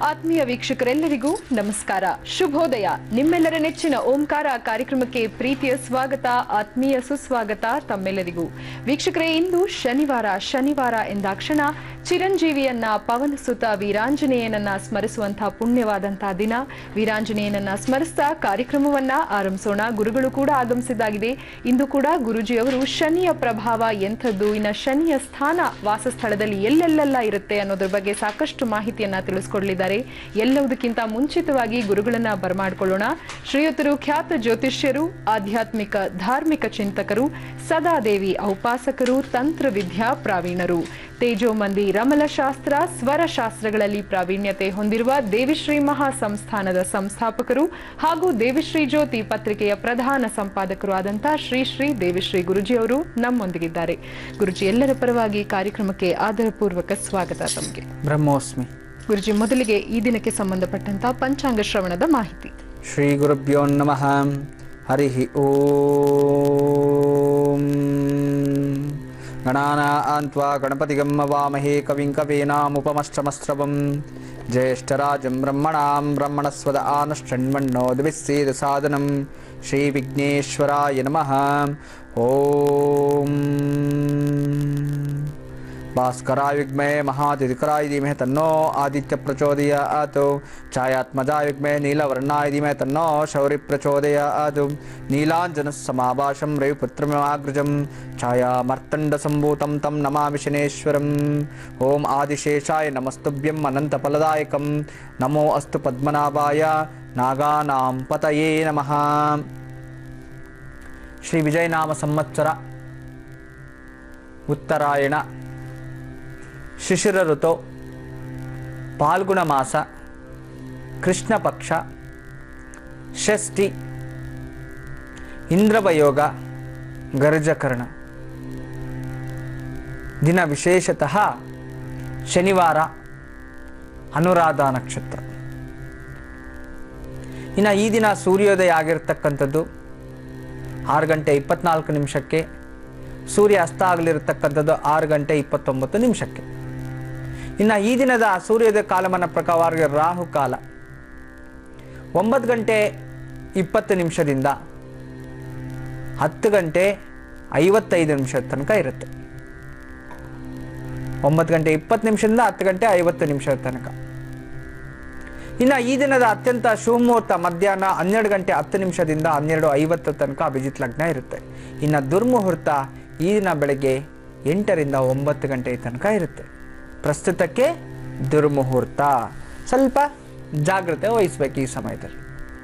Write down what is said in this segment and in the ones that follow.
ಆತ್ಮೀಯ ವೀಕ್ಷಕರೆಲ್ಲರಿಗೂ ನಮಸ್ಕಾರ ಶುಭೋದಯ ನಿಮ್ಮೆಲ್ಲರ ನೆಚ್ಚಿನ ಓಂಕಾರ ಕಾರ್ಯಕ್ರಮಕ್ಕೆ ಪ್ರೀತಿಯ ಸ್ವಾಗತ ಆತ್ಮೀಯ ಸುಸ್ವಾಗತ ತಮ್ಮೆಲ್ಲರಿಗೂ ವೀಕ್ಷಕರೇ ಇಂದು ಶನಿವಾರ ಶನಿವಾರ ಎಂದಾಕ್ಷಣ ಚಿರಂಜೀವಿಯನ್ನ ಪವನಸುತ ವೀರಾಂಜನೇಯನನ್ನ ಸ್ಮರಿಸುವಂತಹ ಪುಣ್ಯವಾದಂತಹ ದಿನ ವೀರಾಂಜನೇಯನನ್ನ ಸ್ಮರಿಸ್ತಾ ಕಾರ್ಯಕ್ರಮವನ್ನ ಆರಂಭಿಸೋಣ ಗುರುಗಳು ಕೂಡ ಆಗಮಿಸಿದ್ದಾಗಿದೆ ಇಂದು ಕೂಡ ಗುರುಜಿಯವರು ಶನಿಯ ಪ್ರಭಾವ ಎಂಥದ್ದು ಇನ್ನ ಶನಿಯ ಸ್ಥಾನ ವಾಸಸ್ಥಳದಲ್ಲಿ ಎಲ್ಲೆಲ್ಲೆಲ್ಲ ಇರುತ್ತೆ ಅನ್ನೋದ್ರ ಬಗ್ಗೆ ಸಾಕಷ್ಟು ಮಾಹಿತಿಯನ್ನ ತಿಳಿಸ್ಕೊಡ್ಲಿದ್ದಾರೆ ಎಲ್ಲವುದಕ್ಕಿಂತ ಮುಂಚಿತವಾಗಿ ಗುರುಗಳನ್ನ ಬರಮಾಡ್ಕೊಳ್ಳೋಣ ಶ್ರೀಯುತರು ಖ್ಯಾತ ಜ್ಯೋತಿಷ್ಯರು ಆಧ್ಯಾತ್ಮಿಕ ಧಾರ್ಮಿಕ ಚಿಂತಕರು ಸದಾದೇವಿ ಔಪಾಸಕರು ತಂತ್ರವಿದ್ಯಾ ಪ್ರಾವೀಣರು ತೇಜೋಮಂದಿ ರಮಲಶಾಸ್ತ್ರ ಸ್ವರಶಾಸ್ತ್ರಗಳಲ್ಲಿ ಪ್ರಾವೀಣ್ಯತೆ ಹೊಂದಿರುವ ದೇವಿಶ್ರೀ ಮಹಾ ಸಂಸ್ಥಾನದ ಸಂಸ್ಥಾಪಕರು ಹಾಗೂ ದೇವಿಶ್ರೀ ಜ್ಯೋತಿ ಪತ್ರಿಕೆಯ ಪ್ರಧಾನ ಸಂಪಾದಕರು ಆದಂತಹ ಶ್ರೀ ಶ್ರೀ ದೇವಿಶ್ರೀ ಗುರುಜಿ ಅವರು ನಮ್ಮೊಂದಿಗಿದ್ದಾರೆ ಗುರುಜಿ ಎಲ್ಲರ ಪರವಾಗಿ ಕಾರ್ಯಕ್ರಮಕ್ಕೆ ಆದರಪೂರ್ವಕ ಸ್ವಾಗತ ತಮಗೆ ಬ್ರಹ್ಮೋಸ್ಮಿ ಗುರುಜಿ ಮೊದಲಿಗೆ ಈ ದಿನಕ್ಕೆ ಸಂಬಂಧಪಟ್ಟಂತಹ ಪಂಚಾಂಗ ಶ್ರವಣದ ಮಾಹಿತಿ ಶ್ರೀ ಗುರುಭ್ಯೋ ನಮಃ ಹರಿ ಓಂ ಗಣಾನಾನ್ತ್ವಾ ಗಣಪತಿಗಂ ವಾಮಹೇ ಕವಿಂ ಕವೀನಾಮುಪಮಶ್ರಮಸ್ರವಂ ಜ್ಯೇಷ್ಠರಾಜಂ ಬ್ರಹ್ಮಣಾಂ ಬ್ರಹ್ಮಣಸ್ವದ ಆನಶ್ಚಣ್ಮಣ್ಣೋದ್ವಿಸ್ಸೇದ ಸಾಧನಂ ಶ್ರೀ ವಿಘ್ನೇಶ್ವರಾಯ ನಮಃ ಓಂ ಭಾಸ್ಕರಾಯ ವಿದ್ಮೇ ಮಹಾತಿಧಿಕರಾಯ ಧೀಮಹಿ ತನ್ನೋ ಆದಿತ್ಯ ಪ್ರಚೋದಯಾತ್ ಛಾಯಾತ್ಮಜಾಯ ವಿದ್ಮೇ ನೀಲವರ್ಣಾಯ ಧೀಮಹಿ ತನ್ನೋ ಶೌರಿ ಪ್ರಚೋದಯಾತ್ ನೀಲಾಂಜನ ಸಮಾಭಾಷಂ ರವಿಪುತ್ರಮಾಗ್ರಜಂ ಛಾಯಾಮರ್ತಂಡ ಸಂಭೂತಂ ತಂ ನಮಾಮಿ ಶನೇಶ್ವರಂ ಓಂ ಆದಿಶೇಷಾಯ ನಮಸ್ತುಭ್ಯಂ ಅನಂತಫಲದಾಯಕಂ ನಮೋ ಅಸ್ತು ಪದ್ಮನಾಭಾಯ ನಾಗಾನಾಂ ಪತಯೇ ನಮಃ ಶ್ರೀ ವಿಜಯನಾಮ ಸಂವತ್ಸರ ಉತ್ತರಾಯಣ ಶಿಶಿರ ಋತು ಪಾಲ್ಗುಣ ಮಾಸ ಕೃಷ್ಣ ಪಕ್ಷ ಷಷ್ಠಿ ಇಂದ್ರವಯೋಗ ಗರ್ಜಕರ್ಣ ದಿನ ವಿಶೇಷತಃ ಶನಿವಾರ ಅನುರಾಧ ನಕ್ಷತ್ರ ಇನ್ನು ಈ ದಿನ ಸೂರ್ಯೋದಯ ಆಗಿರ್ತಕ್ಕಂಥದ್ದು ಆರು ಗಂಟೆ ಇಪ್ಪತ್ನಾಲ್ಕು ನಿಮಿಷಕ್ಕೆ ಸೂರ್ಯ ಅಸ್ತ ಆಗಲಿರತಕ್ಕಂಥದ್ದು ಆರು ಗಂಟೆ ಇಪ್ಪತ್ತೊಂಬತ್ತು ನಿಮಿಷಕ್ಕೆ ಇನ್ನು ಈ ದಿನದ ಸೂರ್ಯೋದಯ ಕಾಲಮಾನ ಪ್ರಕಾರವಾಗಿ ರಾಹು ಕಾಲ ಒಂಬತ್ತು ಗಂಟೆ ಇಪ್ಪತ್ತು ನಿಮಿಷದಿಂದ ಹತ್ತು ಗಂಟೆ ಐವತ್ತೈದು ನಿಮಿಷದ ತನಕ ಇರುತ್ತೆ ಒಂಬತ್ತು ಗಂಟೆ ಇಪ್ಪತ್ತು ನಿಮಿಷದಿಂದ ಹತ್ತು ಗಂಟೆ ಐವತ್ತು ನಿಮಿಷದ ತನಕ ಇನ್ನು ಈ ದಿನದ ಅತ್ಯಂತ ಶುಭಮುಹೂರ್ತ ಮಧ್ಯಾಹ್ನ ಹನ್ನೆರಡು ಗಂಟೆ ಹತ್ತು ನಿಮಿಷದಿಂದ ಹನ್ನೆರಡು ಐವತ್ತು ತನಕ ಅಭಿಜಿತ್ ಲಗ್ನ ಇರುತ್ತೆ ಇನ್ನು ದುರ್ಮುಹೂರ್ತ ಈ ದಿನ ಬೆಳಗ್ಗೆ ಎಂಟರಿಂದ ಒಂಬತ್ತು ಗಂಟೆ ತನಕ ಇರುತ್ತೆ ಪ್ರಸ್ತುತಕ್ಕೆ ದುರ್ಮುಹೂರ್ತ ಸ್ವಲ್ಪ ಜಾಗ್ರತೆ ವಹಿಸ್ಬೇಕು ಈ ಸಮಯದಲ್ಲಿ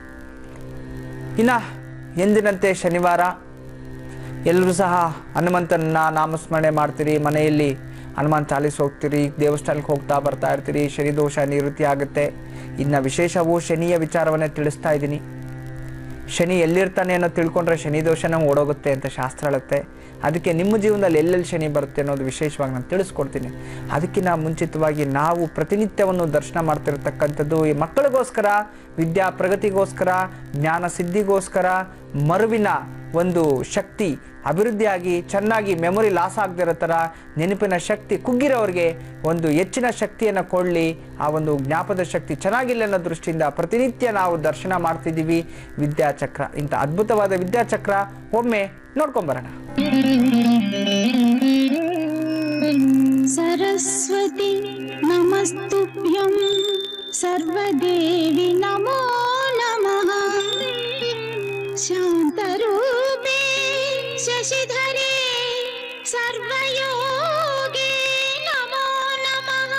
ಇನ್ನು ಎಂದಿನಂತೆ ಶನಿವಾರ ಎಲ್ಲರೂ ಸಹ ಹನುಮಂತನ ನಾಮಸ್ಮರಣೆ ಮಾಡ್ತೀರಿ ಮನೆಯಲ್ಲಿ ಹನುಮಾನ್ ಚಾಲಿಸ್ ಹೋಗ್ತೀರಿ ದೇವಸ್ಥಾನಕ್ಕೆ ಹೋಗ್ತಾ ಬರ್ತಾ ಇರ್ತೀರಿ ಶನಿ ದೋಷ ನಿವೃತ್ತಿ ಆಗುತ್ತೆ ಇನ್ನು ವಿಶೇಷವು ಶನಿಯ ವಿಚಾರವನ್ನೇ ತಿಳಿಸ್ತಾ ಇದ್ದೀನಿ ಶನಿ ಎಲ್ಲಿರ್ತಾನೆ ಅನ್ನೋ ತಿಳ್ಕೊಂಡ್ರೆ ಶನಿ ದೋಷನ ಓಡೋಗುತ್ತೆ ಅಂತ ಶಾಸ್ತ್ರ ಹೇಳುತ್ತೆ ಅದಕ್ಕೆ ನಿಮ್ಮ ಜೀವನದಲ್ಲಿ ಎಲ್ಲೆಲ್ಲಿ ಶನಿ ಬರುತ್ತೆ ಅನ್ನೋದು ವಿಶೇಷವಾಗಿ ನಾನು ತಿಳಿಸ್ಕೊಡ್ತೀನಿ ಅದಕ್ಕಿಂತ ಮುಂಚಿತವಾಗಿ ನಾವು ಪ್ರತಿನಿತ್ಯವನ್ನು ದರ್ಶನ ಮಾಡ್ತಿರ್ತಕ್ಕಂಥದ್ದು ಈ ಮಕ್ಕಳಿಗೋಸ್ಕರ ವಿದ್ಯಾ ಪ್ರಗತಿಗೋಸ್ಕರ ಜ್ಞಾನ ಸಿದ್ಧಿಗೋಸ್ಕರ ಮರುವಿನ ಒಂದು ಶಕ್ತಿ ಅಭಿವೃದ್ಧಿಯಾಗಿ ಚೆನ್ನಾಗಿ ಮೆಮೊರಿ ಲಾಸ್ ಆಗದಿರೋ ಥರ ನೆನಪಿನ ಶಕ್ತಿ ಕುಗ್ಗಿರೋರಿಗೆ ಒಂದು ಹೆಚ್ಚಿನ ಶಕ್ತಿಯನ್ನು ಕೊಡಲಿ ಆ ಒಂದು ಜ್ಞಾಪದ ಶಕ್ತಿ ಚೆನ್ನಾಗಿಲ್ಲ ಅನ್ನೋ ದೃಷ್ಟಿಯಿಂದ ಪ್ರತಿನಿತ್ಯ ನಾವು ದರ್ಶನ ಮಾಡ್ತಿದ್ದೀವಿ ವಿದ್ಯಾಚಕ್ರ ಇಂಥ ಅದ್ಭುತವಾದ ವಿದ್ಯಾಚಕ್ರ ಒಮ್ಮೆ ನೋಡ್ಕೊಂಬರೋಣ सरस्वती नमस्तुभ्यं सर्वदेवि नमो नमः शान्तरूपे शशिधरे सर्वयोगे नमो नमः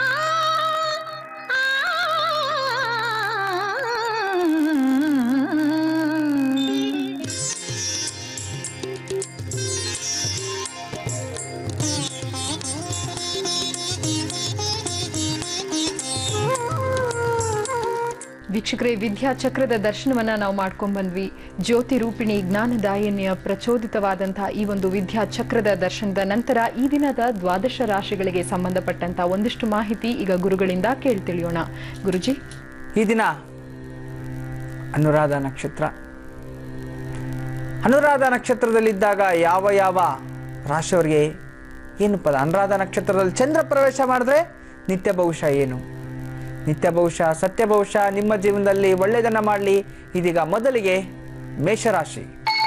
आ ವೀಕ್ಷಕರೇ ವಿದ್ಯಾಚಕ್ರದ ದರ್ಶನವನ್ನ ನಾವು ಮಾಡ್ಕೊಂಡ್ ಬಂದ್ವಿ ಜ್ಯೋತಿ ರೂಪಿಣಿ ಜ್ಞಾನದಾಯನ್ಯ ಪ್ರಚೋದಿತವಾದಂತಹ ಈ ಒಂದು ವಿದ್ಯಾಚಕ್ರದ ದರ್ಶನದ ನಂತರ ಈ ದಿನದ ದ್ವಾದಶ ರಾಶಿಗಳಿಗೆ ಸಂಬಂಧಪಟ್ಟಂತಹ ಒಂದಿಷ್ಟು ಮಾಹಿತಿ ಈಗ ಗುರುಗಳಿಂದ ಕೇಳ್ತಿಳಿಯೋಣ ಗುರುಜಿ ಈ ದಿನ ಅನುರಾಧ ನಕ್ಷತ್ರ ಅನುರಾಧ ನಕ್ಷತ್ರದಲ್ಲಿದ್ದಾಗ ಯಾವ ಯಾವ ರಾಶಿಯವರಿಗೆ ಏನು ಪದ ಅನುರಾಧ ನಕ್ಷತ್ರದಲ್ಲಿ ಚಂದ್ರ ಪ್ರವೇಶ ಮಾಡಿದ್ರೆ ನಿತ್ಯ ಭವಿಷ್ಯ ಏನು ನಿತ್ಯ ಭವಿಷ್ಯ ಸತ್ಯ ಭವಿಷ್ಯ ನಿಮ್ಮ ಜೀವನದಲ್ಲಿ ಒಳ್ಳೆಯದನ್ನು ಮಾಡಲಿ ಇದೀಗ ಮೊದಲಿಗೆ ಮೇಷರಾಶಿ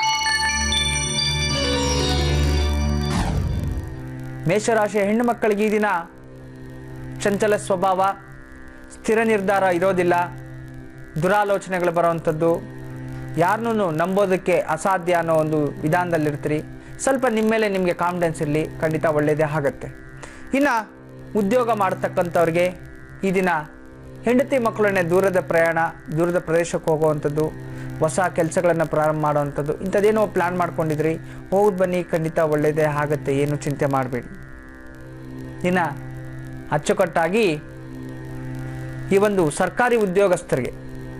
ಮೇಷರಾಶಿಯ ಹೆಣ್ಣು ಮಕ್ಕಳಿಗೆ ಈ ದಿನ ಚಂಚಲ ಸ್ವಭಾವ ಸ್ಥಿರ ನಿರ್ಧಾರ ಇರೋದಿಲ್ಲ ದುರಾಲೋಚನೆಗಳು ಬರುವಂಥದ್ದು ಯಾರನ್ನೂ ನಂಬೋದಕ್ಕೆ ಅಸಾಧ್ಯ ಅನ್ನೋ ಒಂದು ವಿಧಾನದಲ್ಲಿರ್ತೀರಿ ಸ್ವಲ್ಪ ನಿಮ್ಮ ಮೇಲೆ ನಿಮಗೆ ಕಾನ್ಫಿಡೆನ್ಸ್ ಇರಲಿ ಖಂಡಿತ ಒಳ್ಳೆಯದೇ ಆಗುತ್ತೆ ಇನ್ನು ಉದ್ಯೋಗ ಮಾಡತಕ್ಕಂಥವ್ರಿಗೆ ಈ ದಿನ ಹೆಂಡತಿ ಮಕ್ಕಳನ್ನೇ ದೂರದ ಪ್ರಯಾಣ ದೂರದ ಪ್ರದೇಶಕ್ಕೆ ಹೋಗುವಂಥದ್ದು ಹೊಸ ಕೆಲಸಗಳನ್ನು ಪ್ರಾರಂಭ ಮಾಡುವಂಥದ್ದು ಇಂಥದ್ದೇನೋ ಪ್ಲ್ಯಾನ್ ಮಾಡ್ಕೊಂಡಿದ್ರಿ ಹೋಗಿ ಬನ್ನಿ ಖಂಡಿತ ಒಳ್ಳೆಯದೇ ಆಗುತ್ತೆ ಏನು ಚಿಂತೆ ಮಾಡಬೇಡಿ ಇನ್ನು ಅಚ್ಚುಕಟ್ಟಾಗಿ ಈ ಒಂದು ಸರ್ಕಾರಿ ಉದ್ಯೋಗಸ್ಥರಿಗೆ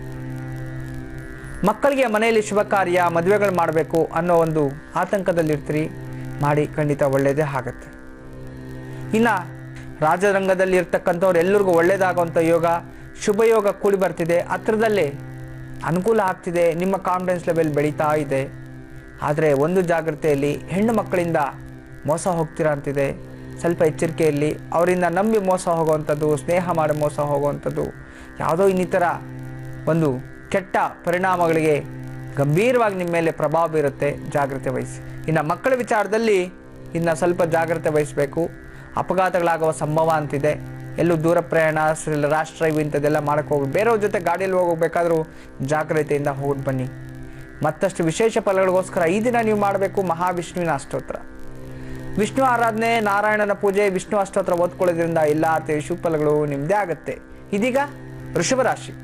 ಮಕ್ಕಳಿಗೆ ಮನೆಯಲ್ಲಿ ಶುಭ ಕಾರ್ಯ ಮದುವೆಗಳು ಮಾಡಬೇಕು ಅನ್ನೋ ಒಂದು ಆತಂಕದಲ್ಲಿರ್ತೀರಿ ಮಾಡಿ ಖಂಡಿತ ಒಳ್ಳೆಯದೇ ಆಗುತ್ತೆ ಇನ್ನು ರಾಜರಂಗದಲ್ಲಿ ಇರ್ತಕ್ಕಂಥವ್ರು ಎಲ್ಲರಿಗೂ ಒಳ್ಳೆಯದಾಗುವಂಥ ಯೋಗ ಶುಭ ಯೋಗ ಕೂಡಿ ಬರ್ತಿದೆ ಹತ್ರದಲ್ಲೇ ಅನುಕೂಲ ಆಗ್ತಿದೆ ನಿಮ್ಮ ಕಾನ್ಫಿಡೆನ್ಸ್ ಲೆವೆಲ್ ಬೆಳೀತಾ ಇದೆ ಆದರೆ ಒಂದು ಜಾಗ್ರತೆಯಲ್ಲಿ ಹೆಣ್ಣು ಮಕ್ಕಳಿಂದ ಮೋಸ ಹೋಗ್ತೀರಾ ಅಂತಿದೆ ಸ್ವಲ್ಪ ಎಚ್ಚರಿಕೆಯಲ್ಲಿ ಅವರಿಂದ ನಂಬಿ ಮೋಸ ಹೋಗುವಂಥದ್ದು ಸ್ನೇಹ ಮಾಡಿ ಮೋಸ ಹೋಗುವಂಥದ್ದು ಯಾವುದೋ ಇನ್ನಿತರ ಒಂದು ಕೆಟ್ಟ ಪರಿಣಾಮಗಳಿಗೆ ಗಂಭೀರವಾಗಿ ನಿಮ್ಮ ಮೇಲೆ ಪ್ರಭಾವ ಬೀರುತ್ತೆ ಜಾಗ್ರತೆ ವಹಿಸಿ ಇನ್ನು ಮಕ್ಕಳ ವಿಚಾರದಲ್ಲಿ ಇನ್ನು ಸ್ವಲ್ಪ ಜಾಗ್ರತೆ ವಹಿಸಬೇಕು ಅಪಘಾತಗಳಾಗುವ ಸಂಭವ ಅಂತಿದೆ ಎಲ್ಲೂ ದೂರ ಪ್ರಯಾಣ ರಾಷ್ಟ್ರ ಡ್ರೈವ್ ಇಂಥದ್ದೆಲ್ಲ ಮಾಡಕ್ಕೆ ಹೋಗಿ ಬೇರೆಯವ್ರ ಜೊತೆ ಗಾಡಿಯಲ್ಲಿ ಹೋಗಬೇಕಾದ್ರೂ ಜಾಗ್ರತೆಯಿಂದ ಹೋಗಿ ಬನ್ನಿ ಮತ್ತಷ್ಟು ವಿಶೇಷ ಫಲಗಳಿಗೋಸ್ಕರ ಈ ದಿನ ನೀವು ಮಾಡಬೇಕು ಮಹಾವಿಷ್ಣುವಿನ ಅಷ್ಟೋತ್ರ ವಿಷ್ಣು ಆರಾಧನೆ ನಾರಾಯಣನ ಪೂಜೆ ವಿಷ್ಣು ಅಷ್ಟೋತ್ರ ಓದ್ಕೊಳ್ಳೋದ್ರಿಂದ ಎಲ್ಲ ರೀತಿಯ ಶುಭ ಫಲಗಳು ನಿಮ್ಮದೇ ಆಗುತ್ತೆ ಇದೀಗ ವೃಷಭ ರಾಶಿ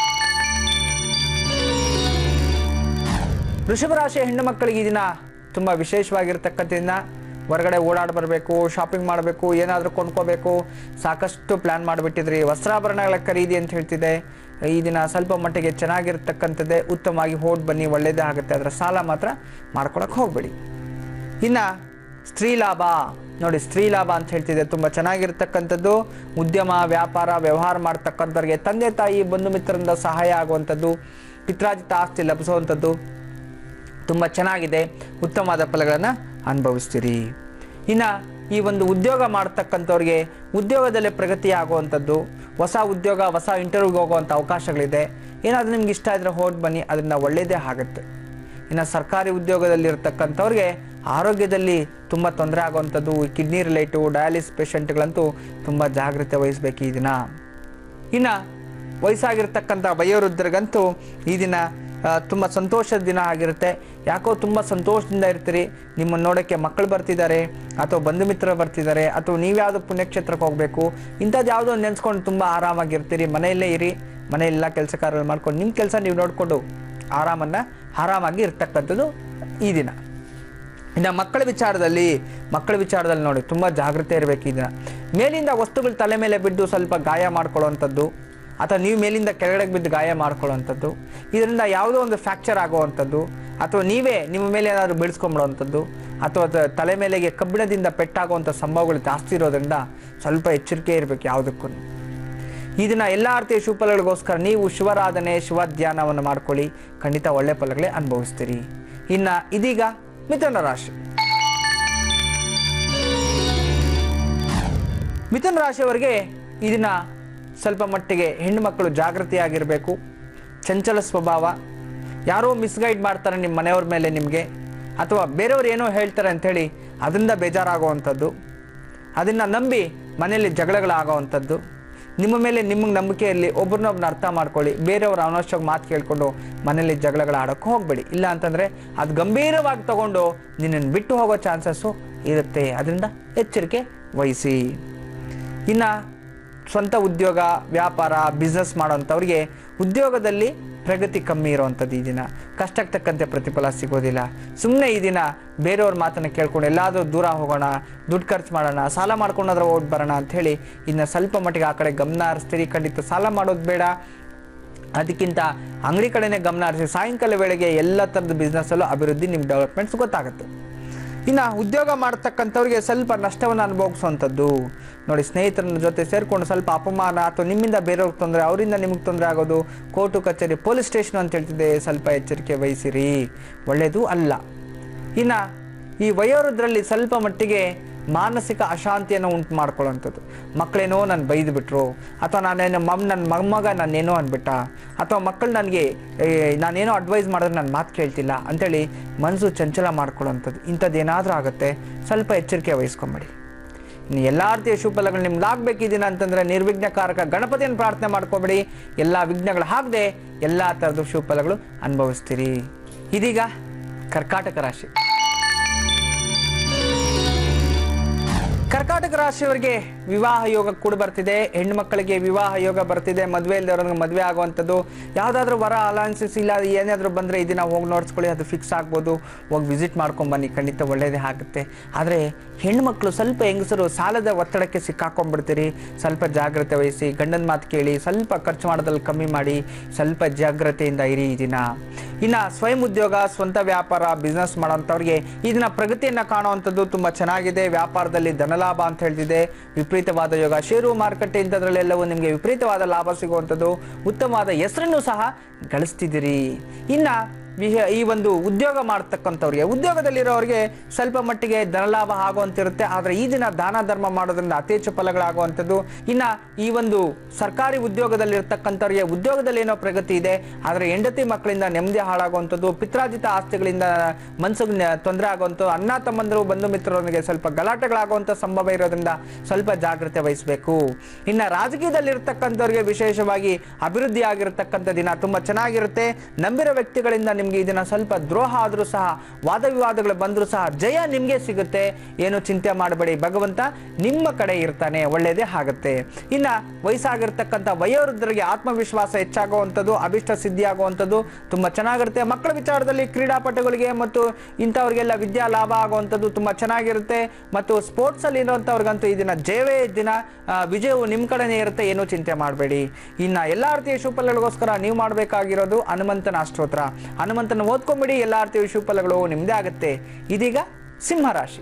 ವೃಷಭ ರಾಶಿಯ ಹೆಣ್ಣು ಮಕ್ಕಳಿಗೆ ಈ ದಿನ ತುಂಬ ವಿಶೇಷವಾಗಿರ್ತಕ್ಕಂಥ ದಿನ ಹೊರಗಡೆ ಓಡಾಡಿ ಬರಬೇಕು ಶಾಪಿಂಗ್ ಮಾಡಬೇಕು ಏನಾದರೂ ಕೊಂಡ್ಕೋಬೇಕು ಸಾಕಷ್ಟು ಪ್ಲ್ಯಾನ್ ಮಾಡಿಬಿಟ್ಟಿದ್ರಿ ವಸ್ತ್ರಾಭರಣಗಳ ಖರೀದಿ ಅಂತ ಹೇಳ್ತಿದೆ ಈ ದಿನ ಸ್ವಲ್ಪ ಮಟ್ಟಿಗೆ ಚೆನ್ನಾಗಿರ್ತಕ್ಕಂಥದ್ದೇ ಉತ್ತಮವಾಗಿ ಹೋಗಿ ಬನ್ನಿ ಒಳ್ಳೆಯದೇ ಆಗುತ್ತೆ ಅದರ ಸಾಲ ಮಾತ್ರ ಮಾಡ್ಕೊಳಕ್ಕೆ ಹೋಗಬೇಡಿ ಇನ್ನು ಸ್ತ್ರೀ ಲಾಭ ನೋಡಿ ಸ್ತ್ರೀ ಲಾಭ ಅಂತ ಹೇಳ್ತಿದೆ ತುಂಬ ಚೆನ್ನಾಗಿರ್ತಕ್ಕಂಥದ್ದು ಉದ್ಯಮ ವ್ಯಾಪಾರ ವ್ಯವಹಾರ ಮಾಡ್ತಕ್ಕಂಥವ್ರಿಗೆ ತಂದೆ ತಾಯಿ ಬಂಧು ಮಿತ್ರರಿಂದ ಸಹಾಯ ಆಗುವಂಥದ್ದು ಪಿತ್ರಾಜಿತ ಆಸ್ತಿ ಲಭಿಸುವಂಥದ್ದು ತುಂಬ ಚೆನ್ನಾಗಿದೆ ಉತ್ತಮವಾದ ಫಲಗಳನ್ನು ಅನುಭವಿಸ್ತೀರಿ ಇನ್ನು ಈ ಒಂದು ಉದ್ಯೋಗ ಮಾಡ್ತಕ್ಕಂಥವ್ರಿಗೆ ಉದ್ಯೋಗದಲ್ಲಿ ಪ್ರಗತಿ ಆಗುವಂಥದ್ದು ಹೊಸ ಉದ್ಯೋಗ ಹೊಸ ಇಂಟರ್ವ್ಯೂಗೆ ಹೋಗುವಂಥ ಅವಕಾಶಗಳಿದೆ ಏನಾದರೂ ನಿಮ್ಗೆ ಇಷ್ಟ ಇದ್ರೆ ಹೋಗಿ ಬನ್ನಿ ಅದರಿಂದ ಒಳ್ಳೆಯದೇ ಆಗುತ್ತೆ ಇನ್ನು ಸರ್ಕಾರಿ ಉದ್ಯೋಗದಲ್ಲಿ ಇರ್ತಕ್ಕಂಥವ್ರಿಗೆ ಆರೋಗ್ಯದಲ್ಲಿ ತುಂಬ ತೊಂದರೆ ಆಗುವಂಥದ್ದು ಕಿಡ್ನಿ ರಿಲೇಟು ಡಯಾಲಿಸ್ ಪೇಷಂಟ್ಗಳಂತೂ ತುಂಬ ಜಾಗ್ರತೆ ವಹಿಸ್ಬೇಕು ಈ ದಿನ ಇನ್ನು ವಯಸ್ಸಾಗಿರ್ತಕ್ಕಂಥ ವಯೋವೃದ್ಧರಿಗಂತೂ ಈ ದಿನ ಆ, ತುಂಬ ಸಂತೋಷದ ದಿನ ಆಗಿರುತ್ತೆ ಯಾಕೋ ತುಂಬ ಸಂತೋಷದಿಂದ ಇರ್ತೀರಿ ನಿಮ್ಮನ್ನು ನೋಡೋಕ್ಕೆ ಮಕ್ಕಳು ಬರ್ತಿದ್ದಾರೆ ಅಥವಾ ಬಂಧು ಮಿತ್ರರು ಬರ್ತಿದ್ದಾರೆ ಅಥವಾ ನೀವ್ಯಾವುದೋ ಪುಣ್ಯಕ್ಷೇತ್ರಕ್ಕೆ ಹೋಗಬೇಕು ಇಂಥದ್ದು ಯಾವುದೋ ಒಂದು ನೆನೆಸ್ಕೊಂಡು ತುಂಬ ಆರಾಮಾಗಿರ್ತೀರಿ ಮನೆಯಲ್ಲೇ ಇರಿ ಮನೆಯೆಲ್ಲ ಕೆಲಸ ಕಾರ್ಯ ಮಾಡ್ಕೊಂಡು ನಿಮ್ಮ ಕೆಲಸ ನೀವು ನೋಡಿಕೊಂಡು ಆರಾಮನ್ನು ಆರಾಮಾಗಿ ಇರ್ತಕ್ಕಂಥದ್ದು ಈ ದಿನ ಇನ್ನು ಮಕ್ಕಳ ವಿಚಾರದಲ್ಲಿ ಮಕ್ಕಳ ವಿಚಾರದಲ್ಲಿ ನೋಡಿ ತುಂಬ ಜಾಗ್ರತೆ ಇರಬೇಕು ಈ ದಿನ ಮೇಲಿಂದ ವಸ್ತುಗಳು ತಲೆ ಮೇಲೆ ಬಿದ್ದು ಸ್ವಲ್ಪ ಗಾಯ ಮಾಡ್ಕೊಳ್ಳೋವಂಥದ್ದು ಅಥವಾ ನೀವು ಮೇಲಿಂದ ಕೆಳಗಡೆ ಬಿದ್ದು ಗಾಯ ಮಾಡ್ಕೊಳ್ಳೋವಂಥದ್ದು ಇದರಿಂದ ಯಾವುದೋ ಒಂದು ಫ್ರ್ಯಾಕ್ಚರ್ ಆಗುವಂಥದ್ದು ಅಥವಾ ನೀವೇ ನಿಮ್ಮ ಮೇಲೆ ಏನಾದರೂ ಬೀಳಿಸ್ಕೊಂಬಿಡುವಂಥದ್ದು ಅಥವಾ ತ- ತಲೆ ಮೇಲೆಗೆ ಕಬ್ಬಿಣದಿಂದ ಪೆಟ್ಟಾಗುವಂಥ ಸಂಭವಗಳು ಜಾಸ್ತಿ ಇರೋದ್ರಿಂದ ಸ್ವಲ್ಪ ಎಚ್ಚರಿಕೆ ಇರಬೇಕು ಯಾವುದಕ್ಕೂ ಈ ದಿನ ಎಲ್ಲ ರೀತಿಯ ಶುಭಫಲಗಳಿಗೋಸ್ಕರ ನೀವು ಶಿವರಾಧನೆ ಶಿವ ಧ್ಯಾನವನ್ನು ಮಾಡ್ಕೊಳ್ಳಿ ಖಂಡಿತ ಒಳ್ಳೆ ಫಲಗಳೇ ಅನುಭವಿಸ್ತೀರಿ ಇನ್ನು ಇದೀಗ ಮಿಥುನ ರಾಶಿ ಮಿಥುನ ರಾಶಿಯವರಿಗೆ ಈ ದಿನ ಸ್ವಲ್ಪ ಮಟ್ಟಿಗೆ ಹೆಣ್ಣು ಮಕ್ಕಳು ಜಾಗೃತಿಯಾಗಿರಬೇಕು ಚಂಚಲ ಸ್ವಭಾವ ಯಾರೋ ಮಿಸ್ಗೈಡ್ ಮಾಡ್ತಾರೆ ನಿಮ್ಮ ಮನೆಯವ್ರ ಮೇಲೆ ನಿಮಗೆ ಅಥವಾ ಬೇರೆಯವ್ರು ಏನೋ ಹೇಳ್ತಾರೆ ಅಂಥೇಳಿ ಅದರಿಂದ ಬೇಜಾರಾಗುವಂಥದ್ದು ಅದನ್ನು ನಂಬಿ ಮನೆಯಲ್ಲಿ ಜಗಳಗಳಾಗೋವಂಥದ್ದು ನಿಮ್ಮ ಮೇಲೆ ನಿಮಗೆ ನಂಬಿಕೆ ಇರಲಿ ಒಬ್ರನ್ನೊಬ್ನ ಅರ್ಥ ಮಾಡ್ಕೊಳ್ಳಿ ಬೇರೆಯವ್ರ ಅನವಶ್ಯಕ ಮಾತು ಕೇಳ್ಕೊಂಡು ಮನೇಲಿ ಜಗಳಗಳ ಆಡೋಕ್ಕೆ ಹೋಗಬೇಡಿ ಇಲ್ಲ ಅಂತಂದರೆ ಅದು ಗಂಭೀರವಾಗಿ ತಗೊಂಡು ನಿನ್ನನ್ನು ಬಿಟ್ಟು ಹೋಗೋ ಚಾನ್ಸಸ್ಸು ಇರುತ್ತೆ ಅದರಿಂದ ಎಚ್ಚರಿಕೆ ವಹಿಸಿ ಇನ್ನು ಸ್ವಂತ ಉದ್ಯೋಗ ವ್ಯಾಪಾರ ಬಿಸ್ನೆಸ್ ಮಾಡೋಂಥವ್ರಿಗೆ ಉದ್ಯೋಗದಲ್ಲಿ ಪ್ರಗತಿ ಕಮ್ಮಿ ಇರುವಂಥದ್ದು ಈ ದಿನ ಕಷ್ಟಕ್ಕೆ ತಕ್ಕಂತೆ ಪ್ರತಿಫಲ ಸಿಗೋದಿಲ್ಲ ಸುಮ್ಮನೆ ಈ ದಿನ ಬೇರೆಯವ್ರ ಮಾತನ್ನು ಕೇಳ್ಕೊಂಡು ಎಲ್ಲಾದರೂ ದೂರ ಹೋಗೋಣ ದುಡ್ಡು ಖರ್ಚು ಮಾಡೋಣ ಸಾಲ ಮಾಡ್ಕೊಂಡಾದ್ರೆ ಓಟ್ ಬರೋಣ ಅಂಥೇಳಿ ಇನ್ನು ಸ್ವಲ್ಪ ಮಟ್ಟಿಗೆ ಆ ಕಡೆ ಗಮನ ಹರಿಸ್ತೀರಿ ಖಂಡಿತ ಸಾಲ ಮಾಡೋದು ಬೇಡ ಅದಕ್ಕಿಂತ ಅಂಗಡಿ ಕಡೆನೇ ಗಮನ ಹರಿಸಿ ಸಾಯಂಕಾಲ ವೇಳೆಗೆ ಎಲ್ಲ ಥರದ ಬಿಸ್ನೆಸ್ಸಲ್ಲೂ ಅಭಿವೃದ್ಧಿ ನಿಮ್ಮ ಡೆವಲಪ್ಮೆಂಟ್ಸ್ ಗೊತ್ತಾಗುತ್ತೆ ಇನ್ನು ಉದ್ಯೋಗ ಮಾಡ್ತಕ್ಕಂಥವ್ರಿಗೆ ಸ್ವಲ್ಪ ನಷ್ಟವನ್ನು ಅನುಭವಿಸುವಂಥದ್ದು ನೋಡಿ ಸ್ನೇಹಿತರ ಜೊತೆ ಸೇರಿಕೊಂಡು ಸ್ವಲ್ಪ ಅಪಮಾನ ಅಥವಾ ನಿಮ್ಮಿಂದ ಬೇರೆಯವ್ರಿಗೆ ತೊಂದರೆ ಅವರಿಂದ ನಿಮಗೆ ತೊಂದರೆ ಆಗೋದು ಕೋರ್ಟು ಕಚೇರಿ ಪೊಲೀಸ್ ಸ್ಟೇಷನ್ ಅಂತ ಹೇಳ್ತಿದೆ ಸ್ವಲ್ಪ ಎಚ್ಚರಿಕೆ ವಹಿಸಿರಿ ಒಳ್ಳೆಯದು ಅಲ್ಲ ಇನ್ನು ಈ ವಯೋವೃದ್ಧರಲ್ಲಿ ಸ್ವಲ್ಪ ಮಟ್ಟಿಗೆ ಮಾನಸಿಕ ಅಶಾಂತಿಯನ್ನು ಉಂಟು ಮಾಡ್ಕೊಳ್ಳೋಂಥದ್ದು ಮಕ್ಕಳೇನೋ ನಾನು ಬೈದು ಬಿಟ್ರು ಅಥವಾ ನಾನೇನೋ ಮಮ್ ನನ್ನ ಮೊಮ್ಮಗ ನಾನೇನೋ ಅಂದ್ಬಿಟ್ಟ ಅಥವಾ ಮಕ್ಕಳು ನನಗೆ ನಾನೇನೋ ಅಡ್ವೈಸ್ ಮಾಡಿದ್ರೆ ನನ್ನ ಮಾತು ಕೇಳ್ತಿಲ್ಲ ಅಂತೇಳಿ ಮನಸ್ಸು ಚಂಚಲ ಮಾಡ್ಕೊಳ್ಳೋಂಥದ್ದು ಇಂಥದ್ದೇನಾದರೂ ಆಗುತ್ತೆ ಸ್ವಲ್ಪ ಎಚ್ಚರಿಕೆ ವಹಿಸ್ಕೊಂಬೇಡಿ ಇನ್ನು ಎಲ್ಲ ರೀತಿಯ ಶುಭಫಲಗಳು ನಿಮ್ಗೆ ಆಗ್ಬೇಕಿದ್ದೀನ ಅಂತಂದ್ರೆ ನಿರ್ವಿಘ್ನಕಾರಕ ಗಣಪತಿಯನ್ನು ಪ್ರಾರ್ಥನೆ ಮಾಡ್ಕೊಬೇಡಿ ಎಲ್ಲ ವಿಘ್ನಗಳು ಆಗದೆ ಎಲ್ಲ ಥರದ ಶುಭಫಲಗಳು ಅನುಭವಿಸ್ತೀರಿ ಇದೀಗ ಕರ್ಕಾಟಕ ರಾಶಿ ಕರ್ಕಾಟಕ ರಾಶಿಯವರಿಗೆ ವಿವಾಹ ಯೋಗ ಕೂಡ ಬರ್ತಿದೆ ಹೆಣ್ಣು ಮಕ್ಕಳಿಗೆ ವಿವಾಹ ಯೋಗ ಬರ್ತಿದೆ ಮದುವೆ ಇಲ್ಲದವ್ರಿಗೆ ಮದುವೆ ಆಗುವಂಥದ್ದು ಯಾವುದಾದ್ರೂ ವರ ಅಲಯನ್ಸಸ್ ಇಲ್ಲ ಏನಾದರೂ ಬಂದರೆ ಇದನ್ನ ಹೋಗಿ ನೋಡ್ಸ್ಕೊಳ್ಳಿ ಅದು ಫಿಕ್ಸ್ ಆಗ್ಬೋದು ಹೋಗಿ ವಿಸಿಟ್ ಮಾಡ್ಕೊಂಡು ಬನ್ನಿ ಖಂಡಿತ ಒಳ್ಳೇದೇ ಆಗುತ್ತೆ ಆದರೆ ಹೆಣ್ಮಕ್ಳು ಸ್ವಲ್ಪ ಹೆಂಗಸರು ಸಾಲದ ಒತ್ತಡಕ್ಕೆ ಸಿಕ್ಕಾಕೊಂಡ್ಬಿಡ್ತೀರಿ ಸ್ವಲ್ಪ ಜಾಗ್ರತೆ ವಹಿಸಿ ಗಂಡನ ಮಾತು ಕೇಳಿ ಸ್ವಲ್ಪ ಖರ್ಚು ಮಾಡೋದ್ರಲ್ಲಿ ಕಮ್ಮಿ ಮಾಡಿ ಸ್ವಲ್ಪ ಜಾಗ್ರತೆಯಿಂದ ಇರಿ ಈ ದಿನ ಇನ್ನು ಸ್ವಯಂ ಉದ್ಯೋಗ ಸ್ವಂತ ವ್ಯಾಪಾರ ಬಿಸ್ನೆಸ್ ಮಾಡೋಂಥವ್ರಿಗೆ ಈ ದಿನ ಪ್ರಗತಿಯನ್ನು ಕಾಣುವಂಥದ್ದು ತುಂಬ ಚೆನ್ನಾಗಿದೆ ವ್ಯಾಪಾರದಲ್ಲಿ ಧನಲಾಭ ಅಂತ ಹೇಳ್ತಿದೆ ವಿಪರೀತವಾದ ಯೋಗ ಷೇರು ಮಾರುಕಟ್ಟೆ ಇಂಥದ್ರಲ್ಲೆಲ್ಲವೂ ನಿಮಗೆ ವಿಪರೀತವಾದ ಲಾಭ ಸಿಗುವಂಥದ್ದು ಉತ್ತಮವಾದ ಹೆಸರನ್ನು ಸಹ ಗಳಿಸ್ತಿದ್ದೀರಿ ಇನ್ನು ವಿಹ ಈ ಒಂದು ಉದ್ಯೋಗ ಮಾಡ್ತಕ್ಕಂಥವ್ರಿಗೆ ಉದ್ಯೋಗದಲ್ಲಿರೋರಿಗೆ ಸ್ವಲ್ಪ ಮಟ್ಟಿಗೆ ಧನಲಾಭ ಆಗುವಂತಿರುತ್ತೆ ಆದರೆ ಈ ದಿನ ದಾನ ಧರ್ಮ ಮಾಡೋದ್ರಿಂದ ಅತಿ ಹೆಚ್ಚು ಫಲಗಳಾಗುವಂಥದ್ದು ಇನ್ನು ಈ ಒಂದು ಸರ್ಕಾರಿ ಉದ್ಯೋಗದಲ್ಲಿರ್ತಕ್ಕಂಥವ್ರಿಗೆ ಉದ್ಯೋಗದಲ್ಲಿ ಏನೋ ಪ್ರಗತಿ ಇದೆ ಆದರೆ ಹೆಂಡತಿ ಮಕ್ಕಳಿಂದ ನೆಮ್ಮದಿ ಹಾಳಾಗುವಂಥದ್ದು ಪಿತ್ರಾಜಿತ ಆಸ್ತಿಗಳಿಂದ ಮನಸ್ಸಿಗೆ ತೊಂದರೆ ಆಗುವಂಥದ್ದು ಅಣ್ಣ ತಮ್ಮಂದರು ಬಂಧು ಮಿತ್ರರೊಂದಿಗೆ ಸ್ವಲ್ಪ ಗಲಾಟೆಗಳಾಗುವಂಥ ಸಂಭವ ಇರೋದ್ರಿಂದ ಸ್ವಲ್ಪ ಜಾಗ್ರತೆ ವಹಿಸಬೇಕು ಇನ್ನು ರಾಜಕೀಯದಲ್ಲಿರ್ತಕ್ಕಂಥವ್ರಿಗೆ ವಿಶೇಷವಾಗಿ ಅಭಿವೃದ್ಧಿ ಆಗಿರತಕ್ಕಂಥ ದಿನ ತುಂಬ ಚೆನ್ನಾಗಿರುತ್ತೆ ನಂಬಿರೋ ವ್ಯಕ್ತಿಗಳಿಂದ ನಿಮ್ಗೆ ಈ ದಿನ ಸ್ವಲ್ಪ ದ್ರೋಹ ಆದರೂ ಸಹ ವಾದ ವಿವಾದಗಳು ಬಂದರೂ ಸಹ ಜಯ ನಿಮಗೆ ಸಿಗುತ್ತೆ ಏನು ಚಿಂತೆ ಮಾಡಬೇಡಿ ಭಗವಂತ ನಿಮ್ಮ ಕಡೆ ಇರ್ತಾನೆ ಒಳ್ಳೆಯದೇ ಆಗುತ್ತೆ ಇನ್ನು ವಯಸ್ಸಾಗಿರ್ತಕ್ಕಂಥ ವಯೋವೃದ್ಧರಿಗೆ ಆತ್ಮವಿಶ್ವಾಸ ಹೆಚ್ಚಾಗುವಂಥದ್ದು ಅಭಿಷ್ಟ ಸಿದ್ಧಿ ಆಗುವಂಥದ್ದು ತುಂಬ ಚೆನ್ನಾಗಿರುತ್ತೆ ಮಕ್ಕಳ ವಿಚಾರದಲ್ಲಿ ಕ್ರೀಡಾಪಟುಗಳಿಗೆ ಮತ್ತು ಇಂಥವ್ರಿಗೆಲ್ಲ ವಿದ್ಯಾ ಲಾಭ ಆಗುವಂಥದ್ದು ತುಂಬ ಚೆನ್ನಾಗಿರುತ್ತೆ ಮತ್ತು ಸ್ಪೋರ್ಟ್ಸಲ್ಲಿ ಇರುವಂಥವ್ರಿಗಂತೂ ಈ ದಿನ ಜಯವೇ ದಿನ ಆ, ವಿಜಯವು ನಿಮ್ಮ ಕಡೆನೇ ಇರುತ್ತೆ ಏನೂ ಚಿಂತೆ ಮಾಡಬೇಡಿ ಇನ್ನು ಎಲ್ಲ ರೀತಿಯ ಶುಭಫಲಗಳಿಗೋಸ್ಕರ ನೀವು ಮಾಡಬೇಕಾಗಿರೋದು ಹನುಮಂತನ ಅಷ್ಟೋತ್ರ ಹನುಮಂತನ ಓದ್ಕೊಂಬಿಡಿ ಎಲ್ಲ ರೀತಿಯ ಶುಭಫಲಗಳು ನಿಮ್ಮದೇ ಆಗುತ್ತೆ ಇದೀಗ ಸಿಂಹರಾಶಿ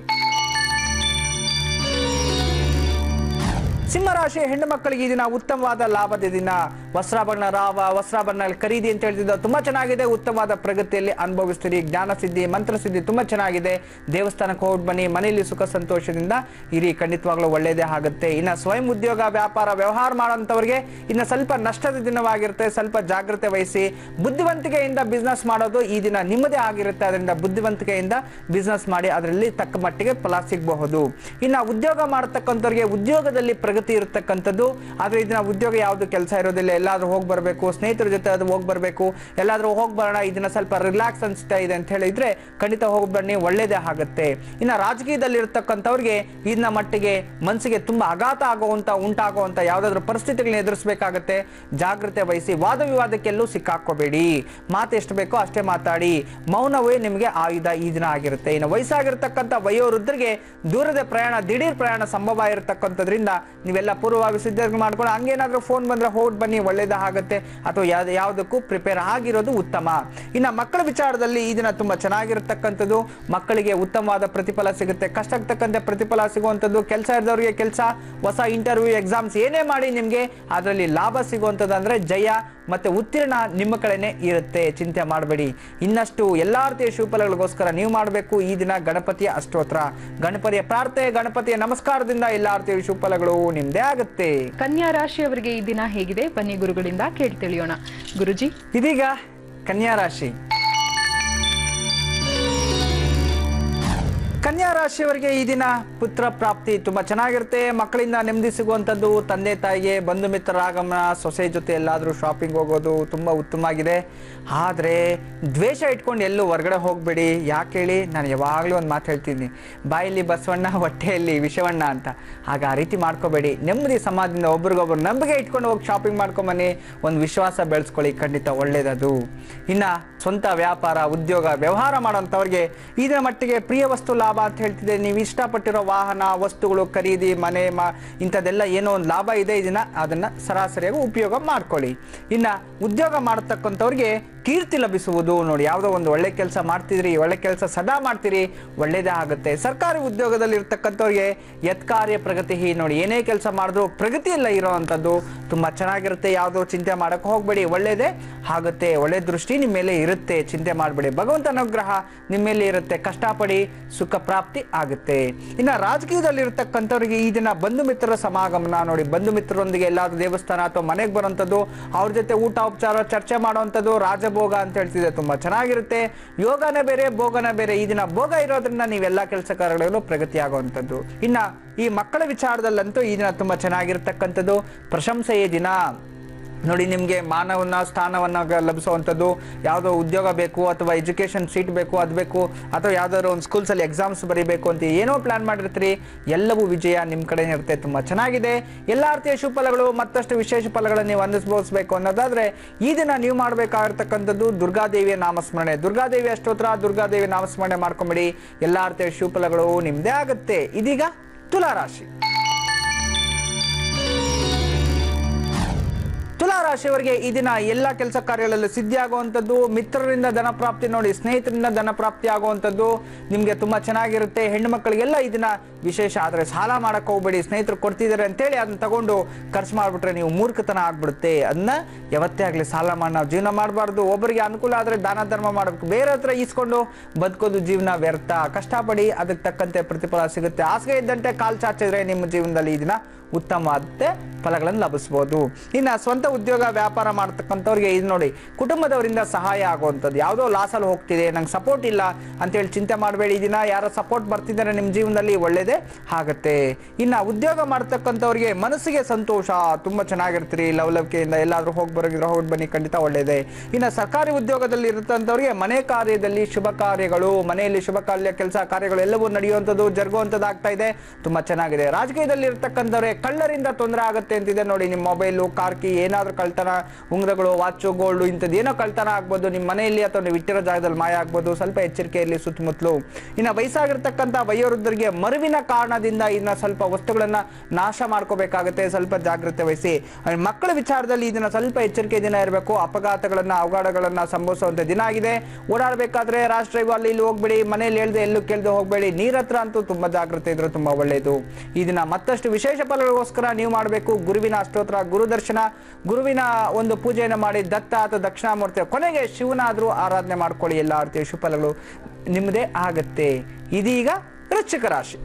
ಸಿಂಹರಾಶಿ ಹೆಣ್ಣು ಮಕ್ಕಳಿಗೆ ಈ ದಿನ ಉತ್ತಮವಾದ ಲಾಭದ ದಿನ ವಸ್ತ್ರಾಭರಣ ರಾವ ವಸ್ತ್ರಾಭರಣ ಖರೀದಿ ಅಂತ ಹೇಳ್ತಿದ್ದ ತುಂಬಾ ಚೆನ್ನಾಗಿದೆ ಉತ್ತಮವಾದ ಪ್ರಗತಿಯಲ್ಲಿ ಅನುಭವಿಸ್ತೀರಿ ಜ್ಞಾನ ಸಿದ್ಧಿ ಮಂತ್ರ ಸಿದ್ಧಿ ತುಂಬಾ ಚೆನ್ನಾಗಿದೆ ದೇವಸ್ಥಾನಕ್ಕೆ ಹೋಗಿ ಬನ್ನಿ ಮನೆಯಲ್ಲಿ ಸುಖ ಸಂತೋಷದಿಂದ ಇರಿ ಖಂಡಿತವಾಗ್ಲೂ ಒಳ್ಳೆಯದೇ ಆಗುತ್ತೆ ಇನ್ನು ಸ್ವಯಂ ಉದ್ಯೋಗ ವ್ಯಾಪಾರ ವ್ಯವಹಾರ ಮಾಡೋಂಥವ್ರಿಗೆ ಇನ್ನು ಸ್ವಲ್ಪ ನಷ್ಟದ ದಿನವಾಗಿರುತ್ತೆ ಸ್ವಲ್ಪ ಜಾಗ್ರತೆ ವಹಿಸಿ ಬುದ್ಧಿವಂತಿಕೆಯಿಂದ ಬಿಸ್ನೆಸ್ ಮಾಡೋದು ಈ ದಿನ ನಿಮ್ಮದೇ ಆಗಿರುತ್ತೆ ಅದರಿಂದ ಬುದ್ಧಿವಂತಿಕೆಯಿಂದ ಬಿಸ್ನೆಸ್ ಮಾಡಿ ಅದರಲ್ಲಿ ತಕ್ಕ ಮಟ್ಟಿಗೆ ಫಲ ಸಿಗಬಹುದು ಇನ್ನು ಉದ್ಯೋಗ ಮಾಡತಕ್ಕಂಥವ್ರಿಗೆ ಉದ್ಯೋಗದಲ್ಲಿ ಪ್ರಗತಿ ಇರತಕ್ಕಂಥದ್ದು ಆದರೆ ಇದನ್ನ ಉದ್ಯೋಗ ಯಾವುದು ಕೆಲಸ ಇರೋದಿಲ್ಲ ಎಲ್ಲಾದ್ರೂ ಹೋಗಿ ಬರಬೇಕು ಸ್ನೇಹಿತರ ಜೊತೆ ಅದು ಹೋಗಿ ಬರಬೇಕು ಎಲ್ಲಾದ್ರೂ ಹೋಗಿ ಬರೋಣ ಇದನ್ನ ಸ್ವಲ್ಪ ರಿಲ್ಯಾಕ್ಸ್ ಅನಿಸ್ತಾ ಇದೆ ಅಂತ ಹೇಳಿದ್ರೆ ಖಂಡಿತ ಹೋಗಿ ಬನ್ನಿ ಒಳ್ಳೇದೇ ಆಗುತ್ತೆ ಇನ್ನು ರಾಜಕೀಯದಲ್ಲಿ ಇರ್ತಕ್ಕಂಥವ್ರಿಗೆ ಇದನ್ನ ಮಟ್ಟಿಗೆ ಮನಸ್ಸಿಗೆ ತುಂಬಾ ಆಘಾತ ಆಗುವಂತ ಉಂಟಾಗುವಂತ ಯಾವ್ದಾದ್ರು ಪರಿಸ್ಥಿತಿಗಳನ್ನ ಎದುರಿಸಬೇಕಾಗತ್ತೆ ಜಾಗ್ರತೆ ವಹಿಸಿ ವಾದ ವಿವಾದಕ್ಕೆಲ್ಲೂ ಸಿಕ್ಕಾಕೋಬೇಡಿ ಮಾತು ಎಷ್ಟು ಬೇಕೋ ಅಷ್ಟೇ ಮಾತಾಡಿ ಮೌನವೇ ನಿಮಗೆ ಆಯುಧ ಈ ದಿನ ಆಗಿರುತ್ತೆ ಇನ್ನು ವಯಸ್ಸಾಗಿರ್ತಕ್ಕಂಥ ವಯೋವೃದ್ಧರಿಗೆ ದೂರದ ಪ್ರಯಾಣ ದಿಢೀರ್ ಪ್ರಯಾಣ ಸಂಭವ ಇರತಕ್ಕಂಥದ್ರಿಂದ ನೀವೆಲ್ಲ ಪೂರ್ವವಾಗಿ ಸಿದ್ಧತೆ ಮಾಡ್ಕೊಂಡು ಹಂಗೇನಾದ್ರೂ ಫೋನ್ ಬಂದ್ರೆ ಹೋಗಿ ಬನ್ನಿ ಒಳ್ಳೇದೇ ಆಗುತ್ತೆ ಅಥವಾ ಯಾವ್ದು ಯಾವುದಕ್ಕೂ ಪ್ರಿಪೇರ್ ಆಗಿರೋದು ಉತ್ತಮ ಇನ್ನು ಮಕ್ಕಳ ವಿಚಾರದಲ್ಲಿ ಈ ದಿನ ತುಂಬಾ ಚೆನ್ನಾಗಿರ್ತಕ್ಕಂಥದ್ದು ಮಕ್ಕಳಿಗೆ ಉತ್ತಮವಾದ ಪ್ರತಿಫಲ ಸಿಗುತ್ತೆ ಕಷ್ಟಕ್ಕೆ ತಕ್ಕಂತೆ ಪ್ರತಿಫಲ ಸಿಗುವಂಥದ್ದು ಕೆಲಸ ಇದ್ದವರಿಗೆ ಕೆಲಸ ಹೊಸ ಇಂಟರ್ವ್ಯೂ ಎಕ್ಸಾಮ್ಸ್ ಏನೇ ಮಾಡಿ ನಿಮಗೆ ಅದರಲ್ಲಿ ಲಾಭ ಸಿಗುವಂಥದ್ದು ಅಂದ್ರೆ ಜಯ ಮತ್ತೆ ಉತ್ತೀರ್ಣ ನಿಮ್ಮ ಕಡೆನೇ ಇರುತ್ತೆ ಚಿಂತೆ ಮಾಡಬೇಡಿ ಇನ್ನಷ್ಟು ಎಲ್ಲಾ ರೀತಿಯ ಶುಭಫಲಗಳಿಗೋಸ್ಕರ ನೀವು ಮಾಡಬೇಕು ಈ ದಿನ ಗಣಪತಿಯ ಅಷ್ಟೋತ್ರ ಗಣಪತಿಯ ಪ್ರಾರ್ಥನೆ ಗಣಪತಿಯ ನಮಸ್ಕಾರದಿಂದ ಎಲ್ಲಾ ರೀತಿಯ ಶುಭಫಲಗಳು ನಿಮ್ದೇ ಆಗುತ್ತೆ ಕನ್ಯಾ ರಾಶಿಯವರಿಗೆ ಈ ದಿನ ಹೇಗಿದೆ ಬನ್ನಿ ಗುರುಗಳಿಂದ ಕೇಳಿ ತಿಳಿಯೋಣ ಗುರುಜಿ ಇದೀಗ ಕನ್ಯಾ ರಾಶಿ ಕನ್ಯಾ ರಾಶಿಯವರಿಗೆ ಈ ದಿನ ಪುತ್ರ ಪ್ರಾಪ್ತಿ ತುಂಬಾ ಚೆನ್ನಾಗಿರುತ್ತೆ ಮಕ್ಕಳಿಂದ ನೆಮ್ಮದಿ ಸಿಗುವಂಥದ್ದು ತಂದೆ ತಾಯಿಗೆ ಬಂಧು ಮಿತ್ರರ ಆಗಮನ ಸೊಸೆ ಜೊತೆ ಎಲ್ಲಾದರೂ ಶಾಪಿಂಗ್ ಹೋಗೋದು ತುಂಬ ಉತ್ತಮವಾಗಿದೆ ಆದರೆ ದ್ವೇಷ ಇಟ್ಕೊಂಡು ಎಲ್ಲೂ ಹೊರಗಡೆ ಹೋಗಬೇಡಿ ಯಾಕೆ ಹೇಳಿ ನಾನು ಯಾವಾಗಲೂ ಒಂದು ಮಾತು ಹೇಳ್ತೀನಿ ಬಾಯಲ್ಲಿ ಬಸವಣ್ಣ ಹೊಟ್ಟೆಯಲ್ಲಿ ವಿಷವಣ್ಣ ಅಂತ ಆಗ ಆ ರೀತಿ ಮಾಡ್ಕೋಬೇಡಿ ನೆಮ್ಮದಿ ಸಮಾಜದಿಂದ ಒಬ್ರಿಗೊಬ್ರು ನಂಬಿಕೆ ಇಟ್ಕೊಂಡು ಹೋಗಿ ಶಾಪಿಂಗ್ ಮಾಡ್ಕೊಂಬನ್ನಿ ಒಂದು ವಿಶ್ವಾಸ ಬೆಳೆಸ್ಕೊಳ್ಳಿ ಖಂಡಿತ ಒಳ್ಳೇದದು ಇನ್ನು ಸ್ವಂತ ವ್ಯಾಪಾರ ಉದ್ಯೋಗ ವ್ಯವಹಾರ ಮಾಡೋಂಥವ್ರಿಗೆ ಇದರ ಮಟ್ಟಿಗೆ ಪ್ರಿಯ ವಸ್ತು ಲಾಭ ಅಂತ ಹೇಳ್ತಿದೆ ನೀವು ಇಷ್ಟಪಟ್ಟಿರೋ ವಾಹನ ವಸ್ತುಗಳು ಖರೀದಿ ಮನೆ ಮಾ ಇಂಥದ್ದೆಲ್ಲ ಏನೋ ಒಂದು ಲಾಭ ಇದೆ ಇದನ್ನ ಅದನ್ನ ಸರಾಸರಿಯಾಗಿ ಉಪಯೋಗ ಮಾಡ್ಕೊಳ್ಳಿ ಇನ್ನು ಉದ್ಯೋಗ ಮಾಡತಕ್ಕಂಥವ್ರಿಗೆ ಕೀರ್ತಿ ಲಭಿಸುವುದು ನೋಡಿ ಯಾವುದೋ ಒಂದು ಒಳ್ಳೆ ಕೆಲಸ ಮಾಡ್ತಿದ್ರಿ ಒಳ್ಳೆ ಕೆಲಸ ಸದಾ ಮಾಡ್ತೀರಿ ಒಳ್ಳೇದೇ ಆಗುತ್ತೆ ಸರ್ಕಾರಿ ಉದ್ಯೋಗದಲ್ಲಿ ಇರ್ತಕ್ಕಂಥವ್ರಿಗೆ ಯತ್ಕಾರ್ಯ ಪ್ರಗತಿ ನೋಡಿ ಏನೇ ಕೆಲಸ ಮಾಡಿದ್ರು ಪ್ರಗತಿಯಲ್ಲ ಇರೋವಂಥದ್ದು ತುಂಬ ಚೆನ್ನಾಗಿರುತ್ತೆ ಯಾವುದೋ ಚಿಂತೆ ಮಾಡೋಕೆ ಹೋಗಬೇಡಿ ಒಳ್ಳೇದೇ ಆಗುತ್ತೆ ಒಳ್ಳೆ ದೃಷ್ಟಿ ನಿಮ್ಮ ಮೇಲೆ ಇರುತ್ತೆ ಚಿಂತೆ ಮಾಡಬೇಡಿ ಭಗವಂತ ಅನುಗ್ರಹ ನಿಮ್ಮ ಮೇಲೆ ಇರುತ್ತೆ ಕಷ್ಟಪಡಿ ಸುಖ ಪ್ರಾಪ್ತಿ ಪ್ರಾಪ್ತಿ ಆಗುತ್ತೆ ಇನ್ನು ರಾಜಕೀಯದಲ್ಲಿರ್ತಕ್ಕಂಥವ್ರಿಗೆ ಈ ದಿನ ಬಂಧು ಮಿತ್ರರ ಸಮಾಗಮನ ನೋಡಿ ಬಂಧು ಮಿತ್ರರೊಂದಿಗೆ ಎಲ್ಲಾದ್ರೂ ದೇವಸ್ಥಾನ ಅಥವಾ ಮನೆಗೆ ಬರುವಂಥದ್ದು ಅವ್ರ ಜೊತೆ ಊಟ ಉಪಚಾರ ಚರ್ಚೆ ಮಾಡುವಂಥದ್ದು ರಾಜಭೋಗ ಅಂತ ಹೇಳ್ತಿದೆ ತುಂಬಾ ಚೆನ್ನಾಗಿರುತ್ತೆ ಯೋಗನೇ ಬೇರೆ ಭೋಗನೇ ಬೇರೆ ಈ ದಿನ ಭೋಗ ಇರೋದ್ರಿಂದ ನೀವೆಲ್ಲ ಕೆಲಸ ಕಾರ್ಯಗಳಲ್ಲೂ ಪ್ರಗತಿ ಆಗುವಂಥದ್ದು ಇನ್ನ ಈ ಮಕ್ಕಳ ವಿಚಾರದಲ್ಲಂತೂ ಈ ದಿನ ತುಂಬಾ ಚೆನ್ನಾಗಿರ್ತಕ್ಕಂಥದ್ದು ಪ್ರಶಂಸೆಯ ದಿನ ನೋಡಿ ನಿಮಗೆ ಮಾನವನ್ನ ಸ್ಥಾನವನ್ನ ಗ- ಲಭಿಸುವಂಥದ್ದು ಯಾವುದೋ ಉದ್ಯೋಗ ಬೇಕು ಅಥವಾ ಎಜುಕೇಷನ್ ಸೀಟ್ ಬೇಕು ಅದು ಬೇಕು ಅಥವಾ ಯಾವ್ದಾದ್ರು ಒಂದು ಸ್ಕೂಲ್ಸಲ್ಲಿ ಎಕ್ಸಾಮ್ಸ್ ಬರೀಬೇಕು ಅಂತ ಏನೋ ಪ್ಲಾನ್ ಮಾಡಿರ್ತೀರಿ ಎಲ್ಲವೂ ವಿಜಯ ನಿಮ್ಮ ಕಡೆ ಇರುತ್ತೆ ತುಂಬ ಚೆನ್ನಾಗಿದೆ ಎಲ್ಲ ರೀತಿಯ ಶುಭಫಲಗಳು ಮತ್ತಷ್ಟು ವಿಶೇಷ ಫಲಗಳನ್ನು ನೀವು ಅನುಭವಿಸಬೇಕು ಅನ್ನೋದಾದ್ರೆ ಈ ದಿನ ನೀವು ಮಾಡಬೇಕಾಗಿರ್ತಕ್ಕಂಥದ್ದು ದುರ್ಗಾದೇವಿಯ ನಾಮಸ್ಮರಣೆ ದುರ್ಗಾದೇವಿ ಅಷ್ಟೋತ್ರ ದುರ್ಗಾದೇವಿ ನಾಮಸ್ಮರಣೆ ಮಾಡ್ಕೊಂಬಿಡಿ ಎಲ್ಲ ರೀತಿಯ ಶುಭಫಲಗಳು ನಿಮ್ಮದೇ ಆಗುತ್ತೆ ಇದೀಗ ತುಲಾರಾಶಿ ತುಲಾ ರಾಶಿಯವರಿಗೆ ಈ ದಿನ ಎಲ್ಲ ಕೆಲಸ ಕಾರ್ಯಗಳಲ್ಲೂ ಸಿದ್ಧಿ ಆಗುವಂಥದ್ದು ಮಿತ್ರರಿಂದ ಧನ ಪ್ರಾಪ್ತಿ ನೋಡಿ ಸ್ನೇಹಿತರಿಂದ ಧನ ಪ್ರಾಪ್ತಿ ಆಗುವಂಥದ್ದು ನಿಮಗೆ ತುಂಬಾ ಚೆನ್ನಾಗಿರುತ್ತೆ ಹೆಣ್ಣು ಮಕ್ಕಳಿಗೆಲ್ಲ ಈ ದಿನ ವಿಶೇಷ ಆದರೆ ಸಾಲ ಮಾಡಕ್ಕೆ ಹೋಗ್ಬೇಡಿ ಸ್ನೇಹಿತರು ಕೊಡ್ತಿದ್ದಾರೆ ಅಂತೇಳಿ ಅದನ್ನ ತಗೊಂಡು ಖರ್ಚು ಮಾಡಿಬಿಟ್ರೆ ನೀವು ಮೂರ್ಖತನ ಆಗ್ಬಿಡುತ್ತೆ ಅದನ್ನ ಯಾವತ್ತೇ ಆಗಲಿ ಸಾಲ ಮಾಡಿ ನಾವು ಜೀವನ ಮಾಡಬಾರ್ದು ಒಬ್ಬರಿಗೆ ಅನುಕೂಲ ಆದರೆ ದಾನ ಧರ್ಮ ಮಾಡಬೇಕು ಬೇರೆ ಹತ್ರ ಈಸ್ಕೊಂಡು ಬದುಕೋದು ಜೀವನ ವ್ಯರ್ಥ ಕಷ್ಟಪಡಿ ಅದಕ್ಕೆ ತಕ್ಕಂತೆ ಪ್ರತಿಫಲ ಸಿಗುತ್ತೆ ಹಾಸಿಗೆ ಇದ್ದಂತೆ ಕಾಲ್ ಚಾಚಿದ್ರೆ ನಿಮ್ಮ ಜೀವನದಲ್ಲಿ ಈ ದಿನ ಉತ್ತಮವಾದ ಫಲಗಳನ್ನು ಲಭಿಸ್ಬೋದು ಇನ್ನು ಸ್ವಂತ ಉದ್ಯೋಗ ವ್ಯಾಪಾರ ಮಾಡ್ತಕ್ಕಂಥವ್ರಿಗೆ ಇದು ನೋಡಿ ಕುಟುಂಬದವರಿಂದ ಸಹಾಯ ಆಗುವಂಥದ್ದು ಯಾವುದೋ ಲಾಸಲ್ಲಿ ಹೋಗ್ತಿದೆ ನಂಗೆ ಸಪೋರ್ಟ್ ಇಲ್ಲ ಅಂತೇಳಿ ಚಿಂತೆ ಮಾಡಬೇಡಿ ಈ ದಿನ ಯಾರೋ ಸಪೋರ್ಟ್ ಬರ್ತಿದ್ದಾರೆ ನಿಮ್ಮ ಜೀವನದಲ್ಲಿ ಒಳ್ಳೇದೇ ಆಗುತ್ತೆ ಇನ್ನು ಉದ್ಯೋಗ ಮಾಡ್ತಕ್ಕಂಥವ್ರಿಗೆ ಮನಸ್ಸಿಗೆ ಸಂತೋಷ ತುಂಬ ಚೆನ್ನಾಗಿರ್ತೀರಿ ಲವಲವಿಕೆಯಿಂದ ಎಲ್ಲಾದರೂ ಹೋಗಿ ಬರೋಗಿದ್ರೆ ಹೋಗಿ ಬನ್ನಿ ಖಂಡಿತ ಒಳ್ಳೇದೇ ಇನ್ನು ಸರ್ಕಾರಿ ಉದ್ಯೋಗದಲ್ಲಿ ಇರತಕ್ಕಂಥವ್ರಿಗೆ ಮನೆ ಕಾರ್ಯದಲ್ಲಿ ಶುಭ ಕಾರ್ಯಗಳು ಮನೆಯಲ್ಲಿ ಶುಭ ಕಾರ್ಯ ಕೆಲಸ ಕಾರ್ಯಗಳು ಎಲ್ಲವೂ ನಡೆಯುವಂಥದ್ದು ಜರುಗುವಂಥದ್ದು ಆಗ್ತಾ ಇದೆ ತುಂಬ ಚೆನ್ನಾಗಿದೆ ರಾಜಕೀಯದಲ್ಲಿ ಇರ್ತಕ್ಕಂಥವ್ರೆ ಕಳ್ಳರಿಂದ ತೊಂದರೆ ಆಗುತ್ತೆ ಅಂತಿದೆ ನೋಡಿ ನಿಮ್ಮ ಮೊಬೈಲು ಕಾರ್ಕಿ ಏನಾದರೂ ಕಳ್ತನ ಉಂಗುರಗಳು ವಾಚು ಗೋಲ್ಡು ಇಂಥದ್ದು ಏನೋ ಕಳ್ತನ ಆಗ್ಬೋದು ನಿಮ್ಮ ಮನೆಯಲ್ಲಿ ಅಥವಾ ನೀವು ಇಟ್ಟಿರೋ ಜಾಗದಲ್ಲಿ ಮಾಯ ಆಗ್ಬೋದು ಸ್ವಲ್ಪ ಎಚ್ಚರಿಕೆಯಲ್ಲಿ ಸುತ್ತಮುತ್ತಲು ಇನ್ನು ವಯಸ್ಸಾಗಿರ್ತಕ್ಕಂಥ ವಯೋವೃದ್ಧರಿಗೆ ಮರುವಿನ ಕಾರಣದಿಂದ ಇನ್ನು ಸ್ವಲ್ಪ ವಸ್ತುಗಳನ್ನ ನಾಶ ಮಾಡ್ಕೋಬೇಕಾಗುತ್ತೆ ಸ್ವಲ್ಪ ಜಾಗ್ರತೆ ವಹಿಸಿ ಆಮೇಲೆ ಮಕ್ಕಳ ವಿಚಾರದಲ್ಲಿ ಇದನ್ನ ಸ್ವಲ್ಪ ಎಚ್ಚರಿಕೆ ದಿನ ಇರಬೇಕು ಅಪಘಾತಗಳನ್ನ ಅವಘಡಗಳನ್ನ ಸಂಭವಿಸುವಂತ ದಿನ ಆಗಿದೆ ಓಡಾಡಬೇಕಾದ್ರೆ ರಾಷ್ಟ್ರೀಯ ಅಲ್ಲಿ ಇಲ್ಲಿ ಹೋಗ್ಬೇಡಿ ಮನೇಲಿ ಹೇಳ್ದೆ ಎಲ್ಲೂ ಕೇಳ್ದೆ ಹೋಗ್ಬೇಡಿ ನೀರ ಹತ್ರ ಅಂತೂ ತುಂಬಾ ಜಾಗ್ರತೆ ಇದ್ರೆ ತುಂಬಾ ಒಳ್ಳೆಯದು ಈ ದಿನ ಮತ್ತಷ್ಟು ವಿಶೇಷ ಫಲಗಳಿಗೋಸ್ಕರ ನೀವು ಮಾಡಬೇಕು ಗುರುವಿನ ಅಷ್ಟೋತ್ರ ಗುರು ದರ್ಶನ ಗುರುವಿನ ಒಂದು ಪೂಜೆಯನ್ನು ಮಾಡಿ ದತ್ತ ಅಥವಾ ದಕ್ಷಿಣಾಮೂರ್ತಿ ಕೊನೆಗೆ ಶಿವನಾದ್ರೂ ಆರಾಧನೆ ಮಾಡ್ಕೊಳ್ಳಿ ಎಲ್ಲ ರೀತಿಯ ಶುಭಫಲಗಳು ನಿಮ್ಮದೇ ಆಗತ್ತೆ ಇದೀಗ ವೃಶ್ಚಿಕ ರಾಶಿ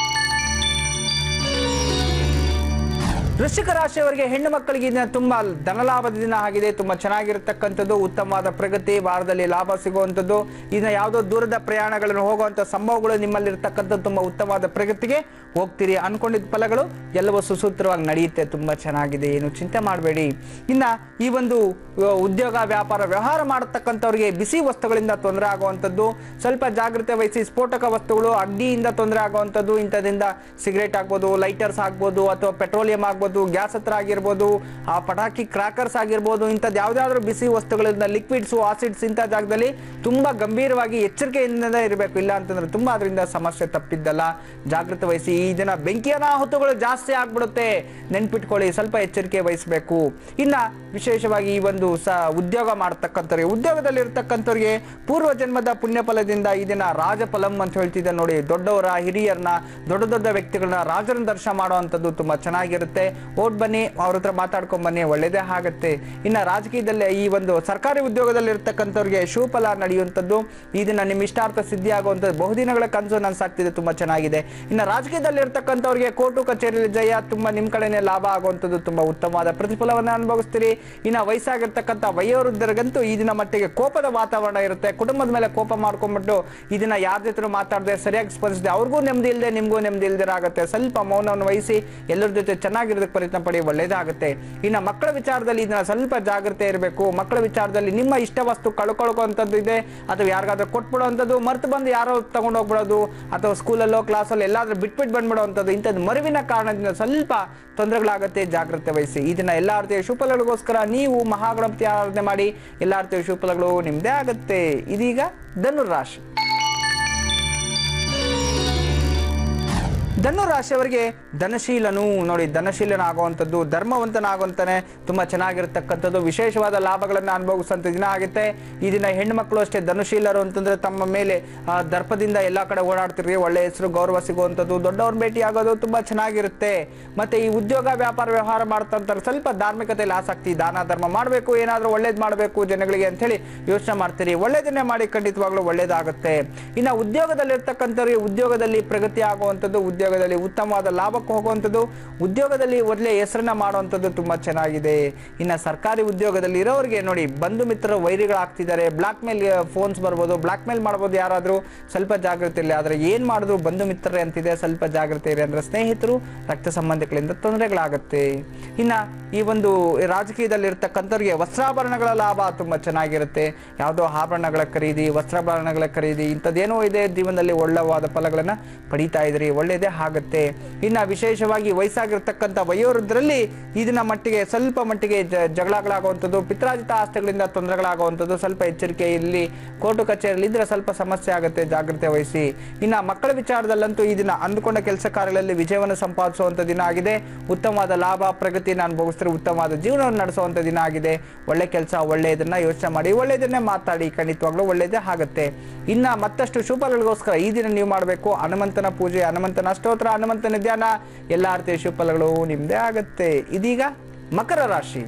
ವೃಶ್ಚಿಕ ರಾಶಿಯವರಿಗೆ ಹೆಣ್ಣು ಮಕ್ಕಳಿಗೆ ಈ ದಿನ ತುಂಬಾ ಧನಲಾಭದ ದಿನ ಆಗಿದೆ ತುಂಬಾ ಚೆನ್ನಾಗಿರತಕ್ಕಂಥದ್ದು ಉತ್ತಮವಾದ ಪ್ರಗತಿ ವಾರದಲ್ಲಿ ಲಾಭ ಸಿಗುವಂಥದ್ದು ಇನ್ನು ಯಾವುದೋ ದೂರದ ಪ್ರಯಾಣಗಳನ್ನು ಹೋಗುವಂಥ ಸಂಭವಗಳು ನಿಮ್ಮಲ್ಲಿ ಇರ್ತಕ್ಕಂಥದ್ದು ತುಂಬಾ ಉತ್ತಮವಾದ ಪ್ರಗತಿಗೆ ಹೋಗ್ತೀರಿ ಅನ್ಕೊಂಡಿದ್ದ ಫಲಗಳು ಎಲ್ಲವೂ ಸುಸೂತ್ರವಾಗಿ ನಡೆಯುತ್ತೆ ತುಂಬಾ ಚೆನ್ನಾಗಿದೆ ಏನು ಚಿಂತೆ ಮಾಡಬೇಡಿ ಇನ್ನ ಈ ಒಂದು ಅಹ್, ಉದ್ಯೋಗ ವ್ಯಾಪಾರ ವ್ಯವಹಾರ ಮಾಡತಕ್ಕಂಥವ್ರಿಗೆ ಬಿಸಿ ವಸ್ತುಗಳಿಂದ ತೊಂದರೆ ಆಗುವಂಥದ್ದು ಸ್ವಲ್ಪ ಜಾಗ್ರತೆ ವಹಿಸಿ ಸ್ಫೋಟಕ ವಸ್ತುಗಳು ಅಗ್ನಿಯಿಂದ ತೊಂದರೆ ಆಗುವಂಥದ್ದು ಇಂಥದ್ರಿಂದ ಸಿಗರೇಟ್ ಆಗ್ಬೋದು ಲೈಟರ್ಸ್ ಆಗ್ಬೋದು ಅಥವಾ ಪೆಟ್ರೋಲಿಯಂ ಆಗ್ಬೋದು ಗ್ಯಾಸ್ ಹತ್ರ ಆಗಿರ್ಬೋದು ಆ ಪಟಾಕಿ ಕ್ರಾಕರ್ಸ್ ಆಗಿರ್ಬೋದು ಇಂಥದ್ದು ಯಾವುದಾದ್ರೂ ಬಿಸಿ ವಸ್ತುಗಳಿಂದ ಲಿಕ್ವಿಡ್ಸು ಆಸಿಡ್ಸ್ ಇಂಥ ಜಾಗದಲ್ಲಿ ತುಂಬಾ ಗಂಭೀರವಾಗಿ ಎಚ್ಚರಿಕೆಯಿಂದ ಇರಬೇಕು ಇಲ್ಲ ಅಂತಂದ್ರೆ ತುಂಬಾ ಅದರಿಂದ ಸಮಸ್ಯೆ ತಪ್ಪಿದ್ದಲ್ಲ ಜಾಗೃತಿ ವಹಿಸಿ ಈ ದಿನ ಬೆಂಕಿ ಅನಾಹುತಗಳು ಜಾಸ್ತಿ ಆಗ್ಬಿಡುತ್ತೆ ನೆನ್ಪಿಟ್ಕೊಳ್ಳಿ ಸ್ವಲ್ಪ ಎಚ್ಚರಿಕೆ ವಹಿಸಬೇಕು ಇನ್ನ ವಿಶೇಷವಾಗಿ ಈ ಒಂದು ಸ ಉದ್ಯೋಗ ಮಾಡ್ತಕ್ಕಂಥವ್ರಿಗೆ ಉದ್ಯೋಗದಲ್ಲಿ ಇರ್ತಕ್ಕಂಥವ್ರಿಗೆ ಪೂರ್ವ ಜನ್ಮದ ಪುಣ್ಯ ಫಲದಿಂದ ಈ ದಿನ ರಾಜಫಲಂ ಅಂತ ಹೇಳ್ತಿದ್ದೆ ನೋಡಿ ದೊಡ್ಡವರ ಹಿರಿಯರನ್ನ ದೊಡ್ಡ ದೊಡ್ಡ ವ್ಯಕ್ತಿಗಳನ್ನ ರಾಜರನ್ನ ದರ್ಶನ ಮಾಡುವಂಥದ್ದು ತುಂಬಾ ಚೆನ್ನಾಗಿರುತ್ತೆ ಓಟ್ ಬನ್ನಿ ಅವ್ರ ಹತ್ರ ಮಾತಾಡ್ಕೊಂಡ್ ಬನ್ನಿ ಒಳ್ಳೇದೇ ಆಗುತ್ತೆ ಇನ್ನ ರಾಜಕೀಯದಲ್ಲಿ ಈ ಒಂದು ಸರ್ಕಾರಿ ಉದ್ಯೋಗದಲ್ಲಿ ಇರ್ತಕ್ಕಂಥವ್ರಿಗೆ ಶುಭಫಲ ನಡೆಯುವಂಥದ್ದು ಈ ದಿನ ನಿಮ್ಮ ಇಷ್ಟಾರ್ಥ ಸಿದ್ಧಿ ಆಗುವಂಥದ್ದು ಬಹುದಿನಗಳ ಕನಸು ನನ್ಸಾಗ್ತಿದೆ ತುಂಬಾ ಚೆನ್ನಾಗಿದೆ ಇನ್ನು ರಾಜಕೀಯದಲ್ಲಿ ಇರ್ತಕ್ಕಂಥವ್ರಿಗೆ ಕೋರ್ಟು ಕಚೇರಿಯಲ್ಲಿ ಜಯ ತುಂಬಾ ನಿಮ್ ಕಡೆನೇ ಲಾಭ ಆಗುವಂಥದ್ದು ತುಂಬಾ ಉತ್ತಮವಾದ ಪ್ರತಿಫಲವನ್ನು ಅನುಭವಿಸ್ತೀರಿ ಇನ್ನು ವಯಸ್ಸಾಗಿರ್ತಕ್ಕಂಥ ವಯೋವೃದ್ಧರಿಗಂತೂ ಈ ದಿನ ಮಟ್ಟಿಗೆ ಕೋಪದ ವಾತಾವರಣ ಇರುತ್ತೆ ಕುಟುಂಬದ ಮೇಲೆ ಕೋಪ ಮಾಡ್ಕೊಂಡ್ಬಿಟ್ಟು ಈ ದಿನ ಯಾರ ಜೊತೆ ಮಾತಾಡದೆ ಸರಿಯಾಗಿ ಸ್ಪಂದಿಸದೆ ಅವ್ರಿಗೂ ನೆಮ್ಮದಿ ಇಲ್ಲದೆ ನಿಮಗೂ ನೆಮ್ಮದಿ ಇಲ್ದಿರ ಆಗುತ್ತೆ ಸ್ವಲ್ಪ ಮೌನವನ್ನು ವಹಿಸಿ ಎಲ್ಲರ ಜೊತೆ ಚೆನ್ನಾಗಿರೋದಕ್ಕೆ ಪ್ರಯತ್ನ ಪಡಿ ಒಳ್ಳೇದಾಗುತ್ತೆ ಇನ್ನು ಮಕ್ಕಳ ವಿಚಾರದಲ್ಲಿ ಇದನ್ನ ಸ್ವಲ್ಪ ಜಾಗ್ರತೆ ಇರಬೇಕು ಮಕ್ಕಳ ವಿಚಾರದಲ್ಲಿ ನಿಮ್ಮ ಇಷ್ಟ ವಸ್ತು ಕಳ್ಕೊಳ್ಕೋಂಥದ್ದು ಇದೆ ಅಥವಾ ಯಾರಿಗಾದ್ರೂ ಕೊಟ್ಬಿಡೋವಂಥದ್ದು ಮರ್ತು ಬಂದು ಯಾರೋ ತಗೊಂಡು ಹೋಗ್ಬಿಡೋದು ಅಥವಾ ಸ್ಕೂಲಲ್ಲೋ ಕ್ಲಾಸಲ್ಲಿ ಎಲ್ಲಾದ್ರೂ ಬಿಟ್ಬಿಟ್ಟು ಬಂದ್ಬಿಡೋವಂಥದ್ದು ಇಂಥದ್ದು ಮರುವಿನ ಕಾರಣದಿಂದ ಸ್ವಲ್ಪ ತೊಂದರೆಗಳಾಗುತ್ತೆ ಜಾಗ್ರತೆ ವಹಿಸಿ ಈ ದಿನ ಎಲ್ಲ ರೀತಿಯ ಶುಭಫಲಗಳಿಗೋಸ್ಕರ ನೀವು ಮಹಾಗಣಪತಿ ಆರಾಧನೆ ಮಾಡಿ ಎಲ್ಲ ರೀತಿಯ ಶುಭಫಲಗಳು ನಿಮ್ಮದೇ ಆಗುತ್ತೆ ಇದೀಗ ಧನುರಾಶಿ ಧನು ರಾಶಿಯವರಿಗೆ ಧನಶೀಲನು ನೋಡಿ ಧನಶೀಲನ ಆಗುವಂಥದ್ದು ಧರ್ಮವಂತನಾಗುವಂತಾನೆ ತುಂಬಾ ಚೆನ್ನಾಗಿರ್ತಕ್ಕಂಥದ್ದು ವಿಶೇಷವಾದ ಲಾಭಗಳನ್ನು ಅನುಭವಿಸುವಂಥ ದಿನ ಆಗುತ್ತೆ ಈ ದಿನ ಹೆಣ್ಮಕ್ಳು ಅಷ್ಟೇ ಧನುಶೀಲರು ಅಂತಂದ್ರೆ ತಮ್ಮ ಮೇಲೆ ಆ, ದರ್ಪದಿಂದ ಎಲ್ಲಾ ಕಡೆ ಓಡಾಡ್ತಿರ್ರಿ ಒಳ್ಳೆ ಹೆಸರು ಗೌರವ ಸಿಗುವಂಥದ್ದು ದೊಡ್ಡವ್ರ ಭೇಟಿ ಆಗೋದು ತುಂಬಾ ಚೆನ್ನಾಗಿರುತ್ತೆ ಮತ್ತೆ ಈ ಉದ್ಯೋಗ ವ್ಯಾಪಾರ ವ್ಯವಹಾರ ಮಾಡ್ತಂತಾರೆ ಸ್ವಲ್ಪ ಧಾರ್ಮಿಕತೆಯಲ್ಲಿ ಆಸಕ್ತಿ ದಾನ ಧರ್ಮ ಮಾಡಬೇಕು ಏನಾದರೂ ಒಳ್ಳೇದು ಮಾಡಬೇಕು ಜನಗಳಿಗೆ ಅಂತ ಹೇಳಿ ಯೋಚನೆ ಮಾಡ್ತೀರಿ ಒಳ್ಳೇದನ್ನೇ ಮಾಡಿ ಖಂಡಿತವಾಗ್ಲೂ ಒಳ್ಳೇದಾಗುತ್ತೆ ಇನ್ನು ಉದ್ಯೋಗದಲ್ಲಿರ್ತಕ್ಕಂಥವ್ರಿಗೆ ಉದ್ಯೋಗದಲ್ಲಿ ಪ್ರಗತಿ ಆಗುವಂಥದ್ದು ಉದ್ಯೋಗದಲ್ಲಿ ಉತ್ತಮವಾದ ಲಾಭಕ್ಕೆ ಹೋಗುವಂಥದ್ದು ಉದ್ಯೋಗದಲ್ಲಿ ಒಳ್ಳೆ ಹೆಸರನ್ನ ಮಾಡುವಂಥದ್ದು ತುಂಬಾ ಚೆನ್ನಾಗಿದೆ ಇನ್ನು ಸರ್ಕಾರಿ ಉದ್ಯೋಗದಲ್ಲಿ ಇರೋರಿಗೆ ನೋಡಿ ಬಂಧು ಮಿತ್ರರು ವೈರಿಗಳಾಗ್ತಿದ್ದಾರೆ ಬ್ಲಾಕ್ ಮೇಲ್ ಫೋನ್ಸ್ ಬರ್ಬೋದು ಬ್ಲಾಕ್ ಮೇಲ್ ಮಾಡ್ಬೋದು ಯಾರಾದರೂ ಸ್ವಲ್ಪ ಜಾಗೃತಿ ಇರಲಿ ಆದರೆ ಏನು ಮಾಡಿದ್ರು ಬಂಧು ಮಿತ್ರರೇ ಅಂತಿದೆ ಸ್ವಲ್ಪ ಜಾಗೃತಿ ಇರಿ ಅಂದ್ರೆ ಸ್ನೇಹಿತರು ರಕ್ತ ಸಂಬಂಧಿಗಳಿಂದ ತೊಂದರೆಗಳಾಗುತ್ತೆ ಇನ್ನ ಈ ಒಂದು ರಾಜಕೀಯದಲ್ಲಿ ಇರ್ತಕ್ಕಂಥವ್ರಿಗೆ ವಸ್ತ್ರಾಭರಣಗಳ ಲಾಭ ತುಂಬಾ ಚೆನ್ನಾಗಿರುತ್ತೆ ಯಾವುದೋ ಆಭರಣಗಳ ಖರೀದಿ ವಸ್ತ್ರಾಭರಣಗಳ ಖರೀದಿ ಇಂಥದ್ದೇನೋ ಇದೆ ಜೀವನದಲ್ಲಿ ಒಳ್ಳೆವಾದ ಫಲಗಳನ್ನ ಪಡಿತಾ ಇದ್ರಿ ಒಳ್ಳೇದೇ ಆಗುತ್ತೆ ಇನ್ನ ವಿಶೇಷವಾಗಿ ವಯಸ್ಸಾಗಿರ್ತಕ್ಕಂಥ ವಯೋವೃದ್ಧರಲ್ಲಿ ಇದನ್ನ ಮಟ್ಟಿಗೆ ಸ್ವಲ್ಪ ಮಟ್ಟಿಗೆ ಜ- ಜಗಳಗಳಾಗುವಂಥದ್ದು ಪಿತ್ರಾಜಿತ ಆಸ್ತಿಗಳಿಂದ ತೊಂದರೆಗಳಾಗುವಂಥದ್ದು ಸ್ವಲ್ಪ ಎಚ್ಚರಿಕೆ ಇಲ್ಲಿ ಕೋರ್ಟು ಕಚೇರಿಯಲ್ಲಿ ಇದ್ರೆ ಸ್ವಲ್ಪ ಸಮಸ್ಯೆ ಆಗುತ್ತೆ ಜಾಗ್ರತೆ ವಹಿಸಿ ಇನ್ನ ಮಕ್ಕಳ ವಿಚಾರದಲ್ಲಂತೂ ಈ ದಿನ ಅಂದುಕೊಂಡ ಕೆಲಸ ಕಾರ್ಯಗಳಲ್ಲಿ ವಿಜಯವನ್ನು ಸಂಪಾದಿಸುವಂತ ದಿನ ಆಗಿದೆ ಉತ್ತಮವಾದ ಲಾಭ ಪ್ರಗತಿಯನ್ನು ಅನುಭವಿಸಿದ್ರೆ ಉತ್ತಮವಾದ ಜೀವನವನ್ನು ನಡೆಸುವಂತ ದಿನ ಆಗಿದೆ ಒಳ್ಳೆ ಕೆಲಸ ಒಳ್ಳೆಯದನ್ನ ಯೋಚನೆ ಮಾಡಿ ಒಳ್ಳೆಯದನ್ನೇ ಮಾತಾಡಿ ಖಂಡಿತವಾಗ್ಲೂ ಒಳ್ಳೆಯದೇ ಆಗುತ್ತೆ ಇನ್ನ ಮತ್ತಷ್ಟು ಶುಭಗಳಿಗೋಸ್ಕರ ಈ ದಿನ ನೀವು ಮಾಡಬೇಕು ಹನುಮಂತನ ಪೂಜೆ ಹನುಮಂತನ ಅಷ್ಟೋತ್ರ ಹನುಮಂತನ ಧ್ಯಾನ ಎಲ್ಲ ರೀತಿಯ ಶುಭಫಲಗಳು ನಿಮ್ದೇ ಆಗುತ್ತೆ ಇದೀಗ ಮಕರ ರಾಶಿ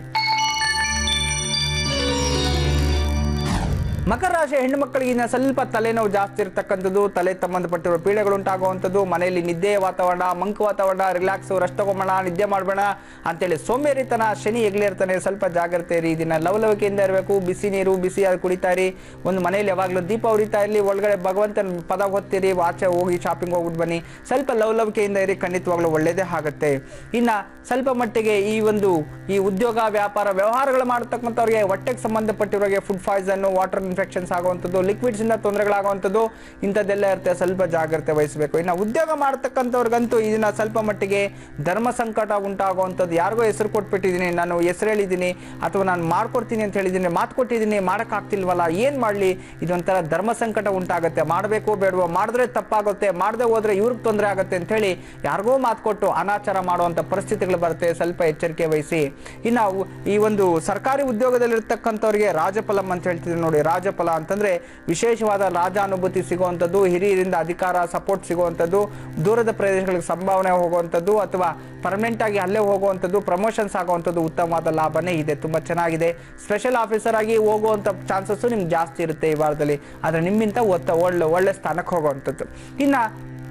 ಮಕರ ರಾಶಿ ಹೆಣ್ಣು ಮಕ್ಕಳಿಗೆ ಇನ್ನ ಸ್ವಲ್ಪ ತಲೆನೋವು ಜಾಸ್ತಿ ಇರ್ತಕ್ಕಂಥದ್ದು ತಲೆ ಸಂಬಂಧಪಟ್ಟಿರುವ ಪೀಡೆಗಳು ಉಂಟಾಗುವಂಥದ್ದು ಮನೆಯಲ್ಲಿ ನಿದ್ದೆಯ ವಾತಾವರಣ ಮಂಕು ವಾತಾವರಣ ರಿಲ್ಯಾಕ್ಸ್ ರೆಸ್ಟ್ ತಗೊಂಬೋಣ ನಿದ್ದೆ ಮಾಡಬೇಡ ಅಂತೇಳಿ ಸೋಂಬೇರಿತನ ಶನಿ ಎಗ್ಲಿರ್ತಾನೆ ಸ್ವಲ್ಪ ಜಾಗ್ರತೆ ಇರಿ ದಿನ ಲವಲವಿಕೆಯಿಂದ ಇರಬೇಕು ಬಿಸಿ ನೀರು ಬಿಸಿ ಅದು ಕುಡಿತಾ ಇರಿ ಒಂದು ಮನೆಯಲ್ಲಿ ಯಾವಾಗಲೂ ದೀಪ ಉರಿತಾ ಇರಲಿ ಒಳಗಡೆ ಭಗವಂತನ ಪದ ಹೊತ್ತಿರಿ ಆಚೆ ಹೋಗಿ ಶಾಪಿಂಗ್ ಹೋಗ್ಬಿಟ್ಟು ಬನ್ನಿ ಸ್ವಲ್ಪ ಲವಲವಿಕೆಯಿಂದ ಇರಿ ಖಂಡಿತವಾಗ್ಲೂ ಒಳ್ಳೇದೇ ಆಗುತ್ತೆ ಇನ್ನ ಸ್ವಲ್ಪ ಮಟ್ಟಿಗೆ ಈ ಒಂದು ಈ ಉದ್ಯೋಗ ವ್ಯಾಪಾರ ವ್ಯವಹಾರಗಳು ಮಾಡತಕ್ಕಂಥವ್ರಿಗೆ ಹೊಟ್ಟೆಗೆ ಸಂಬಂಧಪಟ್ಟಿರೋರಿಗೆ ಫುಡ್ ಪಾಯ್ಸನ್ ವಾಟರ್ ಇನ್ಫೆಕ್ಷನ್ಸ್ ಆಗುವಂಥದ್ದು ಲಿಕ್ವಿಡ್ಸ್ ಇಂದ ತೊಂದರೆಗಳಾಗುವಂಥದ್ದು ಇಂಥದ್ದೆಲ್ಲ ಇರುತ್ತೆ ಸ್ವಲ್ಪ ಜಾಗ್ರತೆ ವಹಿಸಬೇಕು ಇನ್ನು ಉದ್ಯೋಗ ಮಾಡತಕ್ಕಂಥವ್ರಿಗಂತೂ ಇದನ್ನ ಸ್ವಲ್ಪ ಮಟ್ಟಿಗೆ ಧರ್ಮ ಸಂಕಟ ಉಂಟಾಗುವಂಥದ್ದು ಯಾರಿಗೋ ಹೆಸರು ಕೊಟ್ಬಿಟ್ಟಿದ್ದೀನಿ ನಾನು ಹೆಸರು ಹೇಳಿದ್ದೀನಿ ಅಥವಾ ನಾನು ಮಾಡ್ಕೊಡ್ತೀನಿ ಅಂತ ಹೇಳಿದ್ದೀನಿ ಮಾತು ಕೊಟ್ಟಿದ್ದೀನಿ ಮಾಡೋಕ್ಕಾಗ್ತಿಲ್ವಲ್ಲ ಏನು ಮಾಡಲಿ ಇದೊಂಥರ ಧರ್ಮ ಸಂಕಟ ಉಂಟಾಗುತ್ತೆ ಮಾಡಬೇಕು ಬೇಡವೋ ಮಾಡಿದ್ರೆ ತಪ್ಪಾಗುತ್ತೆ ಮಾಡದೆ ಹೋದ್ರೆ ಇವ್ರಿಗೆ ತೊಂದರೆ ಆಗುತ್ತೆ ಅಂತ ಹೇಳಿ ಯಾರಿಗೋ ಮಾತು ಕೊಟ್ಟು ಅನಾಚಾರ ಮಾಡುವಂಥ ಪರಿಸ್ಥಿತಿಗಳು ಬರುತ್ತೆ ಸ್ವಲ್ಪ ಎಚ್ಚರಿಕೆ ವಹಿಸಿ ಇನ್ನು ಉ- ಈ ಒಂದು ಸರ್ಕಾರಿ ಉದ್ಯೋಗದಲ್ಲಿರ್ತಕ್ಕಂಥವ್ರಿಗೆ ರಾಜಫಲಂ ಅಂತ ಹೇಳ್ತಿದ್ರು ನೋಡಿ ರಾಜಫಲ ಅಂತಂದ್ರೆ ವಿಶೇಷವಾದ ರಾಜಾನುಭೂತಿ ಸಿಗುವಂಥದ್ದು ಹಿರಿಯರಿಂದ ಅಧಿಕಾರ ಸಪೋರ್ಟ್ ಸಿಗುವಂಥದ್ದು ದೂರದ ಪ್ರದೇಶಗಳಿಗೆ ಸಂಭಾವನೆ ಹೋಗುವಂಥದ್ದು ಅಥವಾ ಪರ್ಮನೆಂಟ್ ಆಗಿ ಅಲ್ಲೇ ಹೋಗುವಂಥದ್ದು ಪ್ರಮೋಷನ್ಸ್ ಆಗುವಂಥದ್ದು ಉತ್ತಮವಾದ ಲಾಭನೇ ಇದೆ ತುಂಬಾ ಚೆನ್ನಾಗಿದೆ ಸ್ಪೆಷಲ್ ಆಫೀಸರ್ ಆಗಿ ಹೋಗುವಂಥ ಚಾನ್ಸಸ್ ನಿಮ್ಗೆ ಜಾಸ್ತಿ ಇರುತ್ತೆ ಈ ವಾರದಲ್ಲಿ ಆದರೆ ನಿಮ್ಮಿಂತ ಒತ್ತ ಒಳ್ಳೆ ಒಳ್ಳೆ ಸ್ಥಾನಕ್ಕೆ ಹೋಗುವಂಥದ್ದು ಇನ್ನು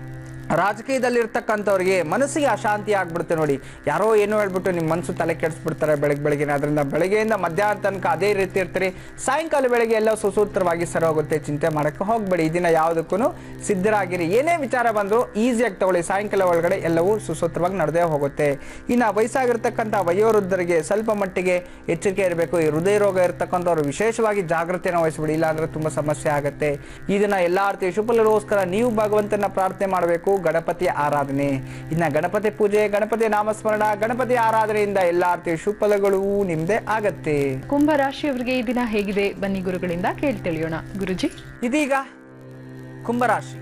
ರಾಜಕೀಯದಲ್ಲಿರ್ತಕ್ಕಂಥವ್ರಿಗೆ ಮನಸ್ಸಿಗೆ ಅಶಾಂತಿ ಆಗ್ಬಿಡುತ್ತೆ ನೋಡಿ ಯಾರೋ ಏನೋ ಹೇಳ್ಬಿಟ್ಟು ನಿಮ್ಮ ಮನಸ್ಸು ತಲೆ ಕೆಡಿಸ್ಬಿಡ್ತಾರೆ ಬೆಳಗ್ಗೆ ಬೆಳಗ್ಗೆ ಅದರಿಂದ ಬೆಳಗ್ಗೆಯಿಂದ ಮಧ್ಯಾಹ್ನ ತನಕ ಅದೇ ರೀತಿ ಇರ್ತೀರಿ ಸಾಯಂಕಾಲ ಬೆಳಗ್ಗೆ ಎಲ್ಲ ಸುಸೂತ್ರವಾಗಿ ಸರಿ ಹೋಗುತ್ತೆ ಚಿಂತೆ ಮಾಡೋಕ್ಕೆ ಹೋಗಬೇಡಿ ಈ ದಿನ ಯಾವುದಕ್ಕೂ ಸಿದ್ಧರಾಗಿರಿ ಏನೇ ವಿಚಾರ ಬಂದರೂ ಈಸಿಯಾಗಿ ತಗೊಳ್ಳಿ ಸಾಯಂಕಾಲ ಒಳಗಡೆ ಎಲ್ಲವೂ ಸುಸೂತ್ರವಾಗಿ ನಡೆದೇ ಹೋಗುತ್ತೆ ಇನ್ನು ವಯಸ್ಸಾಗಿರ್ತಕ್ಕಂಥ ವಯೋವೃದ್ಧರಿಗೆ ಸ್ವಲ್ಪ ಮಟ್ಟಿಗೆ ಎಚ್ಚರಿಕೆ ಇರಬೇಕು ಈ ಹೃದಯ ರೋಗ ಇರ್ತಕ್ಕಂಥವ್ರು ವಿಶೇಷವಾಗಿ ಜಾಗೃತಿಯನ್ನು ವಹಿಸ್ಬಿಡಿ ಇಲ್ಲಾಂದ್ರೆ ತುಂಬ ಸಮಸ್ಯೆ ಆಗುತ್ತೆ ಇದನ್ನ ಎಲ್ಲ ರೀತಿಯ ಶುಭಲಗೋಸ್ಕರ ನೀವು ಭಗವಂತನ ಪ್ರಾರ್ಥನೆ ಮಾಡಬೇಕು ಗಣಪತಿ ಆರಾಧನೆ ಇನ್ನ ಗಣಪತಿ ಪೂಜೆ ಗಣಪತಿ ನಾಮಸ್ಮರಣ ಗಣಪತಿ ಆರಾಧನೆಯಿಂದ ಎಲ್ಲ ರೀತಿಯ ಶುಭಫಲಗಳು ನಿಮ್ದೇ ಆಗತ್ತೆ ಕುಂಭ ರಾಶಿಯವರಿಗೆ ಈ ದಿನ ಹೇಗಿದೆ ಬನ್ನಿ ಗುರುಗಳಿಂದ ಕೇಳಿ ತಿಳಿಯೋಣ ಗುರುಜಿ ಇದೀಗ ಕುಂಭರಾಶಿ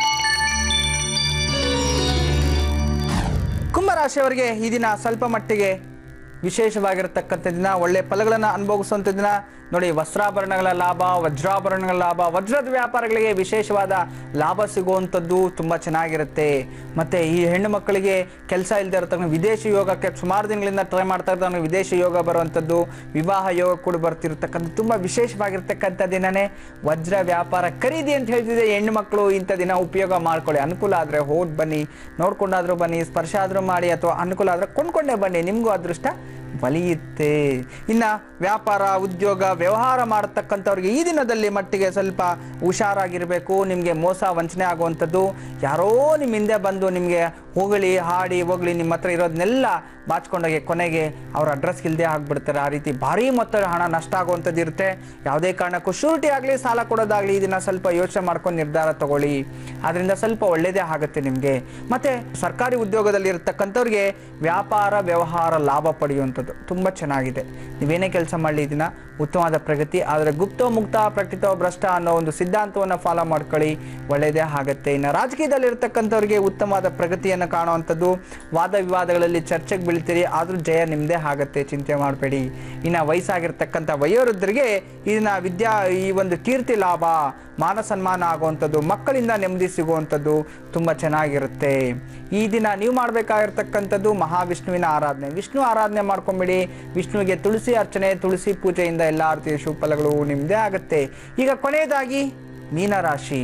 ಕುಂಭರಾಶಿಯವರಿಗೆ ಈ ದಿನ ಸ್ವಲ್ಪ ಮಟ್ಟಿಗೆ ವಿಶೇಷವಾಗಿರತಕ್ಕಂಥ ದಿನ ಒಳ್ಳೆ ಫಲಗಳನ್ನು ಅನುಭವಿಸುವಂಥ ದಿನ ನೋಡಿ ವಸ್ತ್ರಾಭರಣಗಳ ಲಾಭ ವಜ್ರಾಭರಣಗಳ ಲಾಭ ವಜ್ರದ ವ್ಯಾಪಾರಗಳಿಗೆ ವಿಶೇಷವಾದ ಲಾಭ ಸಿಗುವಂಥದ್ದು ತುಂಬ ಚೆನ್ನಾಗಿರುತ್ತೆ ಮತ್ತೆ ಈ ಹೆಣ್ಣು ಮಕ್ಕಳಿಗೆ ಕೆಲಸ ಇಲ್ಲದೆ ಇರತಕ್ಕ ವಿದೇಶಿ ಯೋಗಕ್ಕೆ ಸುಮಾರು ದಿನಗಳಿಂದ ಟ್ರೈ ಮಾಡ್ತಾ ಇರ್ತಾರೆ ವಿದೇಶಿ ಯೋಗ ಬರುವಂಥದ್ದು ವಿವಾಹ ಯೋಗ ಕೂಡ ಬರ್ತಿರ್ತಕ್ಕಂಥ ತುಂಬ ವಿಶೇಷವಾಗಿರ್ತಕ್ಕಂಥ ದಿನನೇ ವಜ್ರ ವ್ಯಾಪಾರ ಖರೀದಿ ಅಂತ ಹೇಳ್ತಿದೆ ಹೆಣ್ಣು ಮಕ್ಕಳು ಇಂಥ ದಿನ ಉಪಯೋಗ ಮಾಡ್ಕೊಳ್ಳಿ ಅನುಕೂಲ ಆದರೆ ಹೋದ್ ಬನ್ನಿ ನೋಡ್ಕೊಂಡಾದ್ರೂ ಬನ್ನಿ ಸ್ಪರ್ಶ ಆದರೂ ಮಾಡಿ ಅಥವಾ ಅನುಕೂಲ ಆದರೆ ಕೊಂಡ್ಕೊಂಡೇ ಬನ್ನಿ ನಿಮಗೂ ಅದೃಷ್ಟ ಬಲಿಯುತ್ತೆ ಇನ್ನ ವ್ಯಾಪಾರ ಉದ್ಯೋಗ ವ್ಯವಹಾರ ಮಾಡತಕ್ಕಂಥವ್ರಿಗೆ ಈ ದಿನದಲ್ಲಿ ಮಟ್ಟಿಗೆ ಸ್ವಲ್ಪ ಹುಷಾರಾಗಿರಬೇಕು ನಿಮಗೆ ಮೋಸ ವಂಚನೆ ಆಗುವಂಥದ್ದು ಯಾರೋ ನಿಮ್ಮ ಹಿಂದೆ ಬಂದು ನಿಮಗೆ ಹೊಗಳಿ ಹಾಡಿ ಹೋಗ್ಲಿ ನಿಮ್ಮ ಹತ್ರ ಇರೋದನ್ನೆಲ್ಲ ಬಾಚ್ಕೊಂಡೋಗಿ ಕೊನೆಗೆ ಅವ್ರ ಅಡ್ರೆಸ್ ಇಲ್ಲದೆ ಆಗ್ಬಿಡ್ತಾರೆ ಆ ರೀತಿ ಭಾರಿ ಮೊತ್ತದ ಹಣ ನಷ್ಟ ಆಗುವಂಥದ್ದು ಇರುತ್ತೆ ಯಾವುದೇ ಕಾರಣಕ್ಕೂ ಶೂರಿಟಿ ಆಗಲಿ ಸಾಲ ಕೊಡೋದಾಗ್ಲಿ ಇದನ್ನ ಸ್ವಲ್ಪ ಯೋಚನೆ ಮಾಡ್ಕೊಂಡು ನಿರ್ಧಾರ ತಗೊಳ್ಳಿ ಅದರಿಂದ ಸ್ವಲ್ಪ ಒಳ್ಳೇದೇ ಆಗುತ್ತೆ ನಿಮಗೆ ಮತ್ತೆ ಸರ್ಕಾರಿ ಉದ್ಯೋಗದಲ್ಲಿ ಇರ್ತಕ್ಕಂಥವ್ರಿಗೆ ವ್ಯಾಪಾರ ವ್ಯವಹಾರ ಲಾಭ ಪಡೆಯುವಂಥದ್ದು ಆಗುವಂಥದ್ದು ತುಂಬ ಚೆನ್ನಾಗಿದೆ ನೀವೇನೇ ಕೆಲಸ ಮಾಡಲಿ ಇದನ್ನ ಉತ್ತಮವಾದ ಪ್ರಗತಿ ಆದರೆ ಗುಪ್ತ ಮುಕ್ತ ಪ್ರಕಟಿತ ಭ್ರಷ್ಟ ಅನ್ನೋ ಒಂದು ಸಿದ್ಧಾಂತವನ್ನು ಫಾಲೋ ಮಾಡ್ಕೊಳ್ಳಿ ಒಳ್ಳೆಯದೇ ಆಗುತ್ತೆ ಇನ್ನು ರಾಜಕೀಯದಲ್ಲಿರ್ತಕ್ಕಂಥವ್ರಿಗೆ ಉತ್ತಮವಾದ ಪ್ರಗತಿಯನ್ನು ಕಾಣುವಂಥದ್ದು ವಾದ ವಿವಾದಗಳಲ್ಲಿ ಚರ್ಚೆಗೆ ಬೀಳ್ತೀರಿ ಆದರೂ ಜಯ ನಿಮ್ಮದೇ ಆಗುತ್ತೆ ಚಿಂತೆ ಮಾಡಬೇಡಿ ಇನ್ನು ವಯಸ್ಸಾಗಿರ್ತಕ್ಕಂಥ ವಯೋವೃದ್ಧರಿಗೆ ಇದನ್ನ ವಿದ್ಯಾ ಈ ಒಂದು ಕೀರ್ತಿ ಲಾಭ ಮಾನ ಸನ್ಮಾನ ಆಗುವಂಥದ್ದು ಮಕ್ಕಳಿಂದ ನೆಮ್ಮದಿ ಸಿಗುವಂಥದ್ದು ತುಂಬ ಚೆನ್ನಾಗಿರುತ್ತೆ ಈ ದಿನ ನೀವು ಮಾಡಬೇಕಾಗಿರ್ತಕ್ಕಂಥದ್ದು ಮಹಾವಿಷ್ಣುವಿನ ಆರಾಧನೆ ವಿಷ್ಣು ಆರಾಧನೆ ಮಾಡ್ಕೊಂಬಿಡಿ ವಿಷ್ಣುವಿಗೆ ತುಳಸಿ ಅರ್ಚನೆ ತುಳಸಿ ಪೂಜೆಯಿಂದ ಎಲ್ಲ ರೀತಿಯ ಶುಭಫಲಗಳು ನಿಮ್ಮದೇ ಆಗುತ್ತೆ ಈಗ ಕೊನೆಯದಾಗಿ ಮೀನರಾಶಿ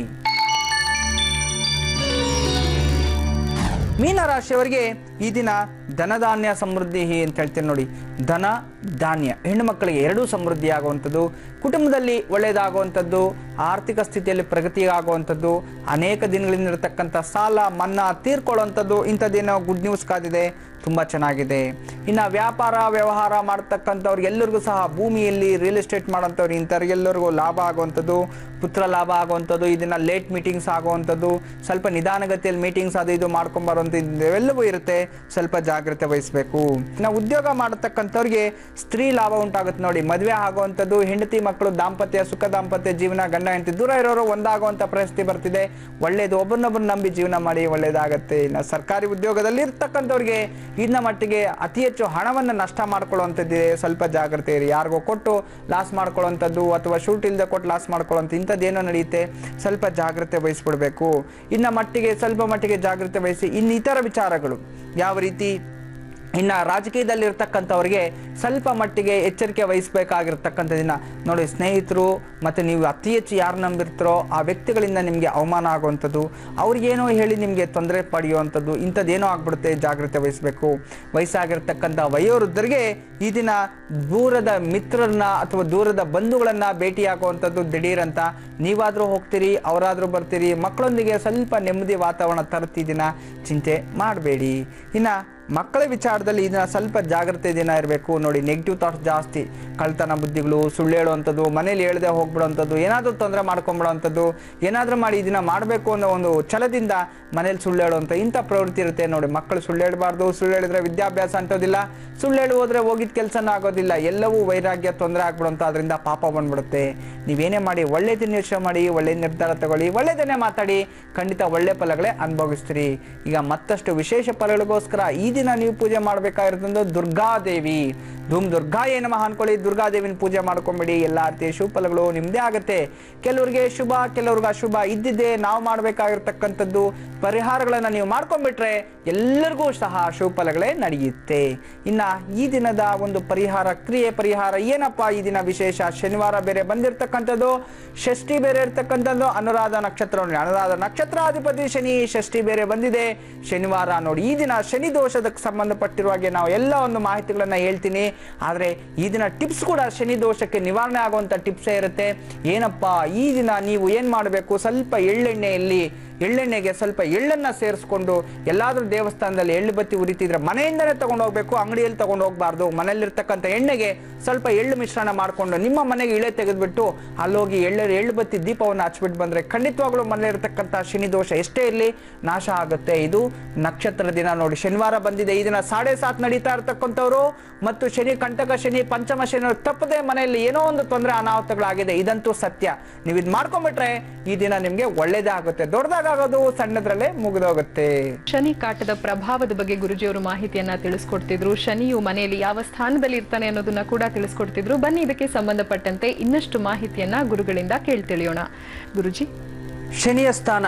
ಮೀನರಾಶಿಯವರಿಗೆ ಈ ದಿನ ಧನಧಾನ್ಯ ಸಮೃದ್ಧಿ ಅಂತ ಹೇಳ್ತೀನಿ ನೋಡಿ ಧನ ಧಾನ್ಯ ಹೆಣ್ಣು ಮಕ್ಕಳಿಗೆ ಎರಡೂ ಸಮೃದ್ಧಿ ಆಗುವಂಥದ್ದು ಕುಟುಂಬದಲ್ಲಿ ಒಳ್ಳೆಯದಾಗುವಂಥದ್ದು ಆರ್ಥಿಕ ಸ್ಥಿತಿಯಲ್ಲಿ ಪ್ರಗತಿ ಆಗುವಂಥದ್ದು ಅನೇಕ ದಿನಗಳಿಂದ ಇರತಕ್ಕಂಥ ಸಾಲ ಮನ್ನಾ ತೀರ್ಕೊಳ್ಳುವಂಥದ್ದು ಇಂಥದ್ದೇನೋ ಗುಡ್ ನ್ಯೂಸ್ ಕಾದಿದೆ ತುಂಬ ಚೆನ್ನಾಗಿದೆ ಇನ್ನು ವ್ಯಾಪಾರ ವ್ಯವಹಾರ ಮಾಡ್ತಕ್ಕಂಥವ್ರಿಗೆ ಎಲ್ಲರಿಗೂ ಸಹ ಭೂಮಿಯಲ್ಲಿ ರಿಯಲ್ ಎಸ್ಟೇಟ್ ಮಾಡೋಂಥವ್ರು ಇಂಥವ್ರಿಗೆಲ್ಲರಿಗೂ ಲಾಭ ಆಗುವಂಥದ್ದು ಪುತ್ರ ಲಾಭ ಆಗುವಂಥದ್ದು ಇದನ್ನು ಲೇಟ್ ಮೀಟಿಂಗ್ಸ್ ಆಗುವಂಥದ್ದು ಸ್ವಲ್ಪ ನಿಧಾನಗತಿಯಲ್ಲಿ ಮೀಟಿಂಗ್ಸ್ ಅದು ಇದು ಮಾಡ್ಕೊಂಬರುವಂಥದ್ದು ಇವೆಲ್ಲವೂ ಇರುತ್ತೆ ಸ್ವಲ್ಪ ಜಾಗ್ರತೆ ವಹಿಸಬೇಕು ಇನ್ನು ಉದ್ಯೋಗ ಮಾಡತಕ್ಕಂಥವ್ರಿಗೆ ಸ್ತ್ರೀ ಲಾಭ ಉಂಟಾಗುತ್ತೆ ನೋಡಿ ಮದುವೆ ಆಗುವಂಥದ್ದು ಹೆಂಡತಿ ಮಕ್ಕಳು ದಾಂಪತ್ಯ ಸುಖ ದಾಂಪತ್ಯ ಜೀವನ ಗಂಡ ಹೆಂಡತಿ ದೂರ ಇರೋರು ಒಂದಾಗುವಂಥ ಪರಿಸ್ಥಿತಿ ಬರ್ತಿದೆ ಒಳ್ಳೇದು ಒಬ್ಬರನ್ನೊಬ್ಬರು ನಂಬಿ ಜೀವನ ಮಾಡಿ ಒಳ್ಳೇದಾಗತ್ತೆ ಇನ್ನು ಸರ್ಕಾರಿ ಉದ್ಯೋಗದಲ್ಲಿ ಇರ್ತಕ್ಕಂಥವ್ರಿಗೆ ಇನ್ನ ಮಟ್ಟಿಗೆ ಅತಿ ಹೆಚ್ಚು ಹಣವನ್ನು ನಷ್ಟ ಮಾಡ್ಕೊಳ್ಳುವಂಥದ್ದಿದೆ ಸ್ವಲ್ಪ ಜಾಗ್ರತೆ ಇರಿ ಯಾರಿಗೋ ಕೊಟ್ಟು ಲಾಸ್ ಮಾಡ್ಕೊಳ್ಳುವಂಥದ್ದು ಅಥವಾ ಶೂಟ್ ಇಲ್ಲದೆ ಕೊಟ್ಟು ಲಾಸ್ ಮಾಡ್ಕೊಳ್ಳುವಂಥ ಇಂಥದ್ದೇನೋ ನಡೆಯುತ್ತೆ ಸ್ವಲ್ಪ ಜಾಗ್ರತೆ ವಹಿಸ್ಬಿಡ್ಬೇಕು ಇನ್ನ ಮಟ್ಟಿಗೆ ಸ್ವಲ್ಪ ಮಟ್ಟಿಗೆ ಜಾಗ್ರತೆ ವಹಿಸಿ ಇನ್ನು ಇತರ ವಿಚಾರಗಳು ಯಾವ ರೀತಿ ಇನ್ನು ರಾಜಕೀಯದಲ್ಲಿರ್ತಕ್ಕಂಥವ್ರಿಗೆ ಸ್ವಲ್ಪ ಮಟ್ಟಿಗೆ ಎಚ್ಚರಿಕೆ ವಹಿಸಬೇಕಾಗಿರ್ತಕ್ಕಂಥದ್ದನ್ನ ನೋಡಿ ಸ್ನೇಹಿತರು ಮತ್ತು ನೀವು ಅತಿ ಹೆಚ್ಚು ಯಾರು ನಂಬಿರ್ತಾರೋ ಆ ವ್ಯಕ್ತಿಗಳಿಂದ ನಿಮಗೆ ಅವಮಾನ ಆಗುವಂಥದ್ದು ಅವ್ರಿಗೇನೋ ಹೇಳಿ ನಿಮಗೆ ತೊಂದರೆ ಪಡೆಯುವಂಥದ್ದು ಇಂಥದ್ದೇನೋ ಆಗ್ಬಿಡುತ್ತೆ ಜಾಗ್ರತೆ ವಹಿಸಬೇಕು ವಯಸ್ಸಾಗಿರ್ತಕ್ಕಂಥ ವಯೋವೃದ್ಧರಿಗೆ ಈ ದಿನ ದೂರದ ಮಿತ್ರರನ್ನ ಅಥವಾ ದೂರದ ಬಂಧುಗಳನ್ನ ಭೇಟಿಯಾಗುವಂಥದ್ದು ದಿಢೀರ್ ಅಂತ ನೀವಾದರೂ ಹೋಗ್ತೀರಿ ಅವರಾದರೂ ಬರ್ತೀರಿ ಮಕ್ಕಳೊಂದಿಗೆ ಸ್ವಲ್ಪ ನೆಮ್ಮದಿ ವಾತಾವರಣ ತರ್ತಿ ದಿನ ಚಿಂತೆ ಮಾಡಬೇಡಿ ಇನ್ನು ಮಕ್ಕಳ ವಿಚಾರದಲ್ಲಿ ಇದನ್ನ ಸ್ವಲ್ಪ ಜಾಗ್ರತೆ ದಿನ ಇರಬೇಕು ನೋಡಿ ನೆಗೆಟಿವ್ ಥಾಟ್ಸ್ ಜಾಸ್ತಿ ಕಳ್ತನ ಬುದ್ಧಿಗಳು ಸುಳ್ಳು ಹೇಳುವಂಥದ್ದು ಮನೇಲಿ ಹೇಳ್ದೆ ಹೋಗ್ಬಿಡುವಂಥದ್ದು ಏನಾದರೂ ತೊಂದರೆ ಮಾಡ್ಕೊಂಬಿಡುವಂಥದ್ದು ಏನಾದರೂ ಮಾಡಿ ಇದನ್ನ ಮಾಡಬೇಕು ಅನ್ನೋ ಒಂದು ಛಲದಿಂದ ಮನೇಲಿ ಸುಳ್ಳು ಹೇಳುವಂಥ ಇಂಥ ಪ್ರವೃತ್ತಿ ಇರುತ್ತೆ ನೋಡಿ ಮಕ್ಕಳು ಸುಳ್ಳು ಹೇಳಬಾರ್ದು ಸುಳ್ಳು ಹೇಳಿದ್ರೆ ವಿದ್ಯಾಭ್ಯಾಸ ಅಂಟೋದಿಲ್ಲ ಸುಳ್ಳು ಹೇಳಿ ಹೋದ್ರೆ ಹೋಗಿದ ಕೆಲಸನೂ ಆಗೋದಿಲ್ಲ ಎಲ್ಲವೂ ವೈರಾಗ್ಯ ತೊಂದರೆ ಆಗ್ಬಿಡುವಂಥ ಅದರಿಂದ ಪಾಪ ಬಂದ್ಬಿಡುತ್ತೆ ನೀವೇನೇ ಮಾಡಿ ಒಳ್ಳೆಯದನ್ನ ಯೋಚನೆ ಮಾಡಿ ಒಳ್ಳೆ ನಿರ್ಧಾರ ತಗೊಳ್ಳಿ ಒಳ್ಳೆಯದನ್ನೇ ಮಾತಾಡಿ ಖಂಡಿತ ಒಳ್ಳೆ ಫಲಗಳೇ ಅನುಭವಿಸ್ತೀರಿ ಈಗ ಮತ್ತಷ್ಟು ವಿಶೇಷ ಫಲಗಳಿಗೋಸ್ಕರ ಈ ದಿನ ನೀವು ಪೂಜೆ ಮಾಡಬೇಕಾಗಿರೋದು ದುರ್ಗಾದೇವಿ ಧೂಮ್ ದುರ್ಗಾಯೇ ನಮಃ ಅನ್ಕೊಳ್ಳಿ ದುರ್ಗಾದೇವಿನ ಪೂಜೆ ಮಾಡ್ಕೊಂಬಿಡಿ ಎಲ್ಲ ರೀತಿಯ ಶುಭ ಫಲಗಳು ನಿಮ್ಮದೇ ಆಗುತ್ತೆ ಕೆಲವ್ರಿಗೆ ಶುಭ ಕೆಲವ್ರಿಗೆ ಅಶುಭ ಇದ್ದಿದ್ದೇ ನಾವು ಮಾಡಬೇಕಾಗಿರ್ತಕ್ಕಂಥದ್ದು ಪರಿಹಾರಗಳನ್ನು ನೀವು ಮಾಡ್ಕೊಂಡ್ಬಿಟ್ರೆ ಎಲ್ಲರಿಗೂ ಸಹ ಶುಭ ಫಲಗಳೇ ನಡೆಯುತ್ತೆ ಇನ್ನ ಈ ದಿನದ ಒಂದು ಪರಿಹಾರ ಕ್ರಿಯೆ ಪರಿಹಾರ ಏನಪ್ಪ ಈ ದಿನ ವಿಶೇಷ ಶನಿವಾರ ಬೇರೆ ಬಂದಿರತಕ್ಕಂಥದ್ದು ಷಷ್ಠಿ ಬೇರೆ ಇರ್ತಕ್ಕಂಥದ್ದು ಅನುರಾಧ ನಕ್ಷತ್ರ ನೋಡಿ ಅನುರಾಧ ನಕ್ಷತ್ರಾಧಿಪತಿ ಶನಿ ಷಷ್ಠಿ ಬೇರೆ ಬಂದಿದೆ ಶನಿವಾರ ನೋಡಿ ಈ ದಿನ ಶನಿ ದೋಷದಕ್ಕೆ ಸಂಬಂಧಪಟ್ಟಿರುವ ಹಾಗೆ ನಾವು ಎಲ್ಲ ಒಂದು ಮಾಹಿತಿಗಳನ್ನ ಹೇಳ್ತೀನಿ ಆದರೆ ಈ ದಿನ ಟಿಪ್ಸ್ ಕೂಡ ಶನಿ ದೋಷಕ್ಕೆ ನಿವಾರಣೆ ಆಗುವಂಥ ಟಿಪ್ಸೇ ಇರುತ್ತೆ ಏನಪ್ಪ ಈ ದಿನ ನೀವು ಏನು ಮಾಡಬೇಕು ಸ್ವಲ್ಪ ಎಳ್ಳೆಣ್ಣೆಯಲ್ಲಿ ಎಳ್ಳೆಣ್ಣೆಗೆ ಸ್ವಲ್ಪ ಎಳ್ಳನ್ನ ಸೇರಿಸ್ಕೊಂಡು ಎಲ್ಲಾದ್ರೂ ದೇವಸ್ಥಾನದಲ್ಲಿ ಎಳ್ಳು ಬತ್ತಿ ಉರಿತಿದ್ರೆ ಮನೆಯಿಂದನೇ ತಗೊಂಡು ಹೋಗ್ಬೇಕು ಅಂಗಡಿಯಲ್ಲಿ ತಗೊಂಡು ಹೋಗ್ಬಾರ್ದು ಮನೆಯಲ್ಲಿರ್ತಕ್ಕಂಥ ಎಣ್ಣೆಗೆ ಸ್ವಲ್ಪ ಎಳ್ಳು ಮಿಶ್ರಣ ಮಾಡಿಕೊಂಡು ನಿಮ್ಮ ಮನೆಗೆ ಇಳೆ ತೆಗೆದ್ಬಿಟ್ಟು ಅಲ್ಲೋಗಿ ಎಳ್ಳು ಎಳ್ಳು ಬತ್ತಿ ದೀಪವನ್ನು ಹಚ್ಬಿಟ್ಟು ಬಂದ್ರೆ ಖಂಡಿತವಾಗ್ಲೂ ಮನೆಯಲ್ಲಿರ್ತಕ್ಕಂಥ ಶನಿ ದೋಷ ಎಷ್ಟೇ ಇರಲಿ ನಾಶ ಆಗುತ್ತೆ ಇದು ನಕ್ಷತ್ರ ದಿನ ನೋಡಿ ಶನಿವಾರ ಬಂದಿದೆ ಈ ದಿನ ಸಾಡೆ ಸಾತ್ ನಡೀತಾ ಇರ್ತಕ್ಕಂಥವ್ರು ಮತ್ತು ಶನಿ ಕಂಟಕ ಶನಿ ಪಂಚಮ ಶನಿ ತಪ್ಪದೆ ಮನೆಯಲ್ಲಿ ಏನೋ ಒಂದು ತೊಂದರೆ ಅನಾಹುತಗಳಾಗಿದೆ ಇದಂತೂ ಸತ್ಯ ನೀವು ಇದು ಮಾಡ್ಕೊಂಡ್ಬಿಟ್ರೆ ಈ ದಿನ ನಿಮಗೆ ಒಳ್ಳೇದೇ ಆಗುತ್ತೆ ದೊಡ್ಡದಾಗೋದು ಸಣ್ಣದ್ರಲ್ಲೇ ಮುಗಿದೋಗುತ್ತೆ ಶನಿ ಕಾಟದ ಪ್ರಭಾವದ ಬಗ್ಗೆ ಗುರುಜಿಯವರು ಮಾಹಿತಿಯನ್ನ ತಿಳಿಸ್ಕೊಡ್ತಿದ್ರು ಶನಿಯು ಮನೆಯಲ್ಲಿ ಯಾವ ಸ್ಥಾನದಲ್ಲಿ ಇರ್ತಾನೆ ಅನ್ನೋದನ್ನ ಕೂಡ ತಿಳಿಸ್ಕೊಡ್ತಿದ್ರು ಬನ್ನಿ ಇದಕ್ಕೆ ಸಂಬಂಧಪಟ್ಟಂತೆ ಇನ್ನಷ್ಟು ಮಾಹಿತಿಯನ್ನ ಗುರುಗಳಿಂದ ಕೇಳ್ತಿಳಿಯೋಣ ಗುರುಜಿ ಶನಿಯ ಸ್ಥಾನ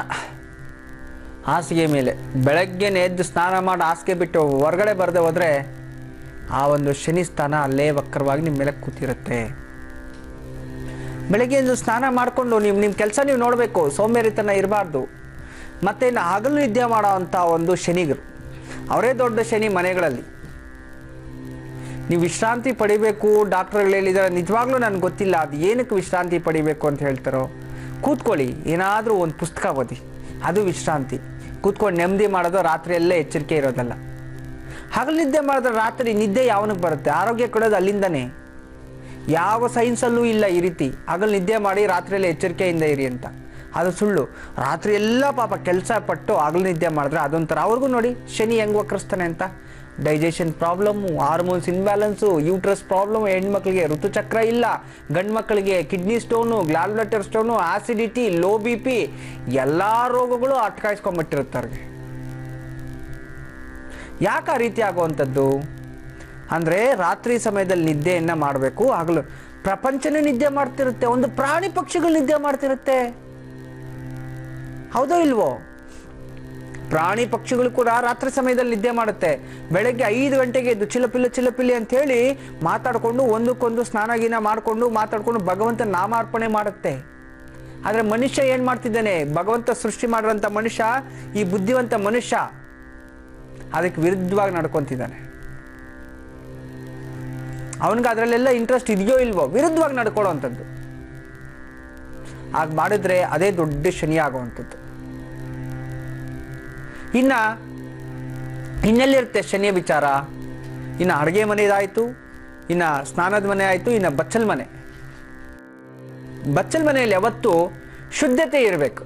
ಹಾಸಿಗೆ ಮೇಲೆ ಬೆಳಗ್ಗೆ ಎದ್ದು ಸ್ನಾನ ಮಾಡಿ ಹಾಸಿಗೆ ಬಿಟ್ಟು ಹೊರಗಡೆ ಬರದೆ ಹೋದರೆ ಆ ಒಂದು ಶನಿ ಸ್ಥಾನ ಅಲ್ಲೇ ವಕ್ರವಾಗಿ ನಿಮ್ಮ ಮೇಲೆ ಕೂತಿರುತ್ತೆ ಬೆಳಗ್ಗೆ ಎದ್ದು ಸ್ನಾನ ಮಾಡಿಕೊಂಡು ನೀವು ನಿಮ್ಮ ಕೆಲಸ ನೀವು ನೋಡಬೇಕು ಸೋಂಬೇರಿತನ ಇರಬಾರ್ದು ಮತ್ತು ಇನ್ನು ಹಗಲು ನಿದ್ದೆ ಮಾಡೋ ಅಂಥ ಒಂದು ಶನಿಗರು ಅವರೇ ದೊಡ್ಡ ಶನಿ ಮನೆಗಳಲ್ಲಿ ನೀವು ವಿಶ್ರಾಂತಿ ಪಡಿಬೇಕು ಡಾಕ್ಟರ್ಗಳು ಹೇಳಿದ್ದಾರೆ ನಿಜವಾಗ್ಲೂ ನನಗೆ ಗೊತ್ತಿಲ್ಲ ಅದು ಏನಕ್ಕೆ ವಿಶ್ರಾಂತಿ ಪಡಿಬೇಕು ಅಂತ ಹೇಳ್ತಾರೋ ಕೂತ್ಕೊಳ್ಳಿ ಏನಾದರೂ ಒಂದು ಪುಸ್ತಕ ಓದಿ ಅದು ವಿಶ್ರಾಂತಿ ಕೂತ್ಕೊಂಡು ನೆಮ್ಮದಿ ಮಾಡೋದು ರಾತ್ರಿಯಲ್ಲೇ ಎಚ್ಚರಿಕೆ ಇರೋದಲ್ಲ ಹಗಲು ನಿದ್ದೆ ಮಾಡಿದ್ರೆ ರಾತ್ರಿ ನಿದ್ದೆ ಯಾವನಿಗೆ ಬರುತ್ತೆ ಆರೋಗ್ಯ ಕೊಡೋದು ಅಲ್ಲಿಂದನೇ ಯಾವ ಸೈನ್ಸಲ್ಲೂ ಇಲ್ಲ ಈ ರೀತಿ ಹಗಲು ನಿದ್ದೆ ಮಾಡಿ ರಾತ್ರಿಯಲ್ಲೇ ಎಚ್ಚರಿಕೆಯಿಂದ ಇರಿ ಅಂತ ಅದು ಸುಳ್ಳು ರಾತ್ರಿ ಎಲ್ಲ ಪಾಪ ಕೆಲಸ ಪಟ್ಟು ಹಗಲು ನಿದ್ದೆ ಮಾಡಿದ್ರೆ ಅದೊಂಥರ ಅವ್ರಿಗೂ ನೋಡಿ ಶನಿ ಹೆಂಗ್ ವಕ್ರಿಸ್ತಾನೆ ಅಂತ digestion problem hormones imbalance uterus problem ಹೆಣ್ಮಕ್ಳಿಗೆ ಋತುಚಕ್ರ ಇಲ್ಲ ಗಂಡು ಮಕ್ಕಳಿಗೆ kidney stone gallbladder stone acidity low B P ಎಲ್ಲ ರೋಗಗಳು ಅಟ್ಕಾಯಿಸ್ಕೊಂಡ್ಬಿಟ್ಟಿರುತ್ತೆ ಅವ್ರಿಗೆ ಯಾಕೆ ಆ ರೀತಿ ಆಗುವಂಥದ್ದು ಅಂದರೆ ರಾತ್ರಿ ಸಮಯದಲ್ಲಿ ನಿದ್ದೆಯನ್ನು ಮಾಡಬೇಕು ಹಗಲು ಪ್ರಪಂಚನೇ ನಿದ್ದೆ ಮಾಡ್ತಿರುತ್ತೆ ಒಂದು ಪ್ರಾಣಿ ಪಕ್ಷಿಗಳು ನಿದ್ದೆ ಮಾಡ್ತಿರುತ್ತೆ ಹೌದೋ ಇಲ್ವೋ ಪ್ರಾಣಿ ಪಕ್ಷಿಗಳು ಕೂಡ ರಾತ್ರಿ ಸಮಯದಲ್ಲಿ ನಿದ್ದೆ ಮಾಡುತ್ತೆ ಬೆಳಗ್ಗೆ ಐದು ಗಂಟೆಗೆ ಎದ್ದು ಚಿಲಪಿಲ್ಲ ಚಿಲಪಿಲ್ಲಿ ಅಂತ ಹೇಳಿ ಮಾತಾಡಿಕೊಂಡು ಒಂದಕ್ಕೊಂದು ಸ್ನಾನ ಗೀನ ಮಾಡಿಕೊಂಡು ಮಾತಾಡ್ಕೊಂಡು ಭಗವಂತ ನಾಮಾರ್ಪಣೆ ಮಾಡುತ್ತೆ ಆದರೆ ಮನುಷ್ಯ ಏನು ಮಾಡ್ತಿದ್ದಾನೆ ಭಗವಂತ ಸೃಷ್ಟಿ ಮಾಡಿರೋಂಥ ಮನುಷ್ಯ ಈ ಬುದ್ಧಿವಂತ ಮನುಷ್ಯ ಅದಕ್ಕೆ ವಿರುದ್ಧವಾಗಿ ನಡ್ಕೊಂತಿದ್ದಾನೆ ಅವನಿಗೆ ಅದರಲ್ಲೆಲ್ಲ ಇಂಟ್ರೆಸ್ಟ್ ಇದೆಯೋ ಇಲ್ವೋ ವಿರುದ್ಧವಾಗಿ ನಡ್ಕೊಳ್ಳೋವಂಥದ್ದು ಹಾಗೆ ಮಾಡಿದ್ರೆ ಅದೇ ದೊಡ್ಡ ಶನಿ ಆಗುವಂಥದ್ದು ಇನ್ನ ಇನ್ನೆಲ್ಲಿರುತ್ತೆ ಶನಿಯ ವಿಚಾರ ಇನ್ನು ಅಡುಗೆ ಮನೆದಾಯಿತು ಇನ್ನು ಸ್ನಾನದ ಮನೆ ಆಯಿತು ಇನ್ನು ಬಚ್ಚಲ್ ಮನೆ ಬಚ್ಚಲ್ ಮನೆಯಲ್ಲಿ ಯಾವತ್ತು ಶುದ್ಧತೆ ಇರಬೇಕು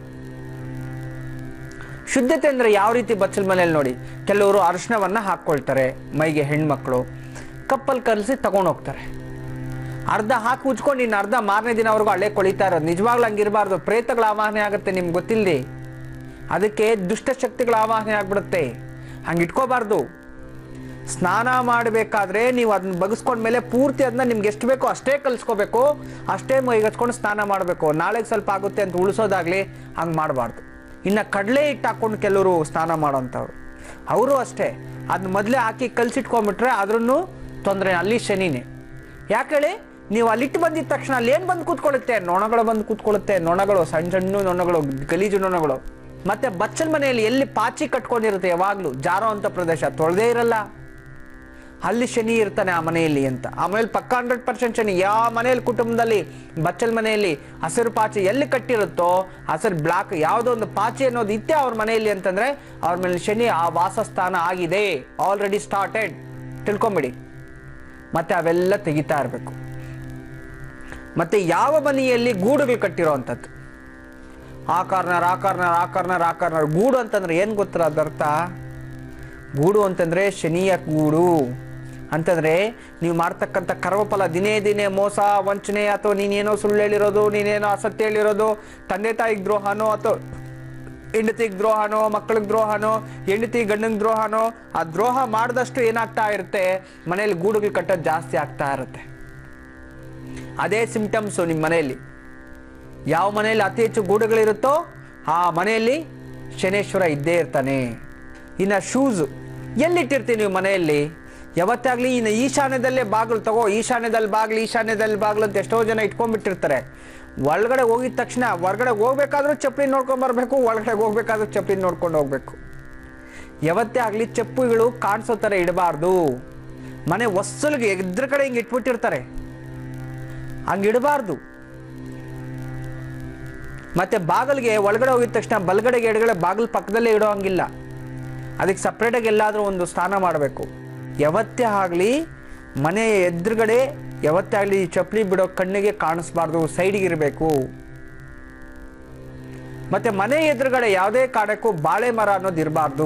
ಶುದ್ಧತೆ ಅಂದರೆ ಯಾವ ರೀತಿ ಬಚ್ಚಲ್ ಮನೆಯಲ್ಲಿ ನೋಡಿ ಕೆಲವರು ಅರಿಶಿಣವನ್ನು ಹಾಕ್ಕೊಳ್ತಾರೆ ಮೈಗೆ ಹೆಣ್ಮಕ್ಳು ಕಪ್ಪಲ್ಲಿ ಕಲಸಿ ತಗೊಂಡು ಹೋಗ್ತಾರೆ ಅರ್ಧ ಹಾಕಿ ಉಜ್ಕೊಂಡು ಇನ್ನು ಅರ್ಧ ಮಾರನೇ ದಿನವರೆಗೂ ಹಳೆ ಕೊಳಿತಾ ಇರೋದು ನಿಜವಾಗ್ಲೂ ಹಂಗಿರಬಾರ್ದು ಪ್ರೇತಗಳ ಆವಾಹನೆ ಆಗುತ್ತೆ ನಿಮ್ಗೆ ಗೊತ್ತಿಲ್ಲದೆ ಅದಕ್ಕೆ ದುಷ್ಟಶಕ್ತಿಗಳ ಆವಾಹನೆ ಆಗ್ಬಿಡುತ್ತೆ ಹಂಗೆ ಇಟ್ಕೋಬಾರ್ದು ಸ್ನಾನ ಮಾಡಬೇಕಾದ್ರೆ ನೀವು ಅದನ್ನ ಬಗಸ್ಕೊಂಡ್ಮೇಲೆ ಪೂರ್ತಿ ಅದನ್ನ ನಿಮ್ಗೆ ಎಷ್ಟು ಬೇಕೋ ಅಷ್ಟೇ ಕಲಿಸ್ಕೋಬೇಕು ಅಷ್ಟೇ ಮೈಗೆ ಹಚ್ಕೊಂಡು ಸ್ನಾನ ಮಾಡಬೇಕು ನಾಳೆಗೆ ಸ್ವಲ್ಪ ಆಗುತ್ತೆ ಅಂತ ಉಳಿಸೋದಾಗ್ಲಿ ಹಂಗೆ ಮಾಡಬಾರ್ದು ಇನ್ನು ಕಡಲೆ ಹಿಟ್ಟು ಹಾಕೊಂಡು ಕೆಲವರು ಸ್ನಾನ ಮಾಡೋಂಥವ್ರು ಅವರು ಅಷ್ಟೇ ಅದನ್ನ ಮೊದಲೇ ಹಾಕಿ ಕಲ್ಸಿಟ್ಕೊಂಡ್ಬಿಟ್ರೆ ಅದ್ರೂ ತೊಂದರೆ ಅಲ್ಲಿ ಶನಿನೇ ಯಾಕೇಳಿ ನೀವು ಅಲ್ಲಿಟ್ಟು ಬಂದಿದ ತಕ್ಷಣ ಅಲ್ಲಿ ಏನು ಬಂದು ಕೂತ್ಕೊಳ್ಳುತ್ತೆ ನೊಣಗಳು ಬಂದು ಕೂತ್ಕೊಳ್ಳುತ್ತೆ ನೊಣಗಳು ಸಣ್ಣ ಸಣ್ಣ ನೊಣಗಳು ಗಲೀಜು ನೊಣಗಳು ಮತ್ತೆ ಬಚ್ಚಲ್ ಮನೆಯಲ್ಲಿ ಎಲ್ಲಿ ಪಾಚಿ ಕಟ್ಕೊಂಡಿರುತ್ತೆ ಯಾವಾಗಲೂ ಜಾರೋ ಅಂತ ಪ್ರದೇಶ ತೊಳೆದೇ ಇರಲ್ಲ ಅಲ್ಲಿ ಶನಿ ಇರ್ತಾನೆ ಆ ಮನೆಯಲ್ಲಿ ಅಂತ ಆಮೇಲೆ ಪಕ್ಕ ಹಂಡ್ರೆಡ್ ಪರ್ಸೆಂಟ್ ಶನಿ ಯಾವ ಮನೆಯಲ್ಲಿ ಕುಟುಂಬದಲ್ಲಿ ಬಚ್ಚಲ್ ಮನೆಯಲ್ಲಿ ಹಸಿರು ಪಾಚಿ ಎಲ್ಲಿ ಕಟ್ಟಿರುತ್ತೋ ಹಸಿರು ಬ್ಲಾಕ್ ಯಾವುದೋ ಒಂದು ಪಾಚಿ ಅನ್ನೋದು ಇತ್ತೆ ಅವ್ರ ಮನೆಯಲ್ಲಿ ಅಂತಂದ್ರೆ ಅವ್ರ ಮೇಲೆ ಶನಿ ಆ ವಾಸಸ್ಥಾನ ಆಗಿದೆ ಆಲ್ರೆಡಿ ಸ್ಟಾರ್ಟೆಡ್ ತಿಳ್ಕೊಂಬಿಡಿ ಮತ್ತೆ ಅವೆಲ್ಲ ತೆಗಿತಾ ಇರಬೇಕು ಮತ್ತೆ ಯಾವ ಮನೆಯಲ್ಲಿ ಗೂಡುಗಳು ಕಟ್ಟಿರೋ ಅಂಥದ್ದು ಆ ಕಾರ್ನರ್ ಆ ಕಾರ್ನರ್ ಆ ಕಾರ್ನರ್ ಆ ಕಾರ್ನರ್ ಗೂಡು ಅಂತಂದ್ರೆ ಏನು ಗೊತ್ತರ ಅದರ್ಥ ಗೂಡು ಅಂತಂದ್ರೆ ಶನಿಯ ಗೂಡು ಅಂತಂದ್ರೆ ನೀವು ಮಾಡ್ತಕ್ಕಂಥ ಕರ್ಮಫಲ ದಿನೇ ದಿನೇ ಮೋಸ ವಂಚನೆ ಅಥವಾ ನೀನೇನೋ ಸುಳ್ಳು ಹೇಳಿರೋದು ನೀನೇನೋ ಅಸತ್ಯ ಹೇಳಿರೋದು ತಂದೆ ತಾಯಿಗೆ ದ್ರೋಹನೋ ಅಥವಾ ಹೆಂಡತಿಗೆ ದ್ರೋಹನೋ ಮಕ್ಕಳಿಗೆ ದ್ರೋಹನೋ ಹೆಂಡತಿ ಗಂಡಂಗೆ ದ್ರೋಹನೋ ಆ ದ್ರೋಹ ಮಾಡಿದಷ್ಟು ಏನಾಗ್ತಾ ಇರುತ್ತೆ ಮನೆಯಲ್ಲಿ ಗೂಡುಗಳು ಕಟ್ಟೋದು ಜಾಸ್ತಿ ಆಗ್ತಾ ಇರುತ್ತೆ ಅದೇ ಸಿಂಪ್ಟಮ್ಸು ನಿಮ್ಮ ಮನೆಯಲ್ಲಿ ಯಾವ ಮನೆಯಲ್ಲಿ ಅತಿ ಹೆಚ್ಚು ಗೂಡುಗಳಿರುತ್ತೋ ಆ ಮನೆಯಲ್ಲಿ ಶನೇಶ್ವರ ಇದ್ದೇ ಇರ್ತಾನೆ ಇನ್ನು ಶೂಸು ಎಲ್ಲಿಟ್ಟಿರ್ತೀವಿ ನೀವು ಮನೆಯಲ್ಲಿ ಯಾವತ್ತಾಗ್ಲಿ ಇನ್ನು ಈಶಾನ್ಯದಲ್ಲೇ ಬಾಗಿಲು ತಗೋ ಈಶಾನ್ಯದಲ್ಲಿ ಬಾಗಿಲು ಈಶಾನ್ಯದಲ್ಲಿ ಬಾಗಿಲು ಅಂತ ಎಷ್ಟೋ ಜನ ಇಟ್ಕೊಂಡ್ಬಿಟ್ಟಿರ್ತಾರೆ ಒಳಗಡೆ ಹೋಗಿದ ತಕ್ಷಣ ಹೊರಗಡೆ ಹೋಗ್ಬೇಕಾದ್ರೂ ಚಪ್ಪಲಿ ನೋಡ್ಕೊಂಡ್ ಬರ್ಬೇಕು ಒಳಗಡೆ ಹೋಗ್ಬೇಕಾದ್ರೂ ಚಪ್ಪಲಿ ನೋಡ್ಕೊಂಡು ಹೋಗ್ಬೇಕು ಯಾವತ್ತೇ ಆಗಲಿ ಚಪ್ಪುಗಳು ಕಾಣಿಸೋ ಥರ ಇಡಬಾರ್ದು ಮನೆ ಹೊಸ್ಸಲ್ಗೆ ಎದ್ರ ಕಡೆ ಹಿಂಗೆ ಇಟ್ಬಿಟ್ಟಿರ್ತಾರೆ ಹಂಗೆ ಇಡಬಾರ್ದು ಮತ್ತೆ ಬಾಗಿಲಿಗೆ ಒಳಗಡೆ ಹೋಗಿದ ತಕ್ಷಣ ಬಲಗಡೆಗೆ ಎಡಗಡೆ ಬಾಗಿಲು ಪಕ್ಕದಲ್ಲೇ ಇಡೋ ಹಂಗಿಲ್ಲ ಅದಕ್ಕೆ ಸಪ್ರೇಟಾಗಿ ಎಲ್ಲಾದರೂ ಒಂದು ಸ್ನಾನ ಮಾಡಬೇಕು ಯಾವತ್ತೇ ಆಗಲಿ ಮನೆ ಎದುರುಗಡೆ ಯಾವತ್ತೇ ಆಗಲಿ ಚಪ್ಪಲಿ ಬಿಡೋ ಕಣ್ಣಿಗೆ ಕಾಣಿಸ್ಬಾರ್ದು ಸೈಡಿಗೆ ಇರಬೇಕು ಮತ್ತೆ ಮನೆ ಎದುರುಗಡೆ ಯಾವುದೇ ಕಾರಣಕ್ಕೂ ಬಾಳೆ ಮರ ಅನ್ನೋದು ಇರಬಾರ್ದು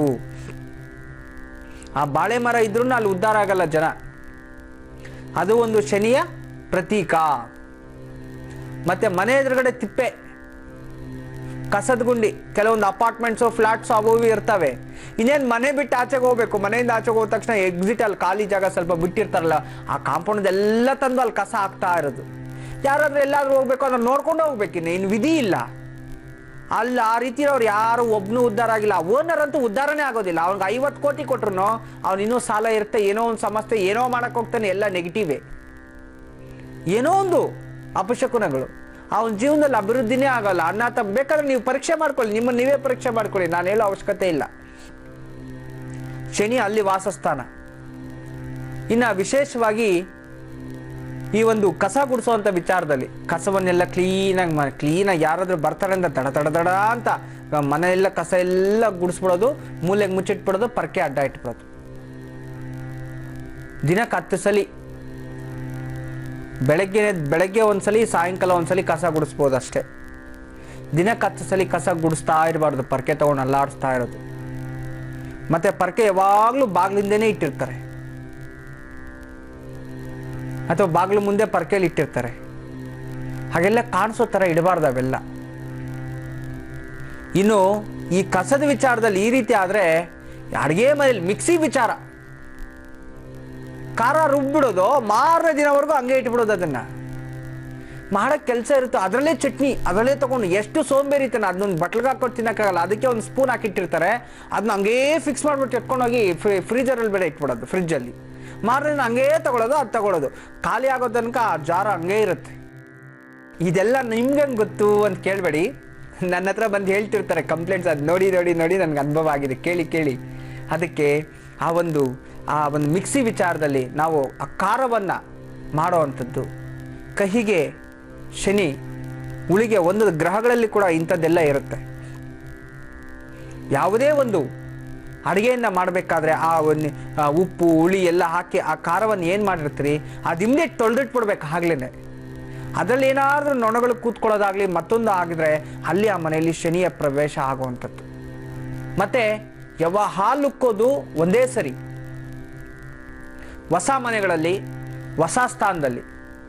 ಆ ಬಾಳೆ ಮರ ಇದ್ರೂ ಅಲ್ಲಿ ಉದ್ಧಾರ ಆಗಲ್ಲ ಜನ ಅದು ಒಂದು ಶನಿಯ ಪ್ರತೀಕ ಮತ್ತೆ ಮನೆ ಎದುರುಗಡೆ ತಿಪ್ಪೆ ಕಸದ ಗುಂಡಿ ಕೆಲವೊಂದು ಅಪಾರ್ಟ್ಮೆಂಟ್ಸು ಫ್ಲಾಟ್ಸ್ ಅವು ಇವು ಇರ್ತವೆ ಇನ್ನೇನು ಮನೆ ಬಿಟ್ಟು ಆಚೆಗೆ ಹೋಗ್ಬೇಕು ಮನೆಯಿಂದ ಆಚೆಗೆ ಹೋದ ತಕ್ಷಣ ಎಕ್ಸಿಟ್ ಅಲ್ಲಿ ಖಾಲಿ ಜಾಗ ಸ್ವಲ್ಪ ಬಿಟ್ಟಿರ್ತಾರಲ್ಲ ಆ ಕಾಂಪೌಂಡ್ ಎಲ್ಲ ತಂದು ಅಲ್ಲಿ ಕಸ ಹಾಕ್ತಾ ಇರೋದು ಯಾರಾದ್ರೂ ಎಲ್ಲಾದ್ರೂ ಹೋಗ್ಬೇಕು ಅಂದ್ರೆ ನೋಡ್ಕೊಂಡು ಹೋಗ್ಬೇಕಿನ್ನು ಇನ್ನು ವಿಧಿ ಇಲ್ಲ ಅಲ್ಲಿ ಆ ರೀತಿ ಅವ್ರು ಯಾರು ಒಬ್ನು ಉದ್ಧಾರ ಆಗಿಲ್ಲ ಓನರ್ ಅಂತೂ ಉದ್ಧಾರನೇ ಆಗೋದಿಲ್ಲ ಅವ್ನಿಗೆ ಐವತ್ತು ಕೋಟಿ ಕೊಟ್ರು ಅವ್ನು ಇನ್ನೂ ಸಾಲ ಇರುತ್ತೆ ಏನೋ ಒಂದು ಸಮಸ್ಯೆ ಏನೋ ಮಾಡಕ್ ಹೋಗ್ತಾನೆ ಎಲ್ಲ ನೆಗೆಟಿವೇ ಏನೋ ಒಂದು ಅಪಶಕುನಗಳು ಅವನ ಜೀವನದಲ್ಲಿ ಅಭಿವೃದ್ಧಿನೇ ಆಗಲ್ಲ ಅನ್ನಾತ ಬೇಕಾದ್ರೆ ನೀವು ಪರೀಕ್ಷೆ ಮಾಡ್ಕೊಳ್ಳಿ ನಿಮ್ಮ ನೀವೇ ಪರೀಕ್ಷೆ ಮಾಡ್ಕೊಳ್ಳಿ ನಾನು ಹೇಳೋ ಅವಶ್ಯಕತೆ ಇಲ್ಲ ಶನಿ ಅಲ್ಲಿ ವಾಸಸ್ಥಾನ ಇನ್ನ ವಿಶೇಷವಾಗಿ ಈ ಒಂದು ಕಸ ಗುಡಿಸುವಂತ ವಿಚಾರದಲ್ಲಿ ಕಸವನ್ನೆಲ್ಲ ಕ್ಲೀನಾಗಿ ಮಾಡಿ ಕ್ಲೀನಾಗಿ ಯಾರಾದ್ರೂ ಬರ್ತಾರೆ ಅಂತ ದಡ ದಡ ದಡ ಅಂತ ಮನೆಯೆಲ್ಲ ಕಸ ಎಲ್ಲ ಗುಡಿಸ್ಬಿಡೋದು ಮೂಲೆಗೆ ಮುಚ್ಚಿಟ್ಬಿಡೋದು ಪರ್ಕೆ ಅಡ್ಡ ಇಟ್ಬಿಡೋದು ದಿನಕ್ಕೆ ಹತ್ತು ಸಲಿ ಬೆಳಗ್ಗೆ ಬೆಳಗ್ಗೆ ಒಂದ್ಸಲಿ ಸಾಯಂಕಾಲ ಒಂದ್ಸಲಿ ಕಸ ಗುಡಿಸ್ಬೋದು ಅಷ್ಟೇ ದಿನಕ್ಕೆ ಹತ್ತು ಸಲಿ ಕಸ ಗುಡಿಸ್ತಾ ಇರಬಾರ್ದು ಪರ್ಕೆ ತಗೊಂಡು ಅಲ್ಲಾಡಿಸ್ತಾ ಇರೋದು ಮತ್ತೆ ಪರ್ಕೆ ಯಾವಾಗಲೂ ಬಾಗಿಲಿಂದನೇ ಇಟ್ಟಿರ್ತಾರೆ ಅಥವಾ ಬಾಗಿಲು ಮುಂದೆ ಪರ್ಕೆಲಿ ಇಟ್ಟಿರ್ತಾರೆ ಹಾಗೆಲ್ಲ ಕಾಣಿಸೋ ಥರ ಇಡಬಾರ್ದು ಅವೆಲ್ಲ ಇನ್ನು ಈ ಕಸದ ವಿಚಾರದಲ್ಲಿ ಈ ರೀತಿ ಆದರೆ ಅಡುಗೆ ಮನೇಲಿ ಮಿಕ್ಸಿ ವಿಚಾರ ಖಾರ ರುಬ್ಬಿಡೋದು ಮಾರನೇ ದಿನವರೆಗೂ ಹಂಗೆ ಇಟ್ಬಿಡೋದು ಅದನ್ನ ಮಾಡಕ್ ಕೆಲಸ ಇರುತ್ತೆ ಅದರಲ್ಲೇ ಚಟ್ನಿ ಅದರಲ್ಲೇ ತಗೊಂಡು ಎಷ್ಟು ಸೋಂಬೇರಿತಾನೆ ಅದನ್ನೊಂದು ಬಟ್ಲಿಗೆ ಹಾಕೊಂಡು ತಿನ್ನಕ್ಕಾಗಲ್ಲ ಅದಕ್ಕೆ ಒಂದು ಸ್ಪೂನ್ ಹಾಕಿಟ್ಟಿರ್ತಾರೆ ಅದನ್ನ ಹಂಗೇ ಫಿಕ್ಸ್ ಮಾಡ್ಬಿಟ್ಟು ಎತ್ಕೊಂಡೋಗಿ ಫ್ರೀ ಫ್ರೀಜರಲ್ಲಿ ಬೇರೆ ಇಟ್ಬಿಡೋದು ಫ್ರಿಜ್ಜಲ್ಲಿ ಮಾರನೇ ದಿನ ಹಂಗೇ ತಗೊಳ್ಳೋದು ಅದು ತಗೊಳ್ಳೋದು ಖಾಲಿ ಆಗೋ ತನಕ ಆ ಜಾರ ಹಂಗೇ ಇರುತ್ತೆ ಇದೆಲ್ಲ ನಿಮ್ಗೆ ಹೆಂಗ್ ಗೊತ್ತು ಅಂತ ಕೇಳಬೇಡಿ ನನ್ನ ಹತ್ರ ಬಂದು ಹೇಳ್ತಿರ್ತಾರೆ ಕಂಪ್ಲೇಂಟ್ಸ್ ಅದು ನೋಡಿ ನೋಡಿ ನೋಡಿ ನನಗೆ ಅನುಭವ ಆಗಿದೆ ಕೇಳಿ ಕೇಳಿ ಅದಕ್ಕೆ ಆ ಒಂದು ಆ ಒಂದು ಮಿಕ್ಸಿ ವಿಚಾರದಲ್ಲಿ ನಾವು ಆ ಖಾರವನ್ನು ಮಾಡೋ ಅಂಥದ್ದು ಕಹಿಗೆ ಶನಿ ಉಳಿಗೆ ಒಂದು ಗ್ರಹಗಳಲ್ಲಿ ಕೂಡ ಇಂಥದ್ದೆಲ್ಲ ಇರುತ್ತೆ ಯಾವುದೇ ಒಂದು ಅಡುಗೆಯನ್ನು ಮಾಡಬೇಕಾದ್ರೆ ಆ ಒಂದು ಆ ಉಪ್ಪು ಹುಳಿ ಎಲ್ಲ ಹಾಕಿ ಆ ಖಾರವನ್ನು ಏನು ಮಾಡಿರ್ತೀರಿ ಅದು ಇಮ್ಡಿಯೇಟ್ ತೊಳೆದಿಟ್ಬಿಡ್ಬೇಕು ಆಗ್ಲೇ ಅದರಲ್ಲಿ ಏನಾದರೂ ನೊಣಗಳು ಕೂತ್ಕೊಳ್ಳೋದಾಗ್ಲಿ ಮತ್ತೊಂದು ಆಗಿದ್ರೆ ಅಲ್ಲಿ ಆ ಮನೆಯಲ್ಲಿ ಶನಿಯ ಪ್ರವೇಶ ಆಗುವಂಥದ್ದು ಮತ್ತೆ ಯಾವ ಹಾಲುಕ್ಕೋದು ಒಂದೇ ಸರಿ ಹೊಸ ಮನೆಗಳಲ್ಲಿ ಹೊಸ ಸ್ಥಾನದಲ್ಲಿ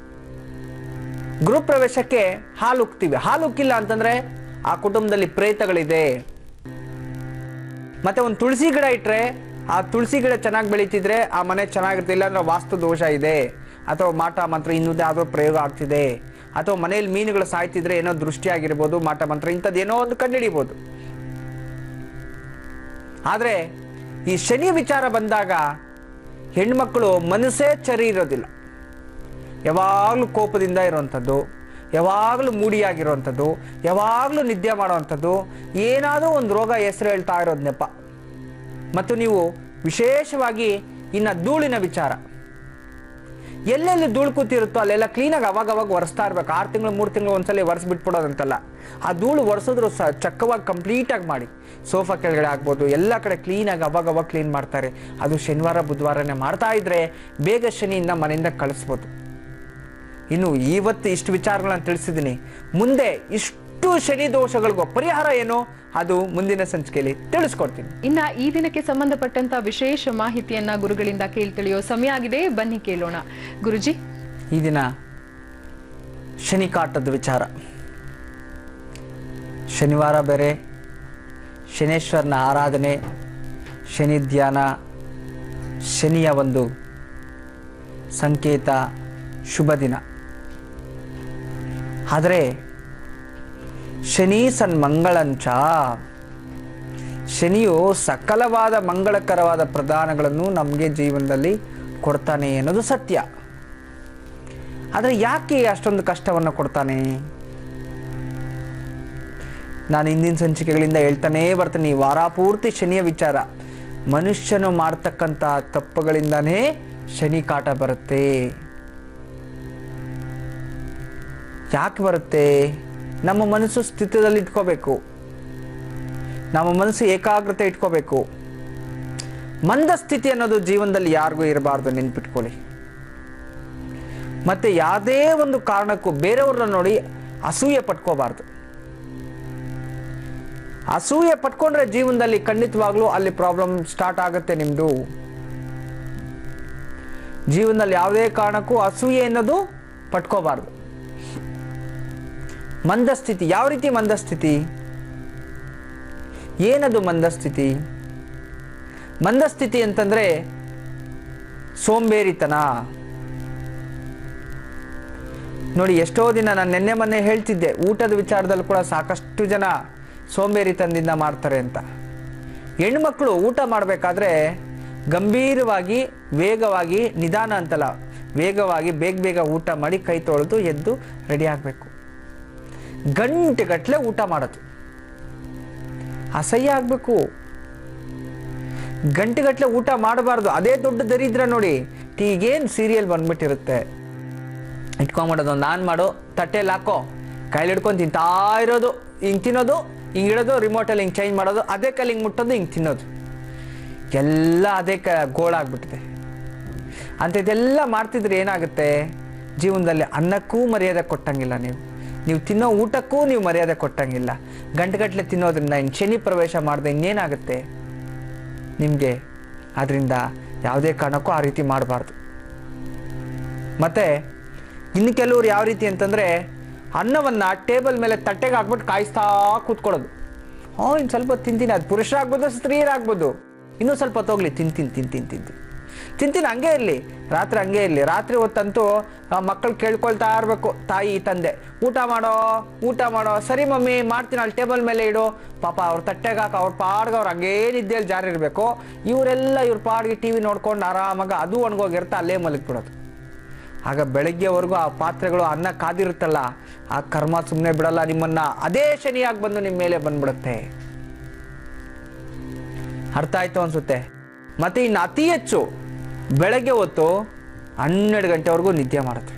ಗೃಹ ಪ್ರವೇಶಕ್ಕೆ ಹಾಲು ಉಕ್ತೀವಿ ಹಾಲು ಉಕ್ಕಿಲ್ಲ ಅಂತಂದ್ರೆ ಆ ಕುಟುಂಬದಲ್ಲಿ ಪ್ರೇತಗಳಿದೆ ಮತ್ತೆ ಒಂದು ತುಳಸಿ ಗಿಡ ಇಟ್ರೆ ಆ ತುಳಸಿ ಗಿಡ ಚೆನ್ನಾಗಿ ಬೆಳೀತಿದ್ರೆ ಆ ಮನೆ ಚೆನ್ನಾಗಿರ್ತಿಲ್ಲ ಅಂದ್ರೆ ವಾಸ್ತು ದೋಷ ಇದೆ ಅಥವಾ ಮಾಟ ಮಂತ್ರ ಇನ್ನೊಂದು ಯಾವುದೋ ಪ್ರಯೋಗ ಆಗ್ತಿದೆ ಅಥವಾ ಮನೆಯಲ್ಲಿ ಮೀನುಗಳು ಸಾಯ್ತಿದ್ರೆ ಏನೋ ದೃಷ್ಟಿ ಆಗಿರ್ಬೋದು ಮಾಟ ಮಂತ್ರ ಇಂಥದ್ದು ಏನೋ ಒಂದು ಕಂಡುಹಿಡಿಬೋದು ಆದ್ರೆ ಈ ಶನಿ ವಿಚಾರ ಬಂದಾಗ ಹೆಣ್ಮಕ್ಳು ಮನಸ್ಸೇ ಚರಿ ಇರೋದಿಲ್ಲ ಯಾವಾಗಲೂ ಕೋಪದಿಂದ ಇರುವಂಥದ್ದು ಯಾವಾಗಲೂ ಮೂಡಿಯಾಗಿರುವಂಥದ್ದು ಯಾವಾಗಲೂ ನಿದ್ದೆ ಮಾಡುವಂಥದ್ದು ಏನಾದರೂ ಒಂದು ರೋಗ ಹೆಸರು ಹೇಳ್ತಾ ಇರೋದು ನೆಪ ಮತ್ತು ನೀವು ವಿಶೇಷವಾಗಿ ಇನ್ನು ಧೂಳಿನ ವಿಚಾರ ಎಲ್ಲೆಲ್ಲಿ ಧೂಳು ಕೂತಿರುತ್ತೋ ಅಲ್ಲೆಲ್ಲ ಕ್ಲೀನಾಗಿ ಅವಾಗ ಅವಾಗ ಒರೆಸ್ತಾ ಇರ್ಬೇಕು ಆರು ತಿಂಗಳು ಮೂರು ತಿಂಗಳು ಒಂದ್ಸಲ ಒರೆಸಿ ಬಿಟ್ಬಿಡೋದಂತಲ್ಲ ಆ ಧೂಳು ಒರೆಸಿದ್ರು ಸ ಚಕ್ಕವಾಗಿ ಕಂಪ್ಲೀಟಾಗಿ ಮಾಡಿ ಸೋಫಾ ಕೆಳಗಡೆ ಆಗ್ಬೋದು ಎಲ್ಲ ಕಡೆ ಕ್ಲೀನಾಗಿ ಅವಾಗ ಅವಾಗ ಕ್ಲೀನ್ ಮಾಡ್ತಾರೆ ಅದು ಶನಿವಾರ ಬುಧವಾರನೇ ಮಾಡ್ತಾ ಇದ್ರೆ ಬೇಗ ಶನಿಯಿಂದ ಮನೆಯಿಂದ ಕಳಿಸ್ಬೋದು ಇನ್ನು ಇವತ್ತು ಇಷ್ಟು ವಿಚಾರಗಳನ್ನ ತಿಳಿಸಿದ್ದೀನಿ ಮುಂದೆ ಇಷ್ಟು ಶನಿ ದೋಷಗಳಿಗೂ ಪರಿಹಾರ ಏನು ಅದು ಮುಂದಿನ ಸಂಚಿಕೆಯಲ್ಲಿ ತಿಳಿಸ್ಕೊಡ್ತೀನಿ ಇನ್ನ ಈ ದಿನಕ್ಕೆ ಸಂಬಂಧಪಟ್ಟಂತ ವಿಶೇಷ ಮಾಹಿತಿಯನ್ನ ಗುರುಗಳಿಂದ ಕೇಳಿ ತಿಳಿಯೋ ಸಮಯ ಆಗಿದೆ ಬನ್ನಿ ಕೇಳೋಣ ಗುರುಜಿ ಈ ದಿನ ಶನಿ ಕಾಟದ ವಿಚಾರ ಶನಿವಾರ ಬೇರೆ ಶನೇಶ್ವರನ ಆರಾಧನೆ ಶನಿ ಧ್ಯಾನ ಶನಿಯ ಒಂದು ಸಂಕೇತ ಶುಭ ದಿನ ಆದರೆ ಶನಿ ಸನ್ಮಂಗಳಂಚ ಶನಿಯು ಸಕಲವಾದ ಮಂಗಳಕರವಾದ ಪ್ರದಾನಗಳನ್ನು ನಮಗೆ ಜೀವನದಲ್ಲಿ ಕೊಡ್ತಾನೆ ಅನ್ನೋದು ಸತ್ಯ ಆದರೆ ಯಾಕೆ ಅಷ್ಟೊಂದು ಕಷ್ಟವನ್ನು ಕೊಡ್ತಾನೆ ನಾನು ಹಿಂದಿನ ಸಂಚಿಕೆಗಳಿಂದ ಹೇಳ್ತಾನೇ ಬರ್ತೀನಿ ಈ ವಾರ ಪೂರ್ತಿ ಶನಿಯ ವಿಚಾರ ಮನುಷ್ಯನು ಮಾಡ್ತಕ್ಕಂಥ ತಪ್ಪುಗಳಿಂದಾನೇ ಶನಿ ಕಾಟ ಬರುತ್ತೆ ಯಾಕೆ ಬರುತ್ತೆ ನಮ್ಮ ಮನಸ್ಸು ಸ್ಥಿತದಲ್ಲಿ ಇಟ್ಕೋಬೇಕು ನಮ್ಮ ಮನಸ್ಸು ಏಕಾಗ್ರತೆ ಇಟ್ಕೋಬೇಕು ಮಂದ ಸ್ಥಿತಿ ಅನ್ನೋದು ಜೀವನದಲ್ಲಿ ಯಾರಿಗೂ ಇರಬಾರ್ದು ನೆನ್ಪಿಟ್ಕೊಳ್ಳಿ ಮತ್ತೆ ಯಾವುದೇ ಒಂದು ಕಾರಣಕ್ಕೂ ಬೇರೆಯವ್ರನ್ನ ನೋಡಿ ಅಸೂಯೆ ಪಟ್ಕೋಬಾರ್ದು ಅಸೂಯೆ ಪಟ್ಕೊಂಡ್ರೆ ಜೀವನದಲ್ಲಿ ಖಂಡಿತವಾಗ್ಲೂ ಅಲ್ಲಿ ಪ್ರಾಬ್ಲಮ್ ಸ್ಟಾರ್ಟ್ ಆಗುತ್ತೆ ನಿಮ್ದು ಜೀವನದಲ್ಲಿ ಯಾವುದೇ ಕಾರಣಕ್ಕೂ ಅಸೂಯೆ ಅನ್ನೋದು ಪಟ್ಕೋಬಾರ್ದು ಮಂದಸ್ಥಿತಿ ಯಾವ ರೀತಿ ಮಂದಸ್ಥಿತಿ ಏನದು ಮಂದಸ್ಥಿತಿ ಮಂದಸ್ಥಿತಿ ಅಂತಂದ್ರೆ ಸೋಂಬೇರಿತನ ನೋಡಿ ಎಷ್ಟೋ ದಿನ ನಾನು ನಿನ್ನೆ ಮೊನ್ನೆ ಹೇಳ್ತಿದ್ದೆ ಊಟದ ವಿಚಾರದಲ್ಲಿ ಕೂಡ ಸಾಕಷ್ಟು ಜನ ಸೋಂಬೇರಿತನದಿಂದ ಮಾಡ್ತಾರೆ ಅಂತ ಹೆಣ್ಮಕ್ಳು ಊಟ ಮಾಡಬೇಕಾದ್ರೆ ಗಂಭೀರವಾಗಿ ವೇಗವಾಗಿ ನಿಧಾನ ಅಂತಲ್ಲ ವೇಗವಾಗಿ ಬೇಗ ಬೇಗ ಊಟ ಮಾಡಿ ಕೈ ತೊಳೆದು ಎದ್ದು ರೆಡಿ ಆಗಬೇಕು ಗಂಟೆಗಟ್ಟಲೆ ಊಟ ಮಾಡೋದು ಅಸಹ್ಯ ಆಗಬೇಕು ಗಂಟೆಗಟ್ಟಲೆ ಊಟ ಮಾಡಬಾರ್ದು ಅದೇ ದೊಡ್ಡ ದರಿದ್ರ ನೋಡಿ ಈಗೇನು ಸೀರಿಯಲ್ ಬಂದ್ಬಿಟ್ಟಿರುತ್ತೆ ಇಟ್ಕೊಂಬಿಡೋದು ನಾನು ಮಾಡೋ ತಟ್ಟೆಯಲ್ಲಿ ಹಾಕೋ ಕೈಲಿ ಹಿಡ್ಕೊಂಡು ತಿಂತಾ ಇರೋದು ಹಿಂಗೆ ತಿನ್ನೋದು ಹಿಂಗೆ ಇಡೋದು ರಿಮೋಟಲ್ಲಿ ಹಿಂಗೆ ಚೇಂಜ್ ಮಾಡೋದು ಅದೇ ಕೈಲಿ ಹಿಂಗೆ ಮುಟ್ಟೋದು ಹಿಂಗೆ ತಿನ್ನೋದು ಎಲ್ಲ ಅದೇ ಕ ಗೋಳಾಗ್ಬಿಟ್ಟಿದೆ ಅಂಥದ್ದೆಲ್ಲ ಮಾಡ್ತಿದ್ರೆ ಏನಾಗುತ್ತೆ ಜೀವನದಲ್ಲಿ ಅನ್ನಕ್ಕೂ ಮರ್ಯಾದೆ ಕೊಟ್ಟಂಗಿಲ್ಲ ನೀವು ನೀವು ತಿನ್ನೋ ಊಟಕ್ಕೂ ನೀವು ಮರ್ಯಾದೆ ಕೊಟ್ಟಂಗಿಲ್ಲ ಗಂಟೆಗಟ್ಟಲೆ ತಿನ್ನೋದ್ರಿಂದ ಇನ್ನು ಶನಿ ಪ್ರವೇಶ ಮಾಡಿದೆ ಇನ್ನೇನಾಗುತ್ತೆ ನಿಮಗೆ ಅದರಿಂದ ಯಾವುದೇ ಕಾರಣಕ್ಕೂ ಆ ರೀತಿ ಮಾಡಬಾರ್ದು ಮತ್ತು ಇನ್ನು ಕೆಲವರು ಯಾವ ರೀತಿ ಅಂತಂದರೆ ಅನ್ನವನ್ನು ಟೇಬಲ್ ಮೇಲೆ ತಟ್ಟೆಗೆ ಹಾಕ್ಬಿಟ್ಟು ಕಾಯಿಸ್ತಾ ಕೂತ್ಕೊಳ್ಳೋದು ಹ್ಞೂ ಇನ್ನು ಸ್ವಲ್ಪ ತಿಂತೀನಿ ಅದು ಪುರುಷರಾಗ್ಬೋದು ಸ್ತ್ರೀಯರಾಗ್ಬೋದು ಇನ್ನೂ ಸ್ವಲ್ಪ ತೋಗ್ಲಿ ತಿಂತೀನಿ ತಿಂತೀನಿ ತಿಂತೀನಿ ತಿಂತೀನಿ ಹಂಗೆ ಇರಲಿ ರಾತ್ರಿ ಹಂಗೆ ಇರಲಿ ರಾತ್ರಿ ಹೊತ್ತಂತೂ ಮಕ್ಕಳು ಕೇಳ್ಕೊಳ್ತಾ ಇರಬೇಕು ತಾಯಿ ತಂದೆ ಊಟ ಮಾಡೋ ಊಟ ಮಾಡೋ ಸರಿ ಮಮ್ಮಿ ಮಾಡ್ತೀನಿ ಅಲ್ಲಿ ಟೇಬಲ್ ಮೇಲೆ ಇಡು ಪಾಪ ಅವ್ರ ತಟ್ಟೆಗೆ ಹಾಕಿ ಅವ್ರ ಪಾಡ್ಗೆ ಅವ್ರು ಹಂಗೇ ನಿದ್ದೆಯಲ್ಲಿ ಜಾರಿ ಇರಬೇಕು ಇವರೆಲ್ಲ ಇವ್ರ ಪಾಡ್ಗೆ ಟಿ ವಿ ನೋಡ್ಕೊಂಡು ಆರಾಮಾಗ ಅದು ಒಣಗೋಗಿರುತ್ತೆ ಅಲ್ಲೇ ಮಲಗಿಬಿಡೋದು ಆಗ ಬೆಳಗ್ಗೆವರೆಗೂ ಆ ಪಾತ್ರೆಗಳು ಅನ್ನ ಕಾದಿರುತ್ತಲ್ಲ ಆ ಕರ್ಮ ಸುಮ್ಮನೆ ಬಿಡಲ್ಲ ನಿಮ್ಮನ್ನ ಅದೇ ಶನಿಯಾಗಿ ಬಂದು ನಿಮ್ಮ ಮೇಲೆ ಬಂದ್ಬಿಡುತ್ತೆ ಅರ್ಥ ಆಯ್ತು ಅನ್ಸುತ್ತೆ ಮತ್ತೆ ಇನ್ನು ಅತಿ ಹೆಚ್ಚು ಬೆಳಗ್ಗೆ ಹೊತ್ತು ಹನ್ನೆರಡು ಗಂಟೆವರೆಗೂ ನಿದ್ದೆ ಮಾಡುತ್ತೆ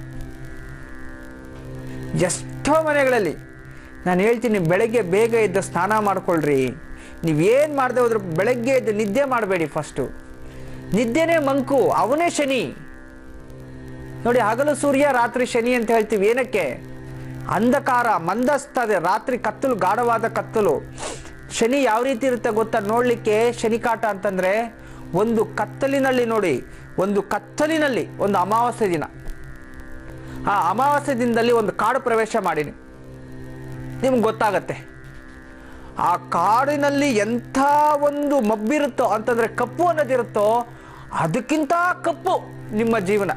ಎಷ್ಟೋ ಮನೆಗಳಲ್ಲಿ ನಾನು ಹೇಳ್ತೀನಿ ಬೆಳಗ್ಗೆ ಬೇಗ ಎದ್ದು ಸ್ನಾನ ಮಾಡ್ಕೊಳ್ರಿ ನೀವೇನು ಮಾಡದೆ ಹೋದ್ರೆ ಬೆಳಗ್ಗೆ ಎದ್ದು ನಿದ್ದೆ ಮಾಡಬೇಡಿ ಫಸ್ಟು ನಿದ್ದೆನೇ ಮಂಕು ಅವನೇ ಶನಿ ನೋಡಿ ಹಗಲು ಸೂರ್ಯ ರಾತ್ರಿ ಶನಿ ಅಂತ ಹೇಳ್ತೀವಿ ಏನಕ್ಕೆ ಅಂಧಕಾರ ಮಂದಸ್ತದೆ ರಾತ್ರಿ ಕತ್ತಲು ಗಾಢವಾದ ಕತ್ತಲು ಶನಿ ಯಾವ ರೀತಿ ಇರುತ್ತೆ ಗೊತ್ತಾ ನೋಡ್ಲಿಕ್ಕೆ ಶನಿಕಾಟ ಅಂತಂದ್ರೆ ಒಂದು ಕತ್ತಲಿನಲ್ಲಿ ನೋಡಿ ಒಂದು ಕತ್ತಲಿನಲ್ಲಿ ಒಂದು ಅಮಾವಾಸ್ಯೆ ದಿನ ಆ ಅಮಾವಾಸ್ಯೆ ದಿನದಲ್ಲಿ ಒಂದು ಕಾಡು ಪ್ರವೇಶ ಮಾಡಿನಿ ನಿಮ್ಗೆ ಗೊತ್ತಾಗತ್ತೆ ಆ ಕಾಡಿನಲ್ಲಿ ಎಂಥ ಒಂದು ಮಬ್ಬಿರುತ್ತೋ ಅಂತಂದ್ರೆ ಕಪ್ಪು ಅನ್ನೋದಿರುತ್ತೋ ಅದಕ್ಕಿಂತ ಕಪ್ಪು ನಿಮ್ಮ ಜೀವನ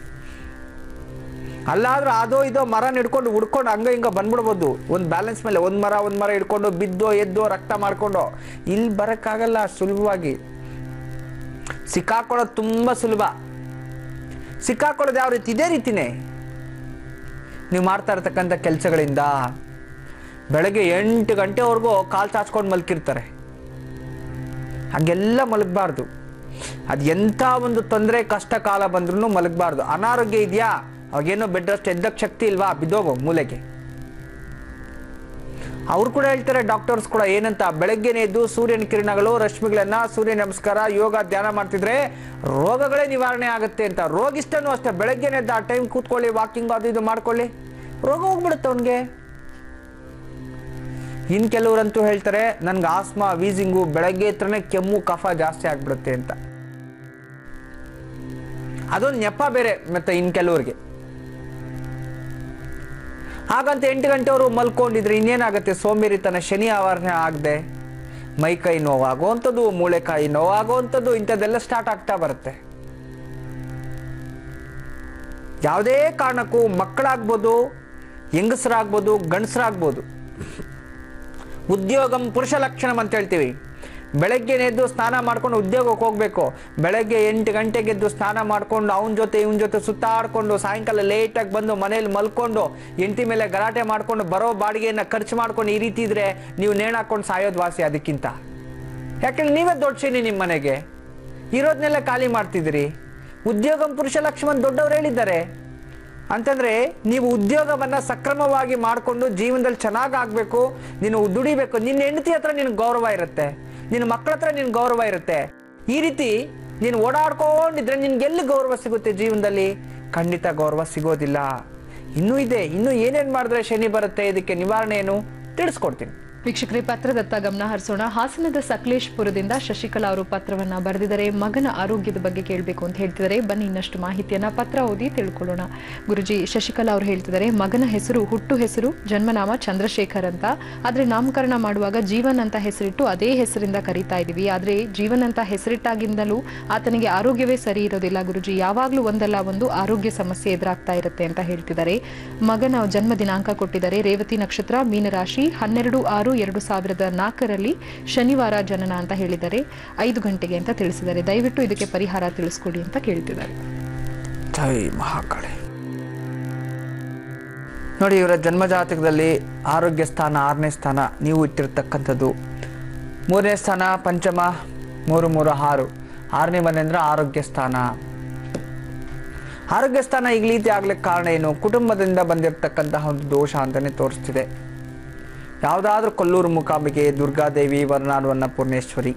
ಅಲ್ಲಾದ್ರೂ ಅದೋ ಇದೋ ಮರ ಹಿಡ್ಕೊಂಡು ಹುಡ್ಕೊಂಡು ಹಂಗ ಹಿಂಗ ಬಂದ್ಬಿಡ್ಬೋದು ಒಂದು ಬ್ಯಾಲೆನ್ಸ್ ಮೇಲೆ ಒಂದು ಮರ ಒಂದು ಮರ ಹಿಡ್ಕೊಂಡು ಬಿದ್ದೋ ಎದ್ದೋ ರಕ್ತ ಮಾಡ್ಕೊಂಡು ಇಲ್ಲಿ ಬರೋಕ್ಕಾಗಲ್ಲ ಸುಲಭವಾಗಿ ಸಿಕ್ಕಾಕೊಳ್ಳೋದು ತುಂಬ ಸುಲಭ ಸಿಕ್ಕಾಕೊಳ್ಳೋದು ಯಾವ ರೀತಿ ಇದೇ ರೀತಿನೇ ನೀವು ಮಾಡ್ತಾ ಇರ್ತಕ್ಕಂಥ ಕೆಲಸಗಳಿಂದ ಬೆಳಗ್ಗೆ ಎಂಟು ಗಂಟೆವರೆಗೂ ಕಾಲು ಚಾಚ್ಕೊಂಡು ಮಲ್ಕಿರ್ತಾರೆ ಹಾಗೆಲ್ಲ ಮಲಗಬಾರ್ದು ಅದು ಎಂಥ ಒಂದು ತೊಂದರೆ ಕಷ್ಟ ಕಾಲ ಬಂದ್ರೂ ಮಲಗಬಾರ್ದು ಅನಾರೋಗ್ಯ ಇದೆಯಾ ಅವಾಗೇನೋ ಬೆಡ್ ಅಷ್ಟು ಎದ್ದಕ್ಕೆ ಶಕ್ತಿ ಇಲ್ವಾ ಬಿದ್ದೋಗು ಮೂಲೆಗೆ ಅವ್ರು ಕೂಡ ಹೇಳ್ತಾರೆ ಡಾಕ್ಟರ್ಸ್ ಕೂಡ ಏನಂತ ಬೆಳಗ್ಗೆನೇ ಎದ್ದು ಸೂರ್ಯನ ಕಿರಣಗಳು ರಶ್ಮಿಗಳನ್ನ ಸೂರ್ಯ ನಮಸ್ಕಾರ ಯೋಗ ಧ್ಯಾನ ಮಾಡ್ತಿದ್ರೆ ರೋಗಗಳೇ ನಿವಾರಣೆ ಆಗುತ್ತೆ ಅಂತ ರೋಗಿಷ್ಟನೂ ಅಷ್ಟೇ ಬೆಳಗ್ಗೆನೇ ಎದ್ದು ಆ ಟೈಮ್ ಕೂತ್ಕೊಳ್ಳಿ ವಾಕಿಂಗ್ ಅದು ಇದು ಮಾಡ್ಕೊಳ್ಳಿ ರೋಗ ಹೋಗ್ಬಿಡುತ್ತೆ ಅವನಿಗೆ ಇನ್ ಕೆಲವರಂತೂ ಹೇಳ್ತಾರೆ ನನ್ಗೆ ಆಸ್ಮಾ ವೀಸಿಂಗು ಬೆಳಗ್ಗೆ ಹತ್ರನೇ ಕೆಮ್ಮು ಕಫ ಜಾಸ್ತಿ ಆಗ್ಬಿಡುತ್ತೆ ಅಂತ ಅದೊಂದು ನೆಪ ಬೇರೆ ಮತ್ತೆ ಇನ್ ಕೆಲವ್ರಿಗೆ ಹಾಗಂತ ಎಂಟು ಗಂಟೆವರು ಮಲ್ಕೊಂಡಿದ್ರೆ ಇನ್ನೇನಾಗುತ್ತೆ ಸೋಂಬೇರಿತನ ಶನಿ ಆವರಣೆ ಆಗದೆ ಮೈ ಕೈ ನೋವಾಗುವಂಥದ್ದು ಮೂಳೆಕಾಯಿ ನೋವಾಗುವಂಥದ್ದು ಇಂಥದ್ದೆಲ್ಲ ಸ್ಟಾರ್ಟ್ ಆಗ್ತಾ ಬರುತ್ತೆ ಯಾವುದೇ ಕಾರಣಕ್ಕೂ ಮಕ್ಕಳಾಗ್ಬೋದು ಹೆಂಗಸರಾಗ್ಬೋದು ಗಂಡಸರಾಗ್ಬೋದು ಉದ್ಯೋಗಂ ಪುರುಷ ಲಕ್ಷಣಂ ಅಂತ ಹೇಳ್ತೀವಿ ಬೆಳಗ್ಗೆ ಎದ್ದು ಸ್ನಾನ ಮಾಡ್ಕೊಂಡು ಉದ್ಯೋಗಕ್ಕೆ ಹೋಗ್ಬೇಕು ಬೆಳಗ್ಗೆ ಎಂಟು ಗಂಟೆಗೆ ಎದ್ದು ಸ್ನಾನ ಮಾಡ್ಕೊಂಡು ಅವನ ಜೊತೆ ಇವನ ಜೊತೆ ಸುತ್ತಾಡ್ಕೊಂಡು ಸಾಯಂಕಾಲ ಲೇಟಾಗಿ ಬಂದು ಮನೇಲಿ ಮಲ್ಕೊಂಡು ಎಂಟಿ ಮೇಲೆ ಗಲಾಟೆ ಮಾಡ್ಕೊಂಡು ಬರೋ ಬಾಡಿಗೆಯನ್ನು ಖರ್ಚು ಮಾಡ್ಕೊಂಡು ಈ ರೀತಿ ಇದ್ರೆ ನೀವು ನೇಣಾಕೊಂಡು ಸಾಯೋದು ವಾಸಿ ಅದಕ್ಕಿಂತ ಯಾಕಂದ್ರೆ ನೀವೇ ದೊಡ್ಡ ಶನಿ ನಿಮ್ಮ ಮನೆಗೆ ಇರೋದನ್ನೆಲ್ಲ ಖಾಲಿ ಮಾಡ್ತಿದ್ದೀರಿ ಉದ್ಯೋಗಂ ಪುರುಷ ಲಕ್ಷ್ಮಣ್ ದೊಡ್ಡವ್ರು ಹೇಳಿದ್ದಾರೆ ಅಂತಂದ್ರೆ ನೀವು ಉದ್ಯೋಗವನ್ನ ಸಕ್ರಮವಾಗಿ ಮಾಡಿಕೊಂಡು ಜೀವನದಲ್ಲಿ ಚೆನ್ನಾಗಿ ಆಗ್ಬೇಕು ನೀನು ದುಡಿಬೇಕು ನಿನ್ನ ಹೆಂಡತಿ ಹತ್ರ ನಿನ್ ಗೌರವ ಇರುತ್ತೆ ನಿನ್ನ ಮಕ್ಕಳ ಹತ್ರ ನಿನ್ ಗೌರವ ಇರುತ್ತೆ ಈ ರೀತಿ ನೀನು ಓಡಾಡ್ಕೊಂಡಿದ್ರೆ ನಿನ್ಗೆ ಎಲ್ಲಿ ಗೌರವ ಸಿಗುತ್ತೆ ಜೀವನದಲ್ಲಿ ಖಂಡಿತ ಗೌರವ ಸಿಗೋದಿಲ್ಲ ಇನ್ನೂ ಇದೆ ಇನ್ನೂ ಏನೇನ್ ಮಾಡಿದ್ರೆ ಶನಿ ಬರುತ್ತೆ ಇದಕ್ಕೆ ನಿವಾರಣೆ ಏನು ತಿಳಿಸ್ಕೊಡ್ತೀನಿ ವೀಕ್ಷಕರೇ ಪತ್ರದತ್ತ ಗಮನ ಹರಿಸೋಣ ಹಾಸನದ ಸಕಲೇಶ್ಪುರದಿಂದ ಶಶಿಕಲಾ ಅವರು ಪತ್ರವನ್ನ ಬರೆದಿದ್ದಾರೆ ಮಗನ ಆರೋಗ್ಯದ ಬಗ್ಗೆ ಕೇಳಬೇಕು ಅಂತ ಹೇಳ್ತಿದ್ದಾರೆ ಬನ್ನಿ ಇನ್ನಷ್ಟು ಮಾಹಿತಿಯನ್ನ ಪತ್ರ ಓದಿ ತಿಳ್ಕೊಳ್ಳೋಣ ಗುರುಜಿ ಶಶಿಕಲಾ ಅವರು ಹೇಳ್ತಿದ್ದಾರೆ ಮಗನ ಹೆಸರು ಹುಟ್ಟು ಹೆಸರು ಜನ್ಮನಾಮ ಚಂದ್ರಶೇಖರ್ ಅಂತ ಆದ್ರೆ ನಾಮಕರಣ ಮಾಡುವಾಗ ಜೀವನ್ ಅಂತ ಹೆಸರಿಟ್ಟು ಅದೇ ಹೆಸರಿಂದ ಕರೀತಾ ಇದೀವಿ ಆದ್ರೆ ಜೀವನ್ ಅಂತ ಹೆಸರಿಟ್ಟಾಗಿಂದಲೂ ಆತನಿಗೆ ಆರೋಗ್ಯವೇ ಸರಿ ಇರೋದಿಲ್ಲ ಗುರುಜಿ ಯಾವಾಗ್ಲೂ ಒಂದಲ್ಲ ಒಂದು ಆರೋಗ್ಯ ಸಮಸ್ಯೆ ಎದುರಾಗ್ತಾ ಇರುತ್ತೆ ಅಂತ ಹೇಳ್ತಿದ್ದಾರೆ ಮಗನ ಜನ್ಮ ದಿನಾಂಕ ಕೊಟ್ಟಿದ್ದಾರೆ ರೇವತಿ ನಕ್ಷತ್ರ ಮೀನರಾಶಿ ಹನ್ನೆರಡು ಆರು ಎರಡು ಸಾವಿರದ ನಾಲ್ಕರಲ್ಲಿ ಶನಿವಾರ ಜನನ ಅಂತ ಹೇಳಿದ್ದಾರೆ ಐದು ಗಂಟೆಗೆ ಅಂತ ತಿಳಿಸಿದ್ದಾರೆ ದಯವಿಟ್ಟು ಇದಕ್ಕೆ ಪರಿಹಾರ ತಿಳಿಸ್ಕೊಡಿ ಅಂತ ಕೇಳ್ತಿದ್ದಾರೆ ಜೈ ಮಹಾಕಾಳಿ ನೋಡಿ ಇವರ ಜನ್ಮ ಜಾತಕದಲ್ಲಿ ಆರೋಗ್ಯ ಸ್ಥಾನ ಆರನೇ ಸ್ಥಾನ ನೀವು ಇಟ್ಟಿರ್ತಕ್ಕಂಥದ್ದು ಮೂರನೇ ಸ್ಥಾನ ಪಂಚಮ ಮೂರು ಮೂರು ಆರು ಆರನೇ ಮನೆ ಅಂದ್ರೆ ಆರೋಗ್ಯ ಸ್ಥಾನ ಆರೋಗ್ಯ ಸ್ಥಾನ ಈಗ ರೀತಿ ಆಗ್ಲಿಕ್ಕೆ ಕಾರಣ ಏನು ಕುಟುಂಬದಿಂದ ಬಂದಿರತಕ್ಕಂತಹ ಒಂದು ದೋಷ ಅಂತಾನೆ ತೋರಿಸ್ತಿದೆ ಯಾವುದಾದ್ರೂ ಕೊಲ್ಲೂರು ಮುಕಾಂಬಿಕೆ ದುರ್ಗಾದೇವಿ ವರನಾಡು ಅನ್ನಪೂರ್ಣೇಶ್ವರಿ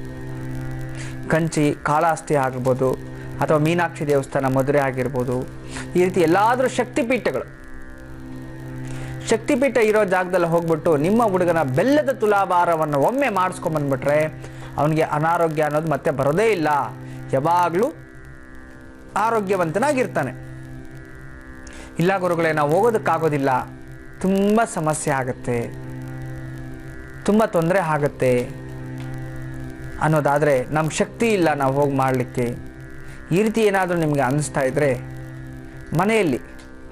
ಕಂಚಿ ಕಾಳಹಸ್ತಿ ಆಗಿರ್ಬೋದು ಅಥವಾ ಮೀನಾಕ್ಷಿ ದೇವಸ್ಥಾನ ಮಧುರೆ ಆಗಿರ್ಬೋದು ಈ ರೀತಿ ಎಲ್ಲಾದರೂ ಶಕ್ತಿಪೀಠಗಳು ಶಕ್ತಿಪೀಠ ಇರೋ ಜಾಗದಲ್ಲಿ ಹೋಗ್ಬಿಟ್ಟು ನಿಮ್ಮ ಹುಡುಗನ ಬೆಲ್ಲದ ತುಲಾಭಾರವನ್ನು ಒಮ್ಮೆ ಮಾಡಿಸ್ಕೊಂಬಂದ್ಬಿಟ್ರೆ ಅವನಿಗೆ ಅನಾರೋಗ್ಯ ಅನ್ನೋದು ಮತ್ತೆ ಬರೋದೇ ಇಲ್ಲ ಯಾವಾಗಲೂ ಆರೋಗ್ಯವಂತನಾಗಿರ್ತಾನೆ ಇಲ್ಲ ಗುರುಗಳೇ ನಾವು ಹೋಗೋದಕ್ಕಾಗೋದಿಲ್ಲ ತುಂಬ ಸಮಸ್ಯೆ ಆಗುತ್ತೆ ತುಂಬ ತೊಂದರೆ ಆಗುತ್ತೆ ಅನ್ನೋದಾದರೆ ನಮ್ಮ ಶಕ್ತಿ ಇಲ್ಲ ನಾವು ಹೋಗಿ ಮಾಡಲಿಕ್ಕೆ ಈ ರೀತಿ ಏನಾದರೂ ನಿಮಗೆ ಅನ್ನಿಸ್ತಾ ಇದ್ದರೆ ಮನೆಯಲ್ಲಿ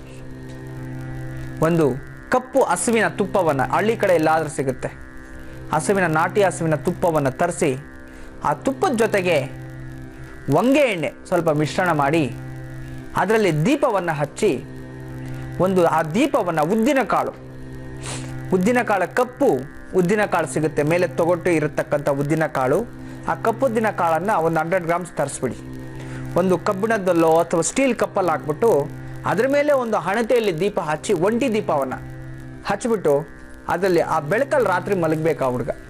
ಒಂದು ಕಪ್ಪು ಹಸುವಿನ ತುಪ್ಪವನ್ನು ಹಳ್ಳಿ ಕಡೆ ಎಲ್ಲಾದರೂ ಸಿಗುತ್ತೆ ಹಸುವಿನ ನಾಟಿ ಹಸುವಿನ ತುಪ್ಪವನ್ನು ತರಿಸಿ ಆ ತುಪ್ಪದ ಜೊತೆಗೆ ಹೊಂಗೆ ಎಣ್ಣೆ ಸ್ವಲ್ಪ ಮಿಶ್ರಣ ಮಾಡಿ ಅದರಲ್ಲಿ ದೀಪವನ್ನು ಹಚ್ಚಿ ಒಂದು ಆ ದೀಪವನ್ನು ಉದ್ದಿನ ಕಾಳು ಉದ್ದಿನ ಕಾಳು ಕಪ್ಪು ಉದ್ದಿನ ಕಾಳು ಸಿಗುತ್ತೆ ಮೇಲೆ ತೊಗೊಟ್ಟು ಇರತಕ್ಕಂಥ ಉದ್ದಿನ ಕಾಳು ಆ ಕಪ್ಪು ಉದ್ದಿನ ಕಾಳನ್ನು ಒಂದು ಹಂಡ್ರೆಡ್ ಗ್ರಾಮ್ಸ್ ತರಿಸ್ಬಿಡಿ ಒಂದು ಕಬ್ಬಿಣದಲ್ಲೋ ಅಥವಾ ಸ್ಟೀಲ್ ಕಪ್ಪಲ್ಲಿ ಹಾಕ್ಬಿಟ್ಟು ಅದ್ರ ಮೇಲೆ ಒಂದು ಹಣತೆಯಲ್ಲಿ ದೀಪ ಹಚ್ಚಿ ಒಂಟಿ ದೀಪವನ್ನು ಹಚ್ಬಿಟ್ಟು ಅದರಲ್ಲಿ ಆ ಬೆಳಕಲ್ಲಿ ರಾತ್ರಿ ಮಲಗಬೇಕು ಆ ಹುಡುಗ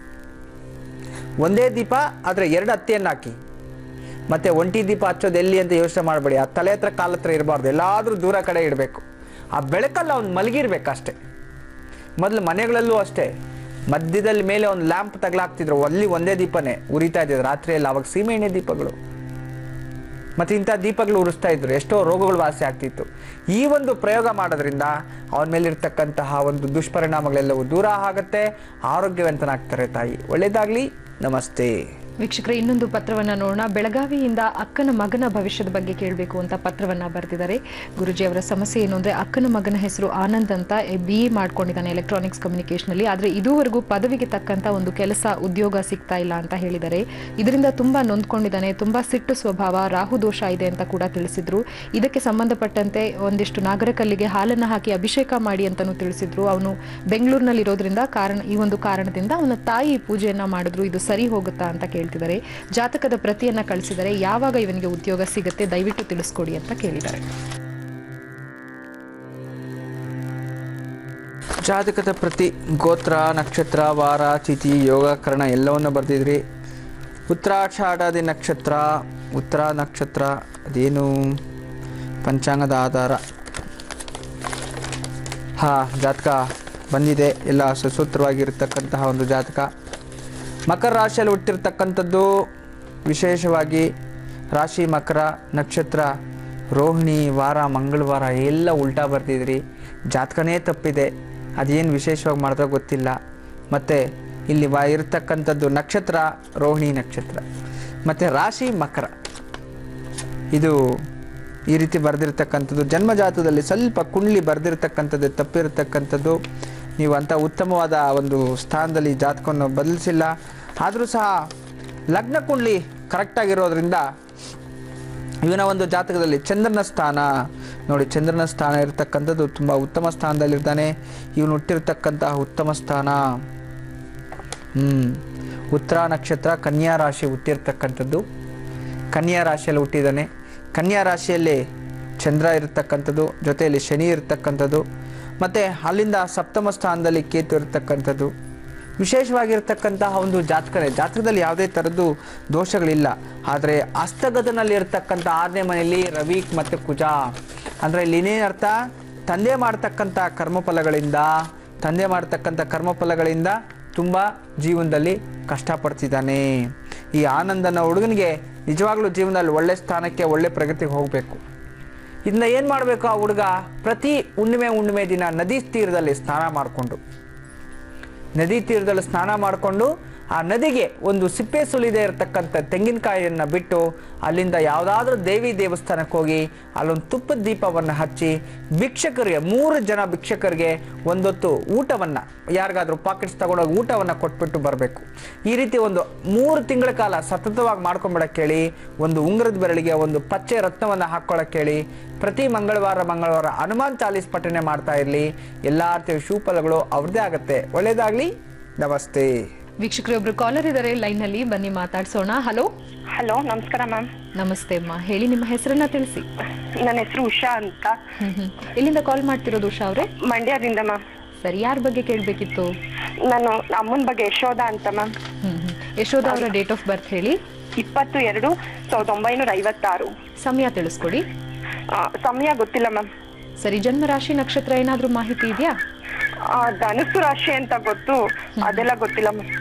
ಒಂದೇ ದೀಪ ಆದರೆ ಎರಡು ಹತ್ತಿಯನ್ನು ಹಾಕಿ ಮತ್ತೆ ಒಂಟಿ ದೀಪ ಹಚ್ಚೋದು ಎಲ್ಲಿ ಅಂತ ಯೋಚನೆ ಮಾಡಬೇಡಿ ಆ ತಲೆ ಹತ್ರ ಕಾಲ ಹತ್ರ ಇರಬಾರ್ದು ಎಲ್ಲಾದರೂ ದೂರ ಕಡೆ ಇಡಬೇಕು ಆ ಬೆಳಕಲ್ಲಿ ಅವ್ನು ಮಲಗಿರ್ಬೇಕಷ್ಟೆ ಮೊದಲು ಮನೆಗಳಲ್ಲೂ ಅಷ್ಟೇ ಮಧ್ಯದಲ್ಲಿ ಮೇಲೆ ಒಂದು ಲ್ಯಾಂಪ್ ತಗಲಾಕ್ತಿದ್ರು ಅಲ್ಲಿ ಒಂದೇ ದೀಪನೇ ಉರಿತಾ ಇದ್ದಿದ್ದು ರಾತ್ರಿಯಲ್ಲಿ ಅವಾಗ ಸೀಮೆಎಣ್ಣೆ ದೀಪಗಳು ಮತ್ತು ಇಂಥ ದೀಪಗಳು ಉರಿಸ್ತಾ ಇದ್ರು ಎಷ್ಟೋ ರೋಗಗಳು ವಾಸಿ ಆಗ್ತಿತ್ತು ಈ ಒಂದು ಪ್ರಯೋಗ ಮಾಡೋದ್ರಿಂದ ಅವನ ಮೇಲಿರ್ತಕ್ಕಂತಹ ಒಂದು ದುಷ್ಪರಿಣಾಮಗಳೆಲ್ಲವೂ ದೂರ ಆಗುತ್ತೆ ಆರೋಗ್ಯವಂತನಾಗ್ತಾರೆ ತಾಯಿ ಒಳ್ಳೇದಾಗ್ಲಿ ನಮಸ್ತೆ ವೀಕ್ಷಕರೇ ಇನ್ನೊಂದು ಪತ್ರವನ್ನ ನೋಡೋಣ ಬೆಳಗಾವಿಯಿಂದ ಅಕ್ಕನ ಮಗನ ಭವಿಷ್ಯದ ಬಗ್ಗೆ ಕೇಳಬೇಕು ಅಂತ ಪತ್ರವನ್ನ ಬರೆದಿದ್ದಾರೆ ಗುರುಜಿ ಅವರ ಸಮಸ್ಯೆ ಏನು ಅಂದ್ರೆ ಅಕ್ಕನ ಮಗನ ಹೆಸರು ಆನಂದ್ ಅಂತ ಬಿ ಎ ಮಾಡ್ಕೊಂಡಿದ್ದಾನೆ ಎಲೆಕ್ಟ್ರಾನಿಕ್ಸ್ ಕಮ್ಯುನಿಕೇಶನ್ ಅಲ್ಲಿ ಆದ್ರೆ ಇದುವರೆಗೂ ಪದವಿಗೆ ತಕ್ಕಂತ ಒಂದು ಕೆಲಸ ಉದ್ಯೋಗ ಸಿಗ್ತಾ ಇಲ್ಲ ಅಂತ ಹೇಳಿದ್ದಾರೆ ಇದರಿಂದ ತುಂಬಾ ನೊಂದ್ಕೊಂಡಿದ್ದಾನೆ ತುಂಬಾ ಸಿಟ್ಟು ಸ್ವಭಾವ ರಾಹು ದೋಷ ಇದೆ ಅಂತ ಕೂಡ ತಿಳಿಸಿದ್ರು ಇದಕ್ಕೆ ಸಂಬಂಧಪಟ್ಟಂತೆ ಒಂದಿಷ್ಟು ನಾಗರಕಲ್ಲಿಗೆ ಹಾಲನ್ನ ಹಾಕಿ ಅಭಿಷೇಕ ಮಾಡಿ ಅಂತಾನೂ ತಿಳಿಸಿದ್ರು ಅವನು ಬೆಂಗಳೂರಿನಲ್ಲಿ ಇರೋದ್ರಿಂದ ಕಾರಣ ಈ ಒಂದು ಕಾರಣದಿಂದ ಅವನ ತಾಯಿ ಪೂಜೆಯನ್ನ ಮಾಡಿದ್ರು ಇದು ಸರಿ ಹೋಗುತ್ತಾ ಅಂತ ಕೇಳ್ತಿದ್ದಾರೆ ಜಾತಕದ ಪ್ರತಿಯನ್ನ ಕಳಿಸಿದರೆ ಯಾವಾಗ ಇವನಿಗೆ ಉದ್ಯೋಗ ಸಿಗುತ್ತೆ ದಯವಿಟ್ಟು ತಿಳಿಸ್ಕೊಡಿ ಅಂತ ಕೇಳಿದ್ದಾರೆ ಜಾತಕದ ಪ್ರತಿ ಗೋತ್ರ ನಕ್ಷತ್ರ ವಾರ ತಿಥಿ ಯೋಗಕರಣ ಎಲ್ಲವನ್ನು ಬರೆದಿದ್ರಿ ಉತ್ತರಾಷಾಢಾದಿ ನಕ್ಷತ್ರ ಉತ್ತರ ನಕ್ಷತ್ರ ಅದೇನು ಪಂಚಾಂಗದ ಆಧಾರ ಹಾಂ ಜಾತಕ ಬಂದಿದೆ ಎಲ್ಲ ಸುಸೂತ್ರವಾಗಿರ್ತಕ್ಕಂತಹ ಒಂದು ಜಾತಕ ಮಕರ ರಾಶಿಯಲ್ಲಿ ಹುಟ್ಟಿರ್ತಕ್ಕಂಥದ್ದು ವಿಶೇಷವಾಗಿ ರಾಶಿ ಮಕರ ನಕ್ಷತ್ರ ರೋಹಿಣಿ ವಾರ ಮಂಗಳವಾರ ಎಲ್ಲ ಉಲ್ಟಾ ಬರ್ತಿದ್ರಿ ಜಾತಕನೇ ತಪ್ಪಿದೆ ಅದೇನು ವಿಶೇಷವಾಗಿ ಮಾಡಿದ್ರೆ ಗೊತ್ತಿಲ್ಲ ಮತ್ತು ಇಲ್ಲಿ ವಾ ಇರತಕ್ಕಂಥದ್ದು ನಕ್ಷತ್ರ ರೋಹಿಣಿ ನಕ್ಷತ್ರ ಮತ್ತು ರಾಶಿ ಮಕರ ಇದು ಈ ರೀತಿ ಬರೆದಿರ್ತಕ್ಕಂಥದ್ದು ಜನ್ಮಜಾತದಲ್ಲಿ ಸ್ವಲ್ಪ ಕುಂಡ್ಲಿ ಬರೆದಿರ್ತಕ್ಕಂಥದ್ದು ತಪ್ಪಿರತಕ್ಕಂಥದ್ದು ನೀವು ಅಂಥ ಉತ್ತಮವಾದ ಒಂದು ಸ್ಥಾನದಲ್ಲಿ ಜಾತಕವನ್ನು ಬದಲಿಸಿಲ್ಲ ಆದರೂ ಸಹ ಲಗ್ನ ಕುಂಡ್ಲಿ ಕರೆಕ್ಟಾಗಿರೋದ್ರಿಂದ ಇವನ ಒಂದು ಜಾತಕದಲ್ಲಿ ಚಂದ್ರನ ಸ್ಥಾನ ನೋಡಿ ಚಂದ್ರನ ಸ್ಥಾನ ಇರತಕ್ಕಂಥದ್ದು ತುಂಬ ಉತ್ತಮ ಸ್ಥಾನದಲ್ಲಿರ್ತಾನೆ ಇವನು ಹುಟ್ಟಿರ್ತಕ್ಕಂತಹ ಉತ್ತಮ ಸ್ಥಾನ ಹ್ಞೂ ಉತ್ತರ ನಕ್ಷತ್ರ ಕನ್ಯಾ ರಾಶಿ ಹುಟ್ಟಿರ್ತಕ್ಕಂಥದ್ದು ಕನ್ಯಾ ರಾಶಿಯಲ್ಲಿ ಹುಟ್ಟಿದ್ದಾನೆ ಕನ್ಯಾ ರಾಶಿಯಲ್ಲಿ ಚಂದ್ರ ಇರತಕ್ಕಂಥದ್ದು ಜೊತೆಯಲ್ಲಿ ಶನಿ ಇರತಕ್ಕಂಥದ್ದು ಮತ್ತು ಅಲ್ಲಿಂದ ಸಪ್ತಮ ಸ್ಥಾನದಲ್ಲಿ ಕೇತು ಇರತಕ್ಕಂಥದ್ದು ವಿಶೇಷವಾಗಿರ್ತಕ್ಕಂತಹ ಒಂದು ಜಾತಕನೇ ಜಾತಕದಲ್ಲಿ ಯಾವುದೇ ಥರದ್ದು ದೋಷಗಳಿಲ್ಲ ಆದರೆ ಹಸ್ತಗತನಲ್ಲಿ ಇರತಕ್ಕಂಥ ಆರನೇ ಮನೆಯಲ್ಲಿ ರವಿ ಮತ್ತು ಕುಜ ಅಂದರೆ ಇಲ್ಲಿ ಇನ್ನೇನು ಅರ್ಥ ತಂದೆ ಮಾಡ್ತಕ್ಕಂಥ ಕರ್ಮಫಲಗಳಿಂದ ತಂದೆ ಮಾಡ್ತಕ್ಕಂಥ ಕರ್ಮಫಲಗಳಿಂದ ತುಂಬ ಜೀವನದಲ್ಲಿ ಕಷ್ಟಪಡ್ತಿದ್ದಾನೆ ಈ ಆನಂದನ ಹುಡುಗನಿಗೆ ನಿಜವಾಗ್ಲೂ ಜೀವನದಲ್ಲಿ ಒಳ್ಳೆ ಸ್ಥಾನಕ್ಕೆ ಒಳ್ಳೆ ಪ್ರಗತಿಗೆ ಹೋಗಬೇಕು ಇದನ್ನ ಏನು ಮಾಡಬೇಕು ಆ ಹುಡುಗ ಪ್ರತಿ ಹುಣ್ಣಿಮೆ ಹುಣ್ಣಿಮೆ ದಿನ ನದಿ ತೀರದಲ್ಲಿ ಸ್ನಾನ ಮಾಡಿಕೊಂಡು ನದಿ ತೀರದಲ್ಲಿ ಸ್ನಾನ ಮಾಡಿಕೊಂಡು ಆ ನದಿಗೆ ಒಂದು ಸಿಪ್ಪೆ ಸುಲಿದೆ ಇರತಕ್ಕಂಥ ತೆಂಗಿನಕಾಯಿಯನ್ನು ಬಿಟ್ಟು ಅಲ್ಲಿಂದ ಯಾವುದಾದ್ರೂ ದೇವಿ ದೇವಸ್ಥಾನಕ್ಕೆ ಹೋಗಿ ಅಲ್ಲೊಂದು ತುಪ್ಪದ ದೀಪವನ್ನು ಹಚ್ಚಿ ಭಿಕ್ಷಕರಿಗೆ ಮೂರು ಜನ ಭಿಕ್ಷಕರಿಗೆ ಒಂದೊತ್ತು ಊಟವನ್ನು ಯಾರಿಗಾದ್ರೂ ಪಾಕೆಟ್ಸ್ ತಗೊಂಡೋಗಿ ಊಟವನ್ನು ಕೊಟ್ಬಿಟ್ಟು ಬರಬೇಕು ಈ ರೀತಿ ಒಂದು ಮೂರು ತಿಂಗಳ ಕಾಲ ಸತತವಾಗಿ ಮಾಡ್ಕೊಂಬಿಡಕ್ಕೆ ಹೇಳಿ ಒಂದು ಉಂಗುರದ ಬೆರಳಿಗೆ ಒಂದು ಪಚ್ಚೆ ರತ್ನವನ್ನು ಹಾಕ್ಕೊಳ್ಳೋಕೆ ಹೇಳಿ ಪ್ರತಿ ಮಂಗಳವಾರ ಮಂಗಳವಾರ ಹನುಮಾನ್ ಚಾಲೀಸ್ ಪಠನೆ ಮಾಡ್ತಾ ಇರಲಿ ಎಲ್ಲ ರೀತಿಯ ಶುಭಫಲಗಳು ಅವ್ರದ್ದೇ ಆಗುತ್ತೆ ಒಳ್ಳೇದಾಗ್ಲಿ ನಮಸ್ತೆ ವೀಕ್ಷಕರು ಒಬ್ರು ಕಾಲರ್ ಇದ್ದಾರೆ ಲೈನ್ ನಲ್ಲಿ ಬನ್ನಿ ಮಾತಾಡ್ಸೋಣ ಹಲೋ ಹಲೋ ನಮಸ್ಕಾರ ಮ್ಯಾಮ್ ನಮಸ್ತೆ ಅಮ್ಮ ಹೇಳಿ ನಿಮ್ಮ ಹೆಸರನ್ನ ತಿಳಿಸಿ ನನ್ನ ಹೆಸರು ಉಷಾ ಅಂತ ಹ್ಮ್ ಹ್ಮ್ ಎಲ್ಲಿಂದ ಕಾಲ್ ಮಾಡ್ತಿರೋದು ಉಷಾ ಅವ್ರೆ ಮಂಡ್ಯದಿಂದ ಮ್ಯಾಮ್ ಸರಿ ಯಾರ ಬಗ್ಗೆ ಕೇಳಬೇಕಿತ್ತು ನಾನು ಅಮ್ಮನ ಬಗ್ಗೆ ಯಶೋಧ ಅಂತ ಮ್ಯಾಮ್ ಹ್ಮ್ ಹ್ಮ್ ಯಶೋಧ ಅವರ ಡೇಟ್ ಆಫ್ ಬರ್ತ್ ಹೇಳಿ ಇಪ್ಪತ್ತು ಎರಡು ಸಾವಿರದ ಒಂಬೈನೂರ ಐವತ್ತಾರು ಸಮಯ ತಿಳಿಸ್ಕೊಡಿ ಆ, ಸಮಯ ಗೊತ್ತಿಲ್ಲ ಮ್ಯಾಮ್ ಸರಿ ಜನ್ಮ ರಾಶಿ ನಕ್ಷತ್ರ ಏನಾದ್ರೂ ಮಾಹಿತಿ ಇದೆಯಾ ಧನುಸ್ಸು ರಾಶಿ ಅಂತ ಗೊತ್ತು ಅದೆಲ್ಲ ಗೊತ್ತಿಲ್ಲ ಮ್ಯಾಮ್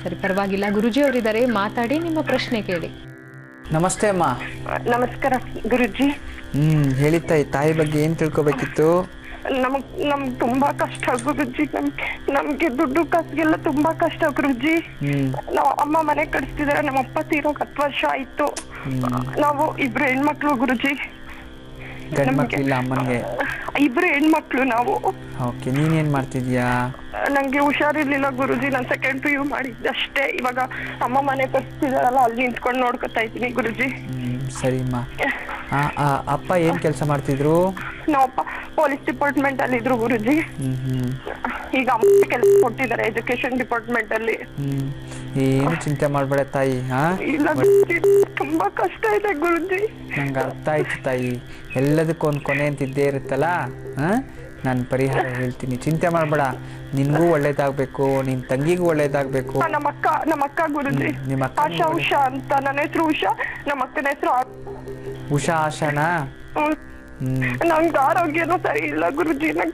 ಸರಿ ಪರವಾಗಿಲ್ಲ ಗುರುಜಿ ಅವರಿದ್ದಾರೆ ಮಾತಾಡಿ ನಿಮ್ಮ ಪ್ರಶ್ನೆ ಕೇಳಿ ನಮಸ್ತೆ ಅಮ್ಮ ನಮಸ್ಕಾರ ಗುರುಜಿ ಹ್ಮ್ ಹೇಳಿ ತಾಯಿ ತಾಯಿ ಬಗ್ಗೆ ಏನ್ ತಿಳ್ಕೊಬೇಕಿತ್ತು ನಮಗ್ ನಮ್ಗ್ ತುಂಬಾ ಕಷ್ಟ ಗುರುಜಿ ನಮ್ಗೆ ನಮ್ಗೆ ದುಡ್ಡು ಕಾಸಿಗೆಲ್ಲ ತುಂಬಾ ಕಷ್ಟ ಗುರುಜಿ ಹ್ಮ್ ನಾವ್ ಅಮ್ಮ ಮನೆ ಕಟ್ಸ್ತಿದಾರೆ ನಮ್ಮ ಅಪ್ಪ ತೀರೋಗ್ ಹತ್ತು ವರ್ಷ ಆಯ್ತು ನಾವು ಇಬ್ರು ಹೆಣ್ಮಕ್ಳು ಗುರುಜಿ ಗಂಡ್ ಮಕ್ಳಿಲ್ಲ ಅಮ್ಮನ್ಗೆ ಇಬ್ರು ಹೆಣ್ಮಕ್ಳು ನಾವು ಓಕೆ ನೀನೇನ್ ಮಾಡ್ತಿದ್ಯಾ ನಂಗೆ ಹುಷಾರಿರ್ಲಿಲ್ಲ ಗುರುಜಿ ನಾನ್ ಸೆಕೆಂಡ್ ಪಿ ಯು ಮಾಡಿದ್ದೆ ಅಷ್ಟೇ ಇವಾಗ ಅಮ್ಮ ಮನೆ ಕಟ್ಸ್ತಿದಾರಲ್ಲ ಅಲ್ಲಿ ನಿಂತ್ಕೊಂಡು ನೋಡ್ಕೊತಾ ಇದ್ದೀನಿ ಗುರುಜಿ ಹ್ಮ್ ಸರಿಮ್ಮ ಆ, ಆ, ಅಪ್ಪ ಏನ್ ಕೆಲಸ ಮಾಡ್ತಿದ್ರು ನಾವಪ್ಪ ಪೊಲೀಸ್ ಡಿಪಾರ್ಟ್ಮೆಂಟ್ ಅಲ್ಲಿ ಇದ್ರು ಗುರುಜಿ ಹ್ಮ್ ಹ್ಮ್ ಈಗ ಅಮ್ಮ ಕೆಲಸ ಕೊಟ್ಟಿದ್ದಾರೆ ಎಜುಕೇಶನ್ ಡಿಪಾರ್ಟ್ಮೆಂಟ್ ಅಲ್ಲಿ ಹ್ಮ್ ಏನು ಚಿಂತೆ ಮಾಡ್ಬೇಡ ತಾಯಿ ಹಾ ಇಲ್ಲ ಗುರುಜಿ ತುಂಬಾ ಕಷ್ಟ ಇದೆ ಗುರುಜಿ ನಂಗೆ ಅರ್ಥ ಆಯ್ತು ತಾಯಿ ಎಲ್ಲದಕ್ಕೂ ಒಂದು ಕೊನೆ ಅಂತ ಇದ್ದೇ ಇರುತ್ತಲ್ಲ ಹಾ ನಾನು ಪರಿಹಾರ ಹೇಳ್ತೀನಿ ಚಿಂತೆ ಮಾಡಬೇಡ ನಿನಗೂ ಒಳ್ಳೇದಾಗಬೇಕು ನಿನ್ನ ತಂಗಿಗೂ ಒಳ್ಳೇದಾಗಬೇಕು ಆ, ನಮ್ಮ ಅಕ್ಕ ನಮ್ಮ ಅಕ್ಕ ಗುರುಜಿ ಹ್ಮ್, ನಿಮ್ಮ ಅಕ್ಕ ಆಶಾ ಉಷಾ ಅಂತ ನನ್ನ ಹೆಸರು ಉಷಾ ನಮ್ಮ ಅಕ್ಕನ ಹೆಸರು ಉಷಾ ಆಶಾನಾ ಹ್ಮ್ ನಂಗೆ ಆರೋಗ್ಯನೂ ಸರಿ ಇಲ್ಲ ಗುರುಜಿ ನಂಗೆ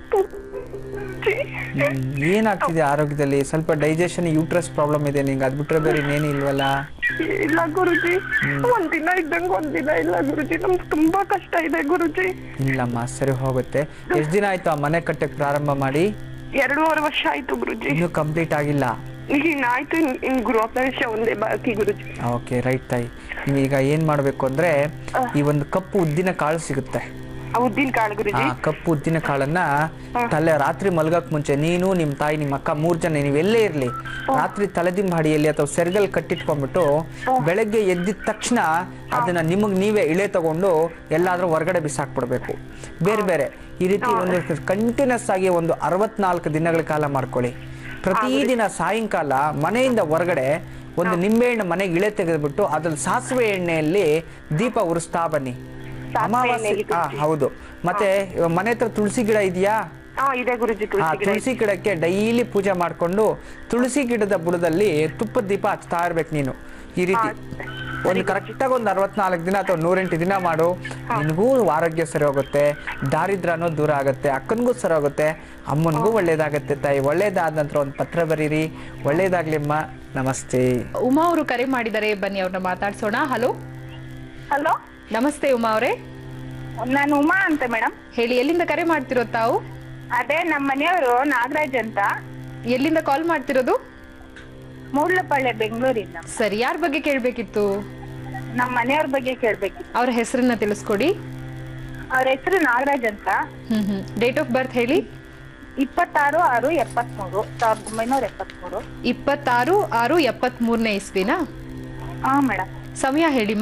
ಹ್ಮ್. ಏನಾಗ್ತಿದೆ ಆರೋಗ್ಯದಲ್ಲಿ ಸ್ವಲ್ಪ ಡೈಜೆಷನ್ ಯೂಟ್ರಸ್ ಪ್ರಾಬ್ಲಮ್ ಇದೆ ನಿಂಗೆ ಅದು ಬಿಟ್ರೆ ಬೇರೆ ಇನ್ನೇನು ಇಲ್ವಲ್ಲ ಇಲ್ಲ ಗುರುಜಿ ಒಂದ್ ದಿನ ಇದ್ದಂಗ ಒಂದ್ ದಿನ ಇಲ್ಲ ಗುರುಜಿ ನಮ್ಗೆ ತುಂಬಾ ಕಷ್ಟ ಇದೆ ಗುರುಜಿ ಇಲ್ಲಮ್ಮ ಸರಿ ಹೋಗುತ್ತೆ ಎಷ್ಟು ದಿನ ಆಯ್ತು ಆ ಮನೆ ಕಟ್ಟಕ್ಕೆ ಪ್ರಾರಂಭ ಮಾಡಿ ಎರಡೂವರೆ ವರ್ಷ ಆಯ್ತು ಗುರುಜಿ ಇನ್ನೂ ಕಂಪ್ಲೀಟ್ ಆಗಿಲ್ಲ ಈಗ ಇನ್ನಾಯ್ತು ಇನ್- ಇನ್ ಗೃಹ ಪ್ರವೇಶ ಒಂದೇ ಬಾಕಿ ಗುರುಜಿ ಓಕೆ ರೈಟ್ ತಾಯಿ ನೀವೀಗ ಏನು ಮಾಡಬೇಕು ಅಂದರೆ ಈ ಒಂದು ಕಪ್ಪು ಉದ್ದಿನ ಕಾಳು ಸಿಗುತ್ತೆ ಆ ಉದ್ದಿನ ಕಾಳು ಆ ಗುರುಜಿ ಕಪ್ಪು ಉದ್ದಿನ ಕಾಳನ್ನ ತಲೆ ರಾತ್ರಿ ಮಲ್ಗಕ್ ಮುಂಚೆ ನೀನು ನಿಮ್ಮ ತಾಯಿ ನಿಮ್ಮ ಅಕ್ಕ ಮೂರ್ ಜನ ನೀವೆಲ್ಲೇ ಇರ್ಲಿ ರಾತ್ರಿ ತಲೆದಿಂಬಾಡಿಯಲ್ಲಿ ಅಥವಾ ಸೆರಗಲ್ ಕಟ್ಟಿಟ್ಕೊಂಡ್ಬಿಟ್ಟು ಬೆಳಗ್ಗೆ ಎದ್ದಿದ ತಕ್ಷಣ ಅದನ್ನ ನಿಮಗ್ ನೀವೇ ಇಳೆ ತಗೊಂಡು ಎಲ್ಲಾದ್ರೂ ಹೊರಗಡೆ ಬಿಸಾಕ್ಬಿಡ್ಬೇಕು ಬೇರೆ ಬೇರೆ ಈ ರೀತಿ ಒಂದು ಕಂಟಿನ್ಯೂಸ್ ಆಗಿ ಒಂದು ಅರವತ್ನಾಲ್ಕು ದಿನಗಳ ಕಾಲ ಮಾಡ್ಕೊಳ್ಳಿ ಪ್ರತಿದಿನ ಸಾಯಂಕಾಲ ಮನೆಯಿಂದ ಹೊರಗಡೆ ಒಂದು ನಿಂಬೆಹಣ್ಣು ಮನೆಗೆ ಇಳೆ ತೆಗೆದ್ಬಿಟ್ಟು ಅದ್ರಲ್ಲಿ ಸಾಸಿವೆ ಎಣ್ಣೆಯಲ್ಲಿ ದೀಪ ಉರಿಸ್ತಾ ಬನ್ನಿ ಅಮಾವಾಸ್ಯೆ ಎಣ್ಣೆಯಲ್ಲಿ ಹಾ ಹೌದು ಮತ್ತೆ ಇವಾಗ ಮನೆ ಹತ್ರ ತುಳಸಿ ಗಿಡ ಇದೆಯಾ ಹಾ ಇದೆ ಗುರುಜಿ ಆ ತುಳಸಿ ಗಿಡ ತುಳಸಿ ಗಿಡಕ್ಕೆ ಡೈಲಿ ಪೂಜೆ ಮಾಡ್ಕೊಂಡು ತುಳಸಿ ಗಿಡದ ಬುಡದಲ್ಲಿ ತುಪ್ಪದ ದೀಪ ಹಚ್ತಾ ಇರ್ಬೇಕು ನೀನು ಈ ರೀತಿ ಒಂದು ಕರೆಕ್ಟಾಗಿ ಒಂದು ಅರವತ್ನಾಲ್ಕು ದಿನ ಅಥವಾ ನೂರೆಂಟು ದಿನ ಮಾಡು ನಿನಗೂ ಆರೋಗ್ಯ ಸರಿ ಹೋಗುತ್ತೆ ದಾರಿದ್ರ್ಯನೂ ದೂರ ಆಗುತ್ತೆ ಅಕ್ಕನಿಗೂ ಸರಿ ಹೋಗುತ್ತೆ ಅಮ್ಮನಿಗೂ ಒಳ್ಳೇದಾಗತ್ತೆ ತಾಯಿ ಒಳ್ಳೇದಾದ ನಂತರ ಒಂದು ಪತ್ರ ಬರೀರಿ ಒಳ್ಳೇದಾಗ್ಲಿಮ್ಮ ನಮಸ್ತೆ ಉಮಾ ಅವರು ಕರೆ ಮಾಡಿದ್ದಾರೆ ಬನ್ನಿ ಅವ್ರನ್ನ ಮಾತಾಡ್ಸೋಣ ಹಲೋ ಹಲೋ ನಮಸ್ತೆ ಉಮಾ ಅವರೇ ನಾನು ಉಮಾ ಅಂತ ಮೇಡಮ್ ಹೇಳಿ ಎಲ್ಲಿಂದ ಕರೆ ಮಾಡ್ತಿರೋ ತಾವು ಅದೇ ನಮ್ಮ ಮನೆಯವರು ನಾಗರಾಜ್ ಅಂತ ಎಲ್ಲಿಂದ ಕಾಲ್ ಮಾಡ್ತಿರೋದು ಮೂಡ್ಲಪಾಳ್ಯ ಬೆಂಗಳೂರಿಂದ ಸರಿ ಯಾರ ಬಗ್ಗೆ ಕೇಳ್ಬೇಕಿತ್ತು ನಮ್ಮ ಮನೆಯವ್ರ ಬಗ್ಗೆ ಕೇಳ್ಬೇಕು ಅವ್ರ ಹೆಸರನ್ನ ತಿಳಿಸ್ಕೊಡಿ ಅವ್ರ ಹೆಸರು ನಾಗರಾಜ್ ಅಂತ ಹ್ಮ್ ಹ್ಮ್ ಡೇಟ್ ಆಫ್ ಬರ್ತ್ ಹೇಳಿ ಇಪ್ಪತ್ತಾರು ಆರು ಎಪ್ಪತ್ಮೂರು ಸಾವಿರದ ಒಂಬೈನೂರ ಎಪ್ಪತ್ಮೂರು ಇಪ್ಪತ್ತಾರು ಆರು ಎಪ್ಪತ್ತ್ ಮೂರನೇ ಇಸ್ವಿನಾ ಹಾ ಮೇಡಮ್ ಸಮಯ ಹೇಳಿಮ್ಮ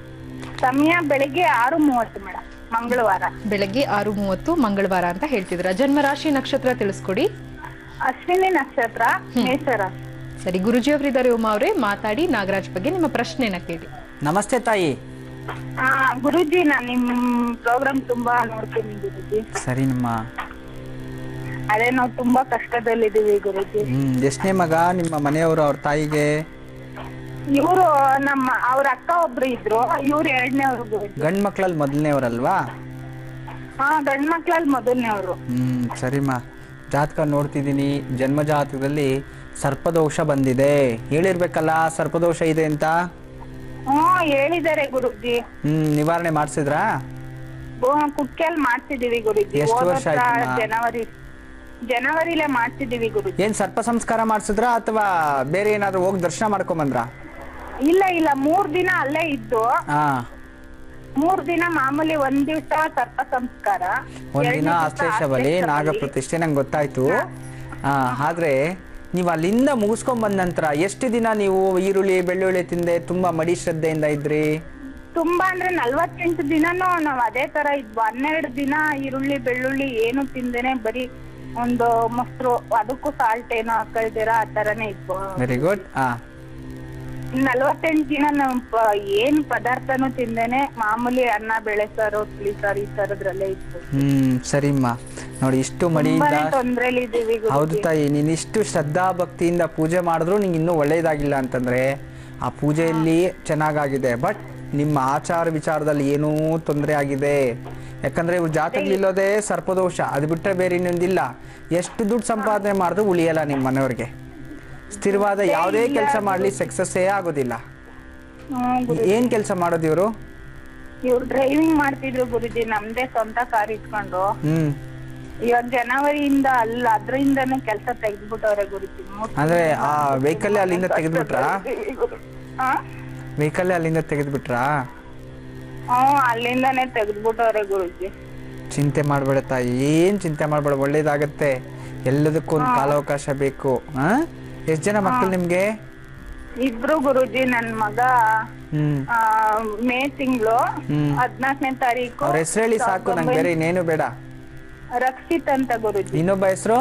ಸಮಯ ಬೆಳಿಗ್ಗೆ ಆರು ಮೂವತ್ತು ಮೇಡಮ್ ಮಂಗಳವಾರ ಬೆಳಗ್ಗೆ ಆರು ಮೂವತ್ತು ಮಂಗಳವಾರ ಅಂತ ಹೇಳ್ತಿದ್ರ ಜನ್ಮ ರಾಶಿ ನಕ್ಷತ್ರ ತಿಳಿಸ್ಕೊಡಿ ಅಶ್ವಿನಿ ನಕ್ಷತ್ರ ಮೇಷರ ಸರಿ ಗುರುಜಿ ಅವರಿದ್ದಾರೆ ಉಮಾ ಅವರೇ ಮಾತಾಡಿ ನಾಗರಾಜ್ ಬಗ್ಗೆ ನಿಮ್ಮ ಪ್ರಶ್ನೆನ ಕೇಳಿ ನಮಸ್ತೆ ತಾಯಿ ಆ ಗುರುಜಿ ನಾನು ನಿಮ್ ಪ್ರೋಗ್ರಾಮ್ ತುಂಬಾ ನೋಡ್ತೀನಿ ಗುರುಜಿ ಸರಿ ನಿಮ್ಮ ಅದೇ ನಾವು ತುಂಬಾ ಕಷ್ಟದಲ್ಲಿದ್ದೀವಿ ಗುರುಜಿ ಹ್ಮ್ ಎಷ್ಟನೇ ಮಗ ನಿಮ್ಮ ಮನೆಯವರು ಅವ್ರ ತಾಯಿಗೆ ಇವರು ನಮ್ಮ ಅವ್ರ ಅಕ್ಕ ಒಬ್ರು ಇದ್ರು ಇವ್ರು ಎರಡನೇವ್ರು ಗುರುಜಿ ಗಂಡ್ ಮಕ್ಳಲ್ಲಿ ಮೊದಲನೇವರಲ್ವಾ ಹಾ ಗಂಡ್ ಮಕ್ಳಲ್ಲಿ ಮೊದಲನೇವ್ರು ಹ್ಮ್ ಸರಿಮ್ಮ ಜಾತಕ ನೋಡ್ತಿದ್ದೀನಿ ಜನ್ಮ ಜಾತಕದಲ್ಲಿ ಸರ್ಪದೋಷ ಬಂದಿದೆ ಹೇಳಿರ್ಬೇಕಲ್ಲ ಸರ್ಪದೋಷ ಇದೆ ಅಂತ ಹ್ಮ್ ಹೇಳಿದ್ದಾರೆ ಗುರುಜಿ ಹ್ಮ್ ನಿವಾರಣೆ ಮಾಡಿಸಿದ್ರಾ ಕುಕ್ಕೆಲ್ ಮಾಡ್ತಿದೀವಿ ಗುರುಜಿ ಎಷ್ಟು ಹೋದ ವರ್ಷ ವರ್ಷ ಆಯ್ತಮ್ಮ? ಜನವರಿ ಜನವರಿಲೇ ಮಾಡ್ತಿದೀವಿ ಗುರುಜಿ ಏನ್ ಸರ್ಪ ಸಂಸ್ಕಾರ ಮಾಡಿಸಿದ್ರಾ ಅಥವಾ ಬೇರೆ ಏನಾದ್ರು ಹೋಗಿ ದರ್ಶನ ಮಾಡ್ಕೊಂಬಂದ್ರ ಇಲ್ಲ ಇಲ್ಲ ಮೂರ್ ದಿನ ಅಲ್ಲೇ ಇದ್ದು ಹಾ ಮೂರ್ ದಿನ ಮಾಮೂಲಿ ಒಂದ್ ದಿವ್ಸ ಸರ್ಪ ಸಂಸ್ಕಾರ ಒಂದಿನ ಎರಡ್ನೇ ದಿವ್ಸ ಆಶ್ಲೇಷ ಬಲಿ ಆಶ್ಲೇಷ ನಾಗ ಬಲಿ. ಪ್ರತಿಷ್ಠೆ ನಂಗೆ ಗೊತ್ತಾಯ್ತು ಹಾ ಆದ್ರೆ ನೀವು ಅಲ್ಲಿಂದ ಮುಗಿಸ್ಕೊಂಡ್ ಬಂದ ನಂತರ ಎಷ್ಟು ದಿನ ನೀವು ಈರುಳ್ಳಿ ಬೆಳ್ಳುಳ್ಳಿ ತಿಂದೆ ತುಂಬಾ ಮಡಿ ಶ್ರದ್ಧೆಯಿಂದ ಇದ್ರಿ ತುಂಬಾ ಅಂದ್ರೆ ನಲ್ವತ್ತೆಂಟು ದಿನಾನು ನಾವ್ ಅದೇ ತರ ಇದ್ವು ಹನ್ನೆರಡು ದಿನ ಈರುಳ್ಳಿ ಬೆಳ್ಳುಳ್ಳಿ ಏನು ತಿಂದೇನೆ ಬರೀ ಒಂದು ಮೊಸರು ಅದಕ್ಕೂ ಸಾಲ್ಟ್ ಏನೋ ಹಾಕಳ್ದಿರ ಆ ತರನೇ ಇದ್ವು ವೆರಿ ಗುಡ್ ಹಾ ನಲ್ವತ್ತೆಂಟು ದಿನ ನಾವ್ ಪ- ಏನ್ ಪದಾರ್ಥನೂ ತಿಂದೇನೆ ಮಾಮೂಲಿ ಅನ್ನ ಬೇಳೆ ಸಾರು ತಿಳಿ ಸಾರು ಈ ತರದ್ರಲ್ಲೇ ಇತ್ತು ಹ್ಮ್ ಸರಿಮ್ಮ ನೋಡಿ ಇಷ್ಟು ಮಡಿಯಿಂದ ತುಂಬಾನೇ ತೊಂದ್ರೆಲಿ ಇದೀವಿ ಹೌದು ಗುರುಜಿ ತಾಯಿ ನೀನ್ ಇಷ್ಟು ಶ್ರದ್ಧಾ ಭಕ್ತಿಯಿಂದ ಪೂಜೆ ಮಾಡಿದ್ರು ನಿಂಗೆ ಇನ್ನೂ ಒಳ್ಳೇದಾಗಿಲ್ಲ ಅಂತಂದ್ರೆ ಆ ಪೂಜೆಯಲ್ಲಿ ಚೆನ್ನಾಗಾಗಿದೆ ಬಟ್ ನಿಮ್ಮ ಆಚಾರ ವಿಚಾರದಲ್ಲಿ ಏನೂ ತೊಂದರೆ ಆಗಿದೆ ಯಾಕಂದ್ರೆ ಇವ್ರ ಜಾತಕದಲ್ಲಿ ಇಲ್ಲೋದೇ ಸರ್ಪದೋಷ ಅದು ಬಿಟ್ಟರೆ ಬೇರೆ ಇನ್ನೊಂದಿಲ್ಲ ಎಷ್ಟು ದುಡ್ಡು ಸಂಪಾದನೆ ಮಾಡಿದ್ರು ಉಳಿಯಲ್ಲ ನಿಮ್ಮ ಮನೆಯವ್ರಿಗೆ ಸ್ಥಿರವಾದ ಯಾವುದೇ ಕೆಲಸ ಮಾಡಲಿ ಸಕ್ಸಸ್ಸೇ ಆಗೋದಿಲ್ಲ ಹ್ಮ್ ಗುರುಜಿ ಏನ್ ಕೆಲಸ ಮಾಡೋದು ಇವರು ಇವ್ರು ಡ್ರೈವಿಂಗ್ ಮಾಡ್ತಿದ್ರು ಗುರುಜಿ ನಮ್ದೇ ಸ್ವಂತ ಕಾರ್ ಇಟ್ಕೊಂಡು ಹ್ಮ್ ಇವಾಗ ಜನವರಿಯಿಂದ ಅಲ್ಲ ಅದ್ರಿಂದಾನೇ ಕೆಲಸ ತೆಗ್ದ್ಬಿಟ್ಟವ್ರೆ ಗುರುಜಿ ಮೂರ್ ಅಂದ್ರೆ ಆ ವೆಹಿಕಲ್ ಅಲ್ಲಿಂದ ತೆಗೆದ್ಬಿಟ್ರಾ ಹಾ ವೆಹಿಕಲ್ ಅಲ್ಲಿಂದ ತೆಗೆದ್ಬಿಟ್ರಾ ಹ್ಮ್ ಅಲ್ಲಿಂದಾನೇ ತೆಗ್ದ್ಬಿಟ್ಟವ್ರೆ ಗುರುಜಿ ಚಿಂತೆ ಮಾಡಬೇಡ ತಾಯಿ ಏನ್ ಚಿಂತೆ ಮಾಡಬೇಡ ಒಳ್ಳೇದಾಗತ್ತೆ ಎಲ್ಲದಕ್ಕೂ ಒಂದು ಕಾಲಾವಕಾಶ ಬೇಕು ಹಾ ಎಷ್ಟ್ ಜನ ಮಕ್ಕಳು ನಿಮ್ಗೆ ಇಬ್ರು ಗುರುಜಿ ನನ್ ಮಗ ಹ್ಮ್ ಆ, ಮೇ ತಿಂಗಳು ಹ್ಮ್. ಹದ್ನಾಲ್ಕನೇ ತಾರೀಕು ಅವ್ರ ಹೆಸರು ಹೇಳಿ ಸಾಕು ನಂಗೆ ಬೇರೆ ಇನ್ನೇನು ಬೇಡ ರಕ್ಷಿತ್ ಅಂತ ಗುರುಜಿ ಇನ್ನೊಬ್ಬ ಹೆಸರು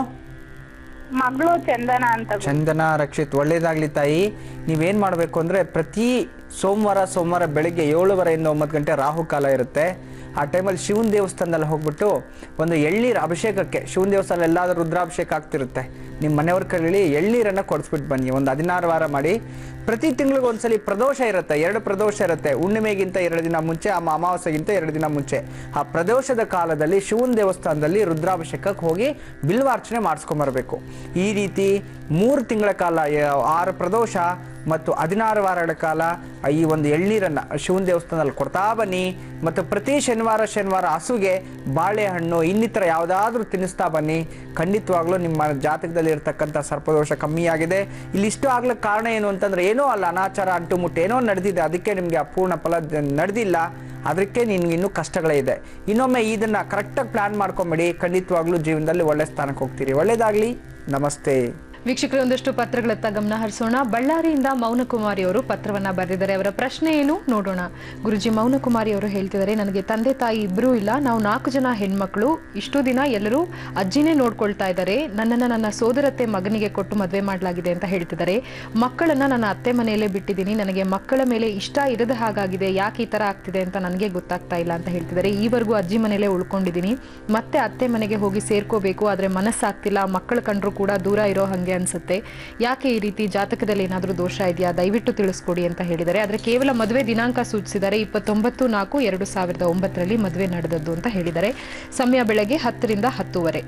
ಮಗಳು ಚಂದನ ಅಂತ ಗುರೂಜಿ. ಚಂದನ ರಕ್ಷಿತ್ ಒಳ್ಳೇದಾಗ್ಲಿ ತಾಯಿ ನೀವೇನ್ ಮಾಡ್ಬೇಕು ಅಂದ್ರೆ ಪ್ರತಿ ಸೋಮವಾರ ಸೋಮವಾರ ಬೆಳಿಗ್ಗೆ ಏಳುವರೆಯಿಂದ ಒಂಬತ್ತು ಗಂಟೆ ರಾಹುಕಾಲ ಇರುತ್ತೆ ಆ ಟೈಮಲ್ಲಿ ಶಿವನ ದೇವಸ್ಥಾನದಲ್ಲಿ ಹೋಗ್ಬಿಟ್ಟು ಒಂದು ಎಳ್ನೀರು ಅಭಿಷೇಕಕ್ಕೆ ಶಿವನ ದೇವಸ್ಥಾನ ಎಲ್ಲಾದ್ರೂ ರುದ್ರಾಭಿಷೇಕ ಆಗ್ತಿರುತ್ತೆ ನಿಮ್ಮ ಮನೆಯವ್ರ ಕೈಲಿ ಎಳ್ನೀರನ್ನ ಕೊಡಿಸ್ಬಿಟ್ಟು ಬನ್ನಿ ಒಂದು ಹದಿನಾರು ವಾರ ಮಾಡಿ ಪ್ರತಿ ತಿಂಗಳಿಗೆ ಒಂದ್ಸಲಿ ಪ್ರದೋಷ ಇರುತ್ತೆ ಎರಡು ಪ್ರದೋಷ ಇರುತ್ತೆ ಹುಣ್ಣಿಮೆಗಿಂತ ಎರಡು ದಿನ ಮುಂಚೆ ಆ ಅಮಾವಾಸ್ಯೆಗಿಂತ ಎರಡು ದಿನ ಮುಂಚೆ ಆ ಪ್ರದೋಷದ ಕಾಲದಲ್ಲಿ ಶಿವನ ದೇವಸ್ಥಾನದಲ್ಲಿ ರುದ್ರಾಭಿಷೇಕಕ್ಕೆ ಹೋಗಿ ಬಿಲ್ವಾರ್ಚನೆ ಮಾಡಿಸ್ಕೊಂಬರ್ಬೇಕು ಈ ರೀತಿ ಮೂರು ತಿಂಗಳ ಕಾಲ ಯ- ಆರು ಪ್ರದೋಷ ಮತ್ತು ಹದಿನಾರು ವಾರಗಳ ಕಾಲ ಈ ಒಂದು ಎಳ್ನೀರನ್ನ ಶಿವನ ದೇವಸ್ಥಾನದಲ್ಲಿ ಕೊಡ್ತಾ ಬನ್ನಿ ಮತ್ತು ಪ್ರತಿ ಶನಿವಾರ ಶನಿವಾರ ಹಸುಗೆ ಬಾಳೆಹಣ್ಣು ಇನ್ನಿತರ ಯಾವುದಾದ್ರೂ ತಿನ್ನಿಸ್ತಾ ಬನ್ನಿ ಖಂಡಿತವಾಗ್ಲೂ ನಿಮ್ಮ ಜಾತಕದಲ್ಲಿ ಇರ್ತಕ್ಕಂಥ ಸರ್ಪದೋಷ ಕಮ್ಮಿ ಆಗಿದೆ ಇಲ್ಲಿ ಇಷ್ಟು ಆಗ್ಲಿಕ್ಕೆ ಕಾರಣ ಏನು ಅಂತಂದ್ರೆ ಏನೋ ಅಲ್ಲ ಅನಾಚಾರ ಅಂಟು ಮುಟ್ಟು ಏನೋ ನಡೆದಿದೆ ಅದಕ್ಕೆ ನಿಮಗೆ ಅಪೂರ್ಣ ಫಲ ನಡೆದಿಲ್ಲ ಅದಕ್ಕೆ ನಿನ್ಗೆ ಇನ್ನೂ ಕಷ್ಟಗಳೇ ಇದೆ ಇನ್ನೊಮ್ಮೆ ಇದನ್ನ ಕರೆಕ್ಟಾಗಿ ಪ್ಲಾನ್ ಮಾಡ್ಕೊಂಬಿಡಿ ಖಂಡಿತವಾಗ್ಲೂ ಜೀವನದಲ್ಲಿ ಒಳ್ಳೆ ಸ್ಥಾನಕ್ಕೆ ಹೋಗ್ತೀರಿ ಒಳ್ಳೇದಾಗ್ಲಿ ನಮಸ್ತೆ ವೀಕ್ಷಕರು ಒಂದಷ್ಟು ಪತ್ರಗಳತ್ತ ಗಮನ ಹರಿಸೋಣ ಬಳ್ಳಾರಿಯಿಂದ ಮೌನಕುಮಾರಿ ಅವರು ಪತ್ರವನ್ನ ಬರೆದಿದ್ದಾರೆ ಅವರ ಪ್ರಶ್ನೆ ಏನು ನೋಡೋಣ ಗುರುಜಿ ಮೌನಕುಮಾರಿ ಅವರು ಹೇಳ್ತಿದ್ದಾರೆ ನನಗೆ ತಂದೆ ತಾಯಿ ಇಬ್ಬರೂ ಇಲ್ಲ ನಾವು ನಾಲ್ಕು ಜನ ಹೆಣ್ಮಕ್ಳು ಇಷ್ಟು ದಿನ ಎಲ್ಲರೂ ಅಜ್ಜಿನೇ ನೋಡ್ಕೊಳ್ತಾ ಇದ್ದಾರೆ ನನ್ನನ್ನ ನನ್ನ ಸೋದರತ್ತೆ ಮಗನಿಗೆ ಕೊಟ್ಟು ಮದುವೆ ಮಾಡಲಾಗಿದೆ ಅಂತ ಹೇಳ್ತಿದ್ದಾರೆ ಮಕ್ಕಳನ್ನ ನನ್ನ ಅತ್ತೆ ಮನೆಯಲ್ಲೇ ಬಿಟ್ಟಿದ್ದೀನಿ ನನಗೆ ಮಕ್ಕಳ ಮೇಲೆ ಇಷ್ಟ ಇರದ ಹಾಗಾಗಿದೆ ಯಾಕೆ ಈ ತರ ಆಗ್ತಿದೆ ಅಂತ ನನಗೆ ಗೊತ್ತಾಗ್ತಾ ಇಲ್ಲ ಅಂತ ಹೇಳ್ತಿದ್ದಾರೆ ಈವರೆಗೂ ಅಜ್ಜಿ ಮನೆಯಲ್ಲೇ ಉಳ್ಕೊಂಡಿದ್ದೀನಿ ಮತ್ತೆ ಅತ್ತೆ ಮನೆಗೆ ಹೋಗಿ ಸೇರ್ಕೋಬೇಕು ಆದ್ರೆ ಮನಸ್ಸಾಗ್ತಿಲ್ಲ ಮಕ್ಕಳು ಕಂಡ್ರು ಕೂಡ ದೂರ ಇರೋ ಹಂಗೆ ಅನ್ಸುತ್ತೆ ಯಾಕೆ ಈ ರೀತಿ ಜಾತಕದಲ್ಲಿ ಏನಾದ್ರೂ ದೋಷ ಇದೆಯಾ ದಯವಿಟ್ಟು ತಿಳಿಸ್ಕೊಡಿ ಅಂತ ಹೇಳಿದ್ದಾರೆ ಆದ್ರೆ ಕೇವಲ ಮದುವೆ ದಿನಾಂಕ ಸೂಚಿಸಿದ್ದಾರೆ ಇಪ್ಪತ್ತೊಂಬತ್ತು ನಾಲ್ಕು ಎರಡು ಸಾವಿರದ ಒಂಬತ್ತರಲ್ಲಿ ಮದುವೆ ನಡೆದದ್ದು ಅಂತ ಹೇಳಿದ್ದಾರೆ ಸಮಯ ಬೆಳಗ್ಗೆ ಹತ್ತರಿಂದ ಹತ್ತುವರೆ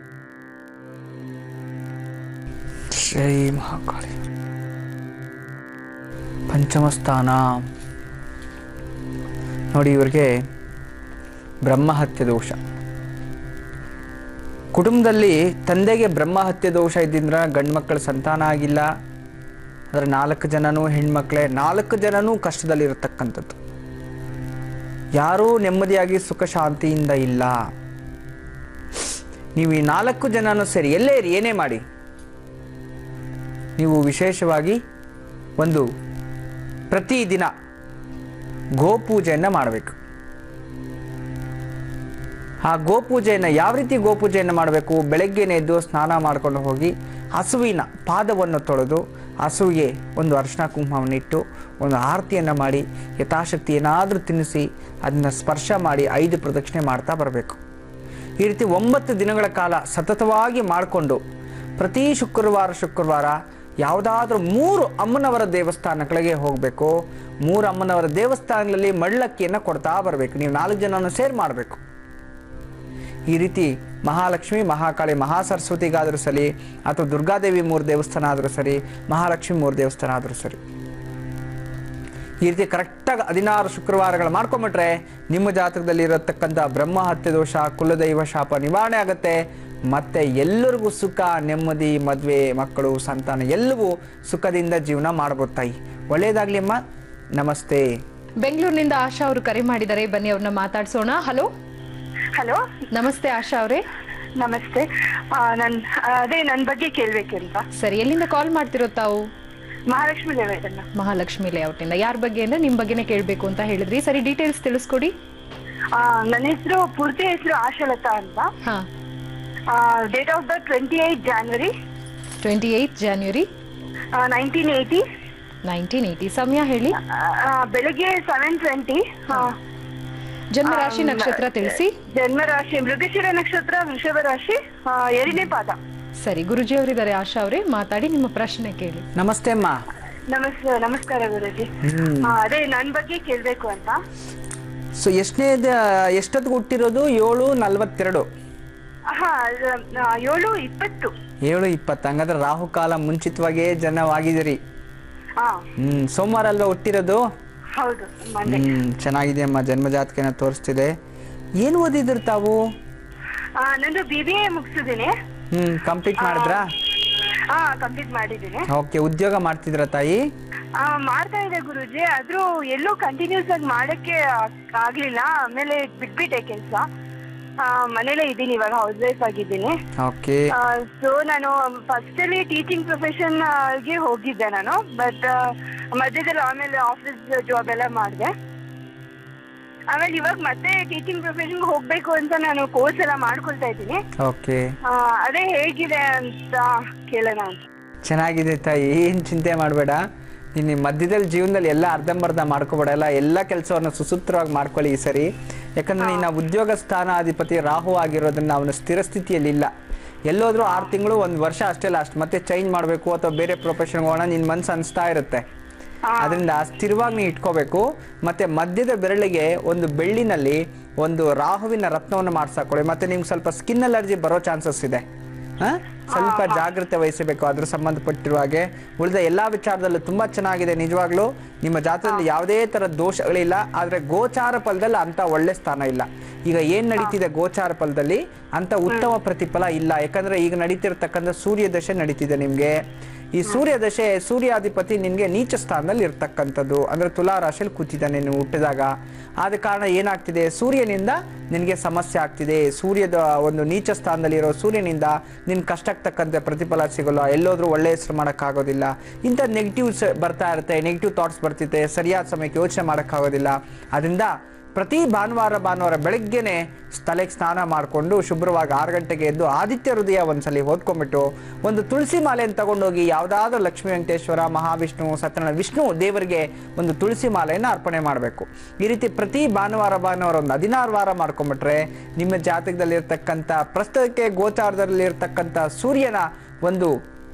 ಶ್ರೀ ಮಹಾಕಾಳಿ ಪಂಚಮ ಸ್ಥಾನ ನೋಡಿ ಇವ್ರಿಗೆ ಬ್ರಹ್ಮಹತ್ಯೆ ದೋಷ ಕುಟುಂಬದಲ್ಲಿ ತಂದೆಗೆ ಬ್ರಹ್ಮಹತ್ಯೆ ದೋಷ ಇದ್ದಿಂದ ಗಂಡು ಮಕ್ಕಳ ಸಂತಾನ ಆಗಿಲ್ಲ ಅದರ ನಾಲ್ಕು ಜನನೂ ಹೆಣ್ಮಕ್ಳೇ ನಾಲ್ಕು ಜನನೂ ಕಷ್ಟದಲ್ಲಿರತಕ್ಕಂಥದ್ದು ಯಾರೂ ನೆಮ್ಮದಿಯಾಗಿ ಸುಖ ಶಾಂತಿಯಿಂದ ಇಲ್ಲ ನೀವು ಈ ನಾಲ್ಕು ಜನನೂ ಸೇರಿ ಎಲ್ಲೇ ಇರಿ ಏನೇ ಮಾಡಿ ನೀವು ವಿಶೇಷವಾಗಿ ಒಂದು ಪ್ರತಿದಿನ ಗೋಪೂಜೆಯನ್ನು ಮಾಡಬೇಕು ಆ ಗೋಪೂಜೆಯನ್ನು ಯಾವ ರೀತಿ ಗೋಪೂಜೆಯನ್ನು ಮಾಡಬೇಕು ಬೆಳಗ್ಗೆನೇ ಎದ್ದು ಸ್ನಾನ ಮಾಡ್ಕೊಂಡು ಹೋಗಿ ಹಸುವಿನ ಪಾದವನ್ನು ತೊಳೆದು ಹಸುವಿಗೆ ಒಂದು ಅರಿಶಿನ ಕುಂಕುಮವನ್ನು ಇಟ್ಟು ಒಂದು ಆರತಿಯನ್ನು ಮಾಡಿ ಯಥಾಶಕ್ತಿ ಏನಾದರೂ ತಿನ್ನಿಸಿ ಅದನ್ನು ಸ್ಪರ್ಶ ಮಾಡಿ ಐದು ಪ್ರದಕ್ಷಿಣೆ ಮಾಡ್ತಾ ಬರಬೇಕು ಈ ರೀತಿ ಒಂಬತ್ತು ದಿನಗಳ ಕಾಲ ಸತತವಾಗಿ ಮಾಡಿಕೊಂಡು ಪ್ರತಿ ಶುಕ್ರವಾರ ಶುಕ್ರವಾರ ಯಾವುದಾದ್ರೂ ಮೂರು ಅಮ್ಮನವರ ದೇವಸ್ಥಾನಗಳಿಗೆ ಹೋಗಬೇಕು ಮೂರು ಅಮ್ಮನವರ ದೇವಸ್ಥಾನಗಳಲ್ಲಿ ಮಳ್ಳಕ್ಕಿಯನ್ನು ಕೊಡ್ತಾ ಬರಬೇಕು ನೀವು ನಾಲ್ಕು ಜನನ ಸೇರ್ ಮಾಡಬೇಕು ಈ ರೀತಿ ಮಹಾಲಕ್ಷ್ಮಿ ಮಹಾಕಾಳಿ ಮಹಾಸರಸ್ವತಿಗಾದರೂ ಸರಿ ಅಥವಾ ದುರ್ಗಾದೇವಿ ಮೂರು ದೇವಸ್ಥಾನ ಆದರೂ ಸರಿ ಮಹಾಲಕ್ಷ್ಮಿ ಮೂರು ದೇವಸ್ಥಾನ ಆದರೂ ಸರಿ ಈ ರೀತಿ ಕರೆಕ್ಟಾಗಿ ಹದಿನಾರು ಶುಕ್ರವಾರಗಳು ಮಾಡ್ಕೊಂಬಿಟ್ರೆ ನಿಮ್ಮ ಜಾತಕದಲ್ಲಿ ಇರತಕ್ಕಂಥ ಬ್ರಹ್ಮ ಹತ್ಯೆ ದೋಷ ಕುಲದೈವ ಶಾಪ ನಿವಾರಣೆ ಆಗುತ್ತೆ ಮತ್ತೆ ಎಲ್ಲರಿಗೂ ಸುಖ ನೆಮ್ಮದಿ ಮದುವೆ ಮಕ್ಕಳು ಸಂತಾನ ಎಲ್ಲವೂ ಸುಖದಿಂದ ಜೀವನ ಮಾಡ್ಬೋದು ತಾಯಿ ಒಳ್ಳೆಯದಾಗ್ಲಿ ಅಮ್ಮ ನಮಸ್ತೆ ಬೆಂಗಳೂರಿನಿಂದ ಆಶಾ ಅವರು ಕರೆ ಮಾಡಿದ್ದಾರೆ ಬನ್ನಿ ಅವ್ರನ್ನ ಮಾತಾಡ್ಸೋಣ ಹಲೋ ಹಲೋ ನಮಸ್ತೆ ಆಶಾ ಅವರೇ ನಮಸ್ತೆ ಆ, ನನ್ ಅದೇ ನನ್ ಬಗ್ಗೆ ಕೇಳ್ಬೇಕಂತ ಸರಿ ಎಲ್ಲಿಂದ ಕಾಲ್ ಮಾಡ್ತಿರೋ ತಾವು ಮಹಾಲಕ್ಷ್ಮಿ ಲೇಔಟನ್ನ ಮಹಾಲಕ್ಷ್ಮಿ ಲೇಔಟ್ ಇಂದ ಯಾರ ಬಗ್ಗೆ ಅಂದ್ರೆ ನಿಮ್ ಬಗ್ಗೆನೇ ಕೇಳ್ಬೇಕು ಅಂತ ಹೇಳಿದ್ರಿ ಸರಿ ಡೀಟೇಲ್ಸ್ ತಿಳಿಸ್ಕೊಡಿ ಆ, ನನ್ನ ಹೆಸರು ಪೂರ್ತಿ ಹೆಸರು ಆಶಾಲತಾ ಅಂತ ಹಾ date of birth twenty eight January twenty eight January nineteen eighty nineteen eighty ಸಮಯ ಹೇಳಿ ಬೆಳಿಗ್ಗೆ ಸೆವೆನ್ ಟ್ವೆಂಟಿ ಜನ್ಮ ರಾಶಿ ನಕ್ಷತ್ರ ತಿಳಿಸಿ ಜನ್ಮ ರಾಶಿ ಮೃಗಶಿರ ನಕ್ಷತ್ರ ವೃಷಭ ರಾಶಿ ಆ, ಎರಡನೇ ಪಾದ ಸರಿ ಗುರುಜಿ ಅವರಿದ್ದಾರೆ ಆಶಾ ಅವರೇ ಮಾತಾಡಿ ನಿಮ್ಮ ಪ್ರಶ್ನೆ ಕೇಳಿ ನಮಸ್ತೆ ಅಮ್ಮ ನಮಸ್ ನಮಸ್ಕಾರ ಗುರುಜಿ ಆ, ಅದೇ ನನ್ ಬಗ್ಗೆ ಕೇಳ್ಬೇಕು ಅಂತ ಸೊ ಎಷ್ಟನೇ ಎಷ್ಟೊತ್ತಿಗೆ ಹುಟ್ಟಿರೋದು ಏಳು ನಲ್ವತ್ತೆರಡು ಹಾ ಆ, ಏಳು ಇಪ್ಪತ್ತು ಏಳು ಇಪ್ಪತ್ತು ಹಂಗಾದ್ರೆ ರಾಹುಕಾಲ ಮುಂಚಿತವಾಗೇ ಜನವಾಗಿದ್ದೀರಿ ಹಾ ಹ್ಮ್ ಸೋಮವಾರ ಅಲ್ವಾ ಹುಟ್ಟಿರೋದು ಹೌದು ಮಂಡೆ ಹ್ಮ್ ಚೆನ್ನಾಗಿದೆ ಅಮ್ಮ ಜನ್ಮಜಾತಕನ ತೋರಿಸ್ತಿದೆ ಏನು ಓದಿದ್ರು ತಾವು ನಂದು ಬಿ ಬಿ ಎ ಮುಗಿಸಿದ್ದೀನಿ ಹ್ಮ್ ಕಂಪ್ಲೀಟ್ ಮಾಡಿದ್ರಾ ಹಾ ಕಂಪ್ಲೀಟ್ ಮಾಡಿದ್ದೀನಿ ಓಕೆ ಉದ್ಯೋಗ ಮಾಡ್ತಿದ್ರ ತಾಯಿ ಆ, ಮಾಡ್ತಾ ಇದೆ ಗುರುಜಿ ಆದ್ರೂ ಎಲ್ಲೂ ಕಂಟಿನ್ಯೂಸ್ ಆಗಿ ಮಾಡಕ್ಕೆ ಆಗ್- ಆಗ್ಲಿಲ್ಲ ಆಮೇಲೆ ಬಿಟ್ಬಿಟ್ಟೆ ಕೆಲಸ ಮನೇಲೇ ಇದ್ದೀನಿ ಇವಾಗ ಹೌಸ್ ವೈಫ್ ಆಗಿದ್ದೀನಿ ಓಕೆ ಸೊ ನಾನು ಫಸ್ಟ್ ಅಲ್ಲಿ ಟೀಚಿಂಗ್ ಪ್ರೊಫೆಷನ್ ಗೆ ಹೋಗಿದ್ದೆ ನಾನು ಬಟ್ ಮಧ್ಯದಲ್ಲಿ ಆಮೇಲೆ ಆಫೀಸ್ ಜಾಬ್ ಎಲ್ಲ ಮಾಡಿದೆ ಆಮೇಲೆ ಇವಾಗ ಮತ್ತೆ ಟೀಚಿಂಗ್ ಪ್ರೊಫೆಷನ್ ಹೋಗ್ಬೇಕು ಅಂತ ನಾನು ಕೋರ್ಸ್ ಎಲ್ಲ ಮಾಡ್ಕೊಳ್ತಾ ಇದ್ದೀನಿ ಓಕೆ ಆ, ಅದೇ ಹೇಗಿದೆ ಅಂತ ಕೇಳೋಣ ಅಂತ ಚೆನ್ನಾಗಿದೆ ತಾಯಿ ಏನು ಚಿಂತೆ ಮಾಡಬೇಡ ನಿನ್ನ ಮಧ್ಯದಲ್ಲಿ ಜೀವನದಲ್ಲಿ ಎಲ್ಲ ಅರ್ಧಂಬರ್ಧ ಮಾಡ್ಕೋಬೇಡ ಎಲ್ಲ ಎಲ್ಲ ಕೆಲಸವನ್ನು ಸುಸೂತ್ರವಾಗಿ ಮಾಡ್ಕೊಳ್ಳಿ ಈ ಸರಿ ಯಾಕಂದ್ರೆ ನಿನ್ನ ಉದ್ಯೋಗ ಸ್ಥಾನಾಧಿಪತಿ ರಾಹು ಆಗಿರೋದ್ರಿಂದ ಅವನ ಸ್ಥಿರ ಸ್ಥಿತಿಯಲ್ಲಿ ಇಲ್ಲ ಎಲ್ಲೋದ್ರೂ ಆರು ತಿಂಗಳು ಒಂದು ವರ್ಷ ಅಷ್ಟೇ ಲಾಸ್ಟ್ ಮತ್ತೆ ಚೇಂಜ್ ಮಾಡಬೇಕು ಅಥವಾ ಬೇರೆ ಪ್ರೊಫೆಷನ್ಗೆ ಹೋಗೋಣ ನಿನ್ನ ಮನ್ಸು ಅನಿಸ್ತಾ ಇರುತ್ತೆ ಅದರಿಂದ ಸ್ಥಿರವಾಗಿ ನೀವು ಇಟ್ಕೋಬೇಕು ಮತ್ತೆ ಮಧ್ಯದ ಬೆರಳಿಗೆ ಒಂದು ಬೆಳ್ಳಿನಲ್ಲಿ ಒಂದು ರಾಹುವಿನ ರತ್ನವನ್ನು ಮಾಡ್ಸಾಕೊಳ್ಳಿ ಮತ್ತೆ ನಿಮ್ಗೆ ಸ್ವಲ್ಪ ಸ್ಕಿನ್ ಅಲರ್ಜಿ ಬರೋ ಚಾನ್ಸಸ್ ಇದೆ ಹಾ? ಸ್ವಲ್ಪ ಜಾಗ್ರತೆ ವಹಿಸಬೇಕು ಅದ್ರ ಸಂಬಂಧಪಟ್ಟಿರುವ ಹಾಗೆ ಉಳಿದ ಎಲ್ಲಾ ವಿಚಾರದಲ್ಲೂ ತುಂಬಾ ಚೆನ್ನಾಗಿದೆ ನಿಜವಾಗ್ಲೂ ನಿಮ್ಮ ಜಾತಕದಲ್ಲಿ ಯಾವುದೇ ತರ ದೋಷಗಳಿಲ್ಲ ಆದ್ರೆ ಗೋಚಾರ ಫಲದಲ್ಲಿ ಅಂತ ಒಳ್ಳೆ ಸ್ಥಾನ ಇಲ್ಲ ಈಗ ಏನ್ ನಡೀತಿದೆ ಗೋಚಾರ ಫಲದಲ್ಲಿ ಅಂತ ಉತ್ತಮ ಪ್ರತಿಫಲ ಇಲ್ಲ ಯಾಕಂದ್ರೆ ಈಗ ನಡೀತಿರ್ತಕ್ಕಂಥ ಸೂರ್ಯ ದಶೆ ನಡೀತಿದೆ ನಿಮ್ಗೆ ಈ ಸೂರ್ಯ ದಶೆ ಸೂರ್ಯಾಧಿಪತಿ ನಿನ್ಗೆ ನೀಚ ಸ್ಥಾನದಲ್ಲಿ ಇರ್ತಕ್ಕಂಥದ್ದು ಅಂದ್ರೆ ತುಲಾ ರಾಶಿಯಲ್ಲಿ ಕೂತಿದ್ದಾನೆ ನೀವು ಹುಟ್ಟಿದಾಗ ಆದ ಕಾರಣ ಏನಾಗ್ತಿದೆ ಸೂರ್ಯನಿಂದ ನಿನಗೆ ಸಮಸ್ಯೆ ಆಗ್ತಿದೆ ಸೂರ್ಯದ ಒಂದು ನೀಚ ಸ್ಥಾನದಲ್ಲಿ ಇರೋ ಸೂರ್ಯನಿಂದ ನಿನ್ ಕಷ್ಟಕ್ಕೆ ತಕ್ಕಂತೆ ಪ್ರತಿಫಲ ಸಿಗಲ್ಲ ಎಲ್ಲೋದ್ರೂ ಒಳ್ಳೆ ಹೆಸರು ಮಾಡೋಕ್ಕಾಗೋದಿಲ್ಲ ಇಂಥ ನೆಗೆಟಿವ್ಸ್ ಬರ್ತಾ ಇರುತ್ತೆ ನೆಗೆಟಿವ್ ಥಾಟ್ಸ್ ಬರ್ತಿರುತ್ತೆ ಸರಿಯಾದ ಸಮಯಕ್ಕೆ ಯೋಚನೆ ಮಾಡೋಕ್ಕಾಗೋದಿಲ್ಲ ಅದರಿಂದ ಪ್ರತಿ ಭಾನುವಾರ ಭಾನುವಾರ ಬೆಳಗ್ಗೆನೆ ತಲೆಗೆ ಸ್ನಾನ ಮಾಡಿಕೊಂಡು ಶುಭ್ರವಾಗಿ ಆರು ಗಂಟೆಗೆ ಎದ್ದು ಆದಿತ್ಯ ಹೃದಯ ಒಂದ್ಸಲಿ ಓದ್ಕೊಂಡ್ಬಿಟ್ಟು ಒಂದು ತುಳಸಿ ಮಾಲೆಯನ್ನು ತಗೊಂಡೋಗಿ ಯಾವುದಾದ್ರೂ ಲಕ್ಷ್ಮೀ ವೆಂಕಟೇಶ್ವರ ಮಹಾವಿಷ್ಣು ಸತ್ಯನಾರಾಯಣ ವಿಷ್ಣು ದೇವರಿಗೆ ಒಂದು ತುಳಸಿ ಮಾಲೆಯನ್ನು ಅರ್ಪಣೆ ಮಾಡಬೇಕು ಈ ರೀತಿ ಪ್ರತಿ ಭಾನುವಾರ ಭಾನುವಾರ ಒಂದು ಹದಿನಾರು ವಾರ ಮಾಡ್ಕೊಂಡ್ಬಿಟ್ರೆ ನಿಮ್ಮ ಜಾತಕದಲ್ಲಿರ್ತಕ್ಕಂಥ ಪ್ರಸ್ತುತಕ್ಕೆ ಗೋಚಾರದಲ್ಲಿರ್ತಕ್ಕಂಥ ಸೂರ್ಯನ ಒಂದು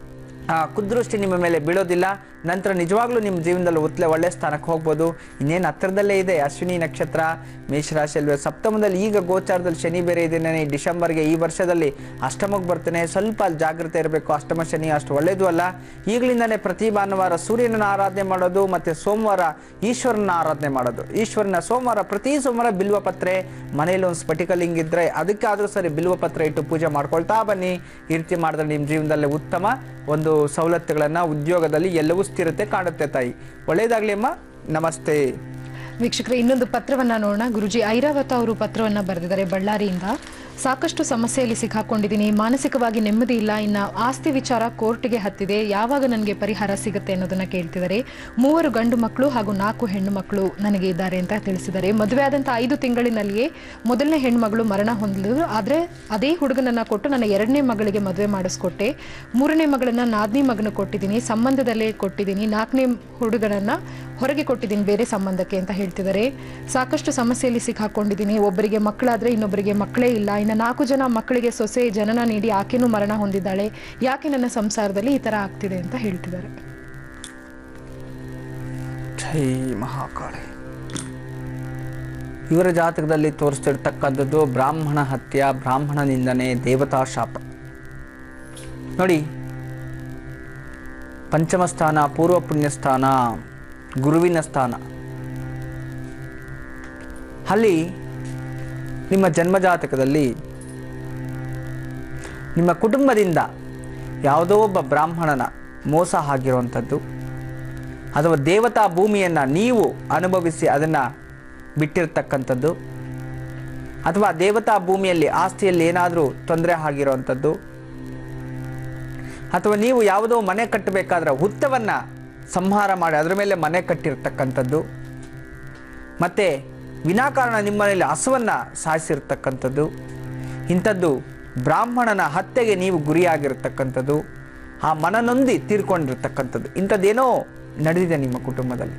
ಆ, ಕುದೃಷ್ಟಿ ನಿಮ್ಮ ಮೇಲೆ ಬೀಳೋದಿಲ್ಲ ನಂತರ ನಿಜವಾಗ್ಲೂ ನಿಮ್ಮ ಜೀವನದಲ್ಲಿ ಉತ್ತಲೆ ಒಳ್ಳೆ ಸ್ಥಾನಕ್ಕೆ ಹೋಗ್ಬೋದು ಇನ್ನೇನು ಹತ್ತಿರದಲ್ಲೇ ಇದೆ ಅಶ್ವಿನಿ ನಕ್ಷತ್ರ ಮೇಷರಾಶಿಯಲ್ಲಿ ಸಪ್ತಮದಲ್ಲಿ ಈಗ ಗೋಚಾರದಲ್ಲಿ ಶನಿ ಬೇರೆ ಇದ್ದೇನೆ ಡಿಸೆಂಬರ್ಗೆ ಈ ವರ್ಷದಲ್ಲಿ ಅಷ್ಟಮಕ್ಕೆ ಬರ್ತೇನೆ ಸ್ವಲ್ಪ ಅಲ್ಲಿ ಜಾಗ್ರತೆ ಇರಬೇಕು ಅಷ್ಟಮ ಶನಿ ಅಷ್ಟು ಒಳ್ಳೇದು ಅಲ್ಲ ಈಗಲಿಂದನೇ ಪ್ರತಿ ಭಾನುವಾರ ಸೂರ್ಯನ ಆರಾಧನೆ ಮಾಡೋದು ಮತ್ತೆ ಸೋಮವಾರ ಈಶ್ವರನ ಆರಾಧನೆ ಮಾಡೋದು ಈಶ್ವರನ ಸೋಮವಾರ ಪ್ರತಿ ಸೋಮವಾರ ಬಿಲ್ವ ಪತ್ರೆ ಮನೇಲಿ ಒಂದು ಸ್ಫಟಿಕಲಿಂಗ ಇದ್ರೆ ಅದಕ್ಕಾದ್ರೂ ಸರಿ ಬಿಲ್ವ ಪತ್ರ ಇಟ್ಟು ಪೂಜೆ ಮಾಡ್ಕೊಳ್ತಾ ಬನ್ನಿ ಈ ರೀತಿ ಮಾಡಿದ್ರೆ ನಿಮ್ಮ ಜೀವನದಲ್ಲಿ ಉತ್ತಮ ಒಂದು ಸವಲತ್ತುಗಳನ್ನ ಉದ್ಯೋಗದಲ್ಲಿ ಎಲ್ಲವೂ ಸ್ಥಿರತೆ ಕಾಣುತ್ತೆ ತಾಯಿ ಒಳ್ಳೇದಾಗ್ಲಿ ಅಮ್ಮ ನಮಸ್ತೆ ವೀಕ್ಷಕರೇ ಇನ್ನೊಂದು ಪತ್ರವನ್ನ ನೋಡೋಣ ಗುರುಜಿ ಐರಾವತ ಅವರು ಪತ್ರವನ್ನ ಬರೆದಿದ್ದಾರೆ ಬಳ್ಳಾರಿಯಿಂದ ಸಾಕಷ್ಟು ಸಮಸ್ಯೆಯಲ್ಲಿ ಸಿಕ್ಕಾಕೊಂಡಿದ್ದೀನಿ ಮಾನಸಿಕವಾಗಿ ನೆಮ್ಮದಿ ಇಲ್ಲ ಇನ್ನ ಆಸ್ತಿ ವಿಚಾರ ಕೋರ್ಟ್ಗೆ ಹತ್ತಿದೆ ಯಾವಾಗ ನನಗೆ ಪರಿಹಾರ ಸಿಗುತ್ತೆ ಅನ್ನೋದನ್ನ ಕೇಳ್ತಿದ್ದಾರೆ ಮೂವರು ಗಂಡು ಮಕ್ಕಳು ಹಾಗೂ ನಾಲ್ಕು ಹೆಣ್ಣು ಮಕ್ಕಳು ನನಗೆ ಇದ್ದಾರೆ ಅಂತ ತಿಳಿಸಿದ್ದಾರೆ ಮದುವೆ ಆದಂತ ಐದು ತಿಂಗಳಿನಲ್ಲಿಯೇ ಮೊದಲನೇ ಹೆಣ್ಮಗಳು ಮರಣ ಹೊಂದಿದ್ರು ಆದ್ರೆ ಅದೇ ಹುಡುಗನನ್ನ ಕೊಟ್ಟು ನನ್ನ ಎರಡನೇ ಮಗಳಿಗೆ ಮದುವೆ ಮಾಡಿಸ್ಕೊಟ್ಟೆ ಮೂರನೇ ಮಗಳನ್ನ ನಾಲ್ಕನೇ ಮಗನ ಕೊಟ್ಟಿದ್ದೀನಿ ಸಂಬಂಧದಲ್ಲೇ ಕೊಟ್ಟಿದ್ದೀನಿ ನಾಲ್ಕನೇ ಹುಡುಗನನ್ನ ಹೊರಗೆ ಕೊಟ್ಟಿದ್ದೀನಿ ಬೇರೆ ಸಂಬಂಧಕ್ಕೆ ಅಂತ ಹೇಳ್ತಿದ್ದಾರೆ ಸಾಕಷ್ಟು ಸಮಸ್ಯೆಯಲ್ಲಿ ಸಿಕ್ಕಾಕೊಂಡಿದ್ದೀನಿ ಒಬ್ಬರಿಗೆ ಮಕ್ಕಳಾದ್ರೆ ಇನ್ನೊಬ್ಬರಿಗೆ ಮಕ್ಕಳೇ ಇಲ್ಲ ಇನ್ನು ನಾಲ್ಕು ಜನ ಮಕ್ಕಳಿಗೆ ಸೊಸೆ ಜನನ ನೀಡಿ ಆಕೆನೂ ಮರಣ ಹೊಂದಿದ್ದಾಳೆ ಯಾಕೆ ನನ್ನ ಸಂಸಾರದಲ್ಲಿ ಈ ತರ ಆಗ್ತಿದೆ ಅಂತ ಹೇಳ್ತಿದ್ದಾರೆ ಜೈ ಮಹಾಕಾಳಿ ಇವರ ಜಾತಕದಲ್ಲಿ ತೋರಿಸ್ತಿರ್ತಕ್ಕಂಥದ್ದು ಬ್ರಾಹ್ಮಣ ಹತ್ಯ ಬ್ರಾಹ್ಮಣ ನಿಂದನೆ ದೇವತಾ ಶಾಪ ನೋಡಿ ಪಂಚಮ ಸ್ಥಾನ ಪೂರ್ವ ಪುಣ್ಯ ಸ್ಥಾನ ಗುರುವಿನ ಸ್ಥಾನ ಅಲ್ಲಿ ನಿಮ್ಮ ಜನ್ಮಜಾತಕದಲ್ಲಿ ನಿಮ್ಮ ಕುಟುಂಬದಿಂದ ಯಾವುದೋ ಒಬ್ಬ ಬ್ರಾಹ್ಮಣನ ಮೋಸ ಆಗಿರುವಂಥದ್ದು ಅಥವಾ ದೇವತಾ ಭೂಮಿಯನ್ನು ನೀವು ಅನುಭವಿಸಿ ಅದನ್ನು ಬಿಟ್ಟಿರ್ತಕ್ಕಂಥದ್ದು ಅಥವಾ ದೇವತಾ ಭೂಮಿಯಲ್ಲಿ ಆಸ್ತಿಯಲ್ಲಿ ಏನಾದರೂ ತೊಂದರೆ ಆಗಿರುವಂಥದ್ದು ಅಥವಾ ನೀವು ಯಾವುದೋ ಮನೆ ಕಟ್ಟಬೇಕಾದ್ರೆ ಹುತ್ತವನ್ನು ಸಂಹಾರ ಮಾಡಿ ಅದರ ಮೇಲೆ ಮನೆ ಕಟ್ಟಿರ್ತಕ್ಕಂಥದ್ದು ಮತ್ತು ವಿನಾಕಾರಣ ನಿಮ್ಮ ಮನೆಯಲ್ಲಿ ಹಸುವನ್ನು ಸಾಯಿಸಿರ್ತಕ್ಕಂಥದ್ದು ಇಂಥದ್ದು ಬ್ರಾಹ್ಮಣನ ಹತ್ಯೆಗೆ ನೀವು ಗುರಿಯಾಗಿರ್ತಕ್ಕಂಥದ್ದು ಆ ಮನನೊಂದಿ ತೀರ್ಕೊಂಡಿರ್ತಕ್ಕಂಥದ್ದು ಇಂಥದ್ದೇನೋ ನಡೆದಿದೆ ನಿಮ್ಮ ಕುಟುಂಬದಲ್ಲಿ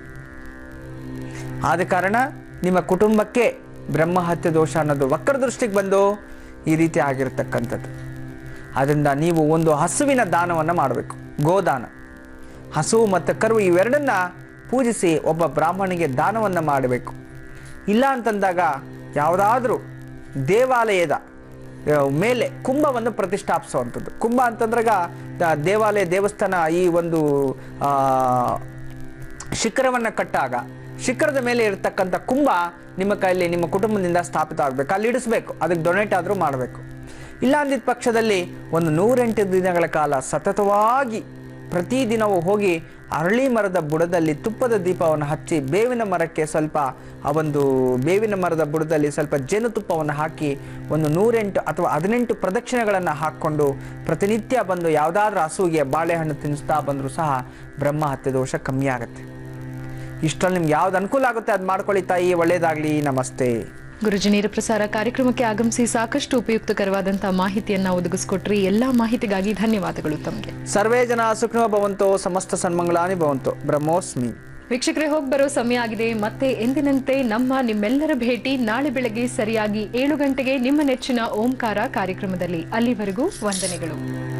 ಆದ ಕಾರಣ ನಿಮ್ಮ ಕುಟುಂಬಕ್ಕೆ ಬ್ರಹ್ಮಹತ್ಯೆ ದೋಷ ಅನ್ನೋದು ವಕ್ರ ದೃಷ್ಟಿಗೆ ಬಂದು ಈ ರೀತಿ ಆಗಿರ್ತಕ್ಕಂಥದ್ದು ಅದರಿಂದ ನೀವು ಒಂದು ಹಸುವಿನ ದಾನವನ್ನು ಮಾಡಬೇಕು ಗೋದಾನ ಹಸು ಮತ್ತು ಕರು ಇವೆರಡನ್ನ ಪೂಜಿಸಿ ಒಬ್ಬ ಬ್ರಾಹ್ಮಣಿಗೆ ದಾನವನ್ನು ಮಾಡಬೇಕು ಇಲ್ಲ ಅಂತಂದಾಗ ಯಾವುದಾದ್ರೂ ದೇವಾಲಯದ ಆ, ಮೇಲೆ ಕುಂಭವನ್ನು ಪ್ರತಿಷ್ಠಾಪಿಸುವಂಥದ್ದು ಕುಂಭ ಅಂತಂದ್ರಾಗ ದ- ದೇವಾಲಯ ದೇವಸ್ಥಾನ ಈ ಒಂದು ಆ, ಶಿಖರವನ್ನು ಕಟ್ಟಾಗ ಶಿಖರದ ಮೇಲೆ ಇರತಕ್ಕಂಥ ಕುಂಭ ನಿಮ್ಮ ಕೈಯಲ್ಲಿ ನಿಮ್ಮ ಕುಟುಂಬದಿಂದ ಸ್ಥಾಪಿತ ಆಗಬೇಕು ಅಲ್ಲಿ ಇಡಿಸ್ಬೇಕು ಅದಕ್ಕೆ ಡೊನೇಟ್ ಆದರೂ ಮಾಡಬೇಕು ಇಲ್ಲ ಅಂದಿದ್ದ ಪಕ್ಷದಲ್ಲಿ ಒಂದು ನೂರೆಂಟು ದಿನಗಳ ಕಾಲ ಸತತವಾಗಿ ಪ್ರತಿದಿನವೂ ಹೋಗಿ ಅರಳಿ ಮರದ ಬುಡದಲ್ಲಿ ತುಪ್ಪದ ದೀಪವನ್ನು ಹಚ್ಚಿ ಬೇವಿನ ಮರಕ್ಕೆ ಸ್ವಲ್ಪ ಆ ಒಂದು ಬೇವಿನ ಮರದ ಬುಡದಲ್ಲಿ ಸ್ವಲ್ಪ ಜೇನುತುಪ್ಪವನ್ನು ಹಾಕಿ ಒಂದು ನೂರೆಂಟು ಅಥವಾ ಹದಿನೆಂಟು ಪ್ರದಕ್ಷಿಣೆಗಳನ್ನು ಹಾಕ್ಕೊಂಡು ಪ್ರತಿನಿತ್ಯ ಬಂದು ಯಾವುದಾದ್ರೂ ಹಸುವಿಗೆ ಬಾಳೆಹಣ್ಣು ತಿನ್ನಿಸ್ತಾ ಬಂದರೂ ಸಹ ಬ್ರಹ್ಮ ಹತ್ಯೆ ದೋಷ ಕಮ್ಮಿ ಆಗುತ್ತೆ ಇಷ್ಟರಲ್ಲಿ ನಿಮ್ಗೆ ಯಾವ್ದು ಅನುಕೂಲ ಆಗುತ್ತೆ ಅದು ಮಾಡ್ಕೊಳ್ಳಿ ತಾಯಿ ಒಳ್ಳೇದಾಗ್ಲಿ ನಮಸ್ತೆ ಗುರುಜಿ ನೇರ ಪ್ರಸಾರ ಕಾರ್ಯಕ್ರಮಕ್ಕೆ ಆಗಮಿಸಿ ಸಾಕಷ್ಟು ಉಪಯುಕ್ತಕರವಾದಂತಹ ಮಾಹಿತಿಯನ್ನ ಒದಗಿಸ್ಕೊಟ್ರಿ ಎಲ್ಲಾ ಮಾಹಿತಿಗಾಗಿ ಧನ್ಯವಾದಗಳು ತಮಗೆ ಸರ್ವೇ ಜನ ಸುಖಿನೋ ಭವಂತೋ ಸಮಸ್ತ ಸನ್ಮಂಗಳಾನಿ ಭವಂತೋ ಬ್ರಹ್ಮೋಸ್ಮಿ ವೀಕ್ಷಕರೇ ಹೋಗಿ ಬರೋ ಸಮಯ ಆಗಿದೆ ಮತ್ತೆ ಎಂದಿನಂತೆ ನಮ್ಮ ನಿಮ್ಮೆಲ್ಲರ ಭೇಟಿ ನಾಳೆ ಬೆಳಗ್ಗೆ ಸರಿಯಾಗಿ ಏಳು ಗಂಟೆಗೆ ನಿಮ್ಮ ನೆಚ್ಚಿನ ಓಂಕಾರ ಕಾರ್ಯಕ್ರಮದಲ್ಲಿ ಅಲ್ಲಿವರೆಗೂ ವಂದನೆಗಳು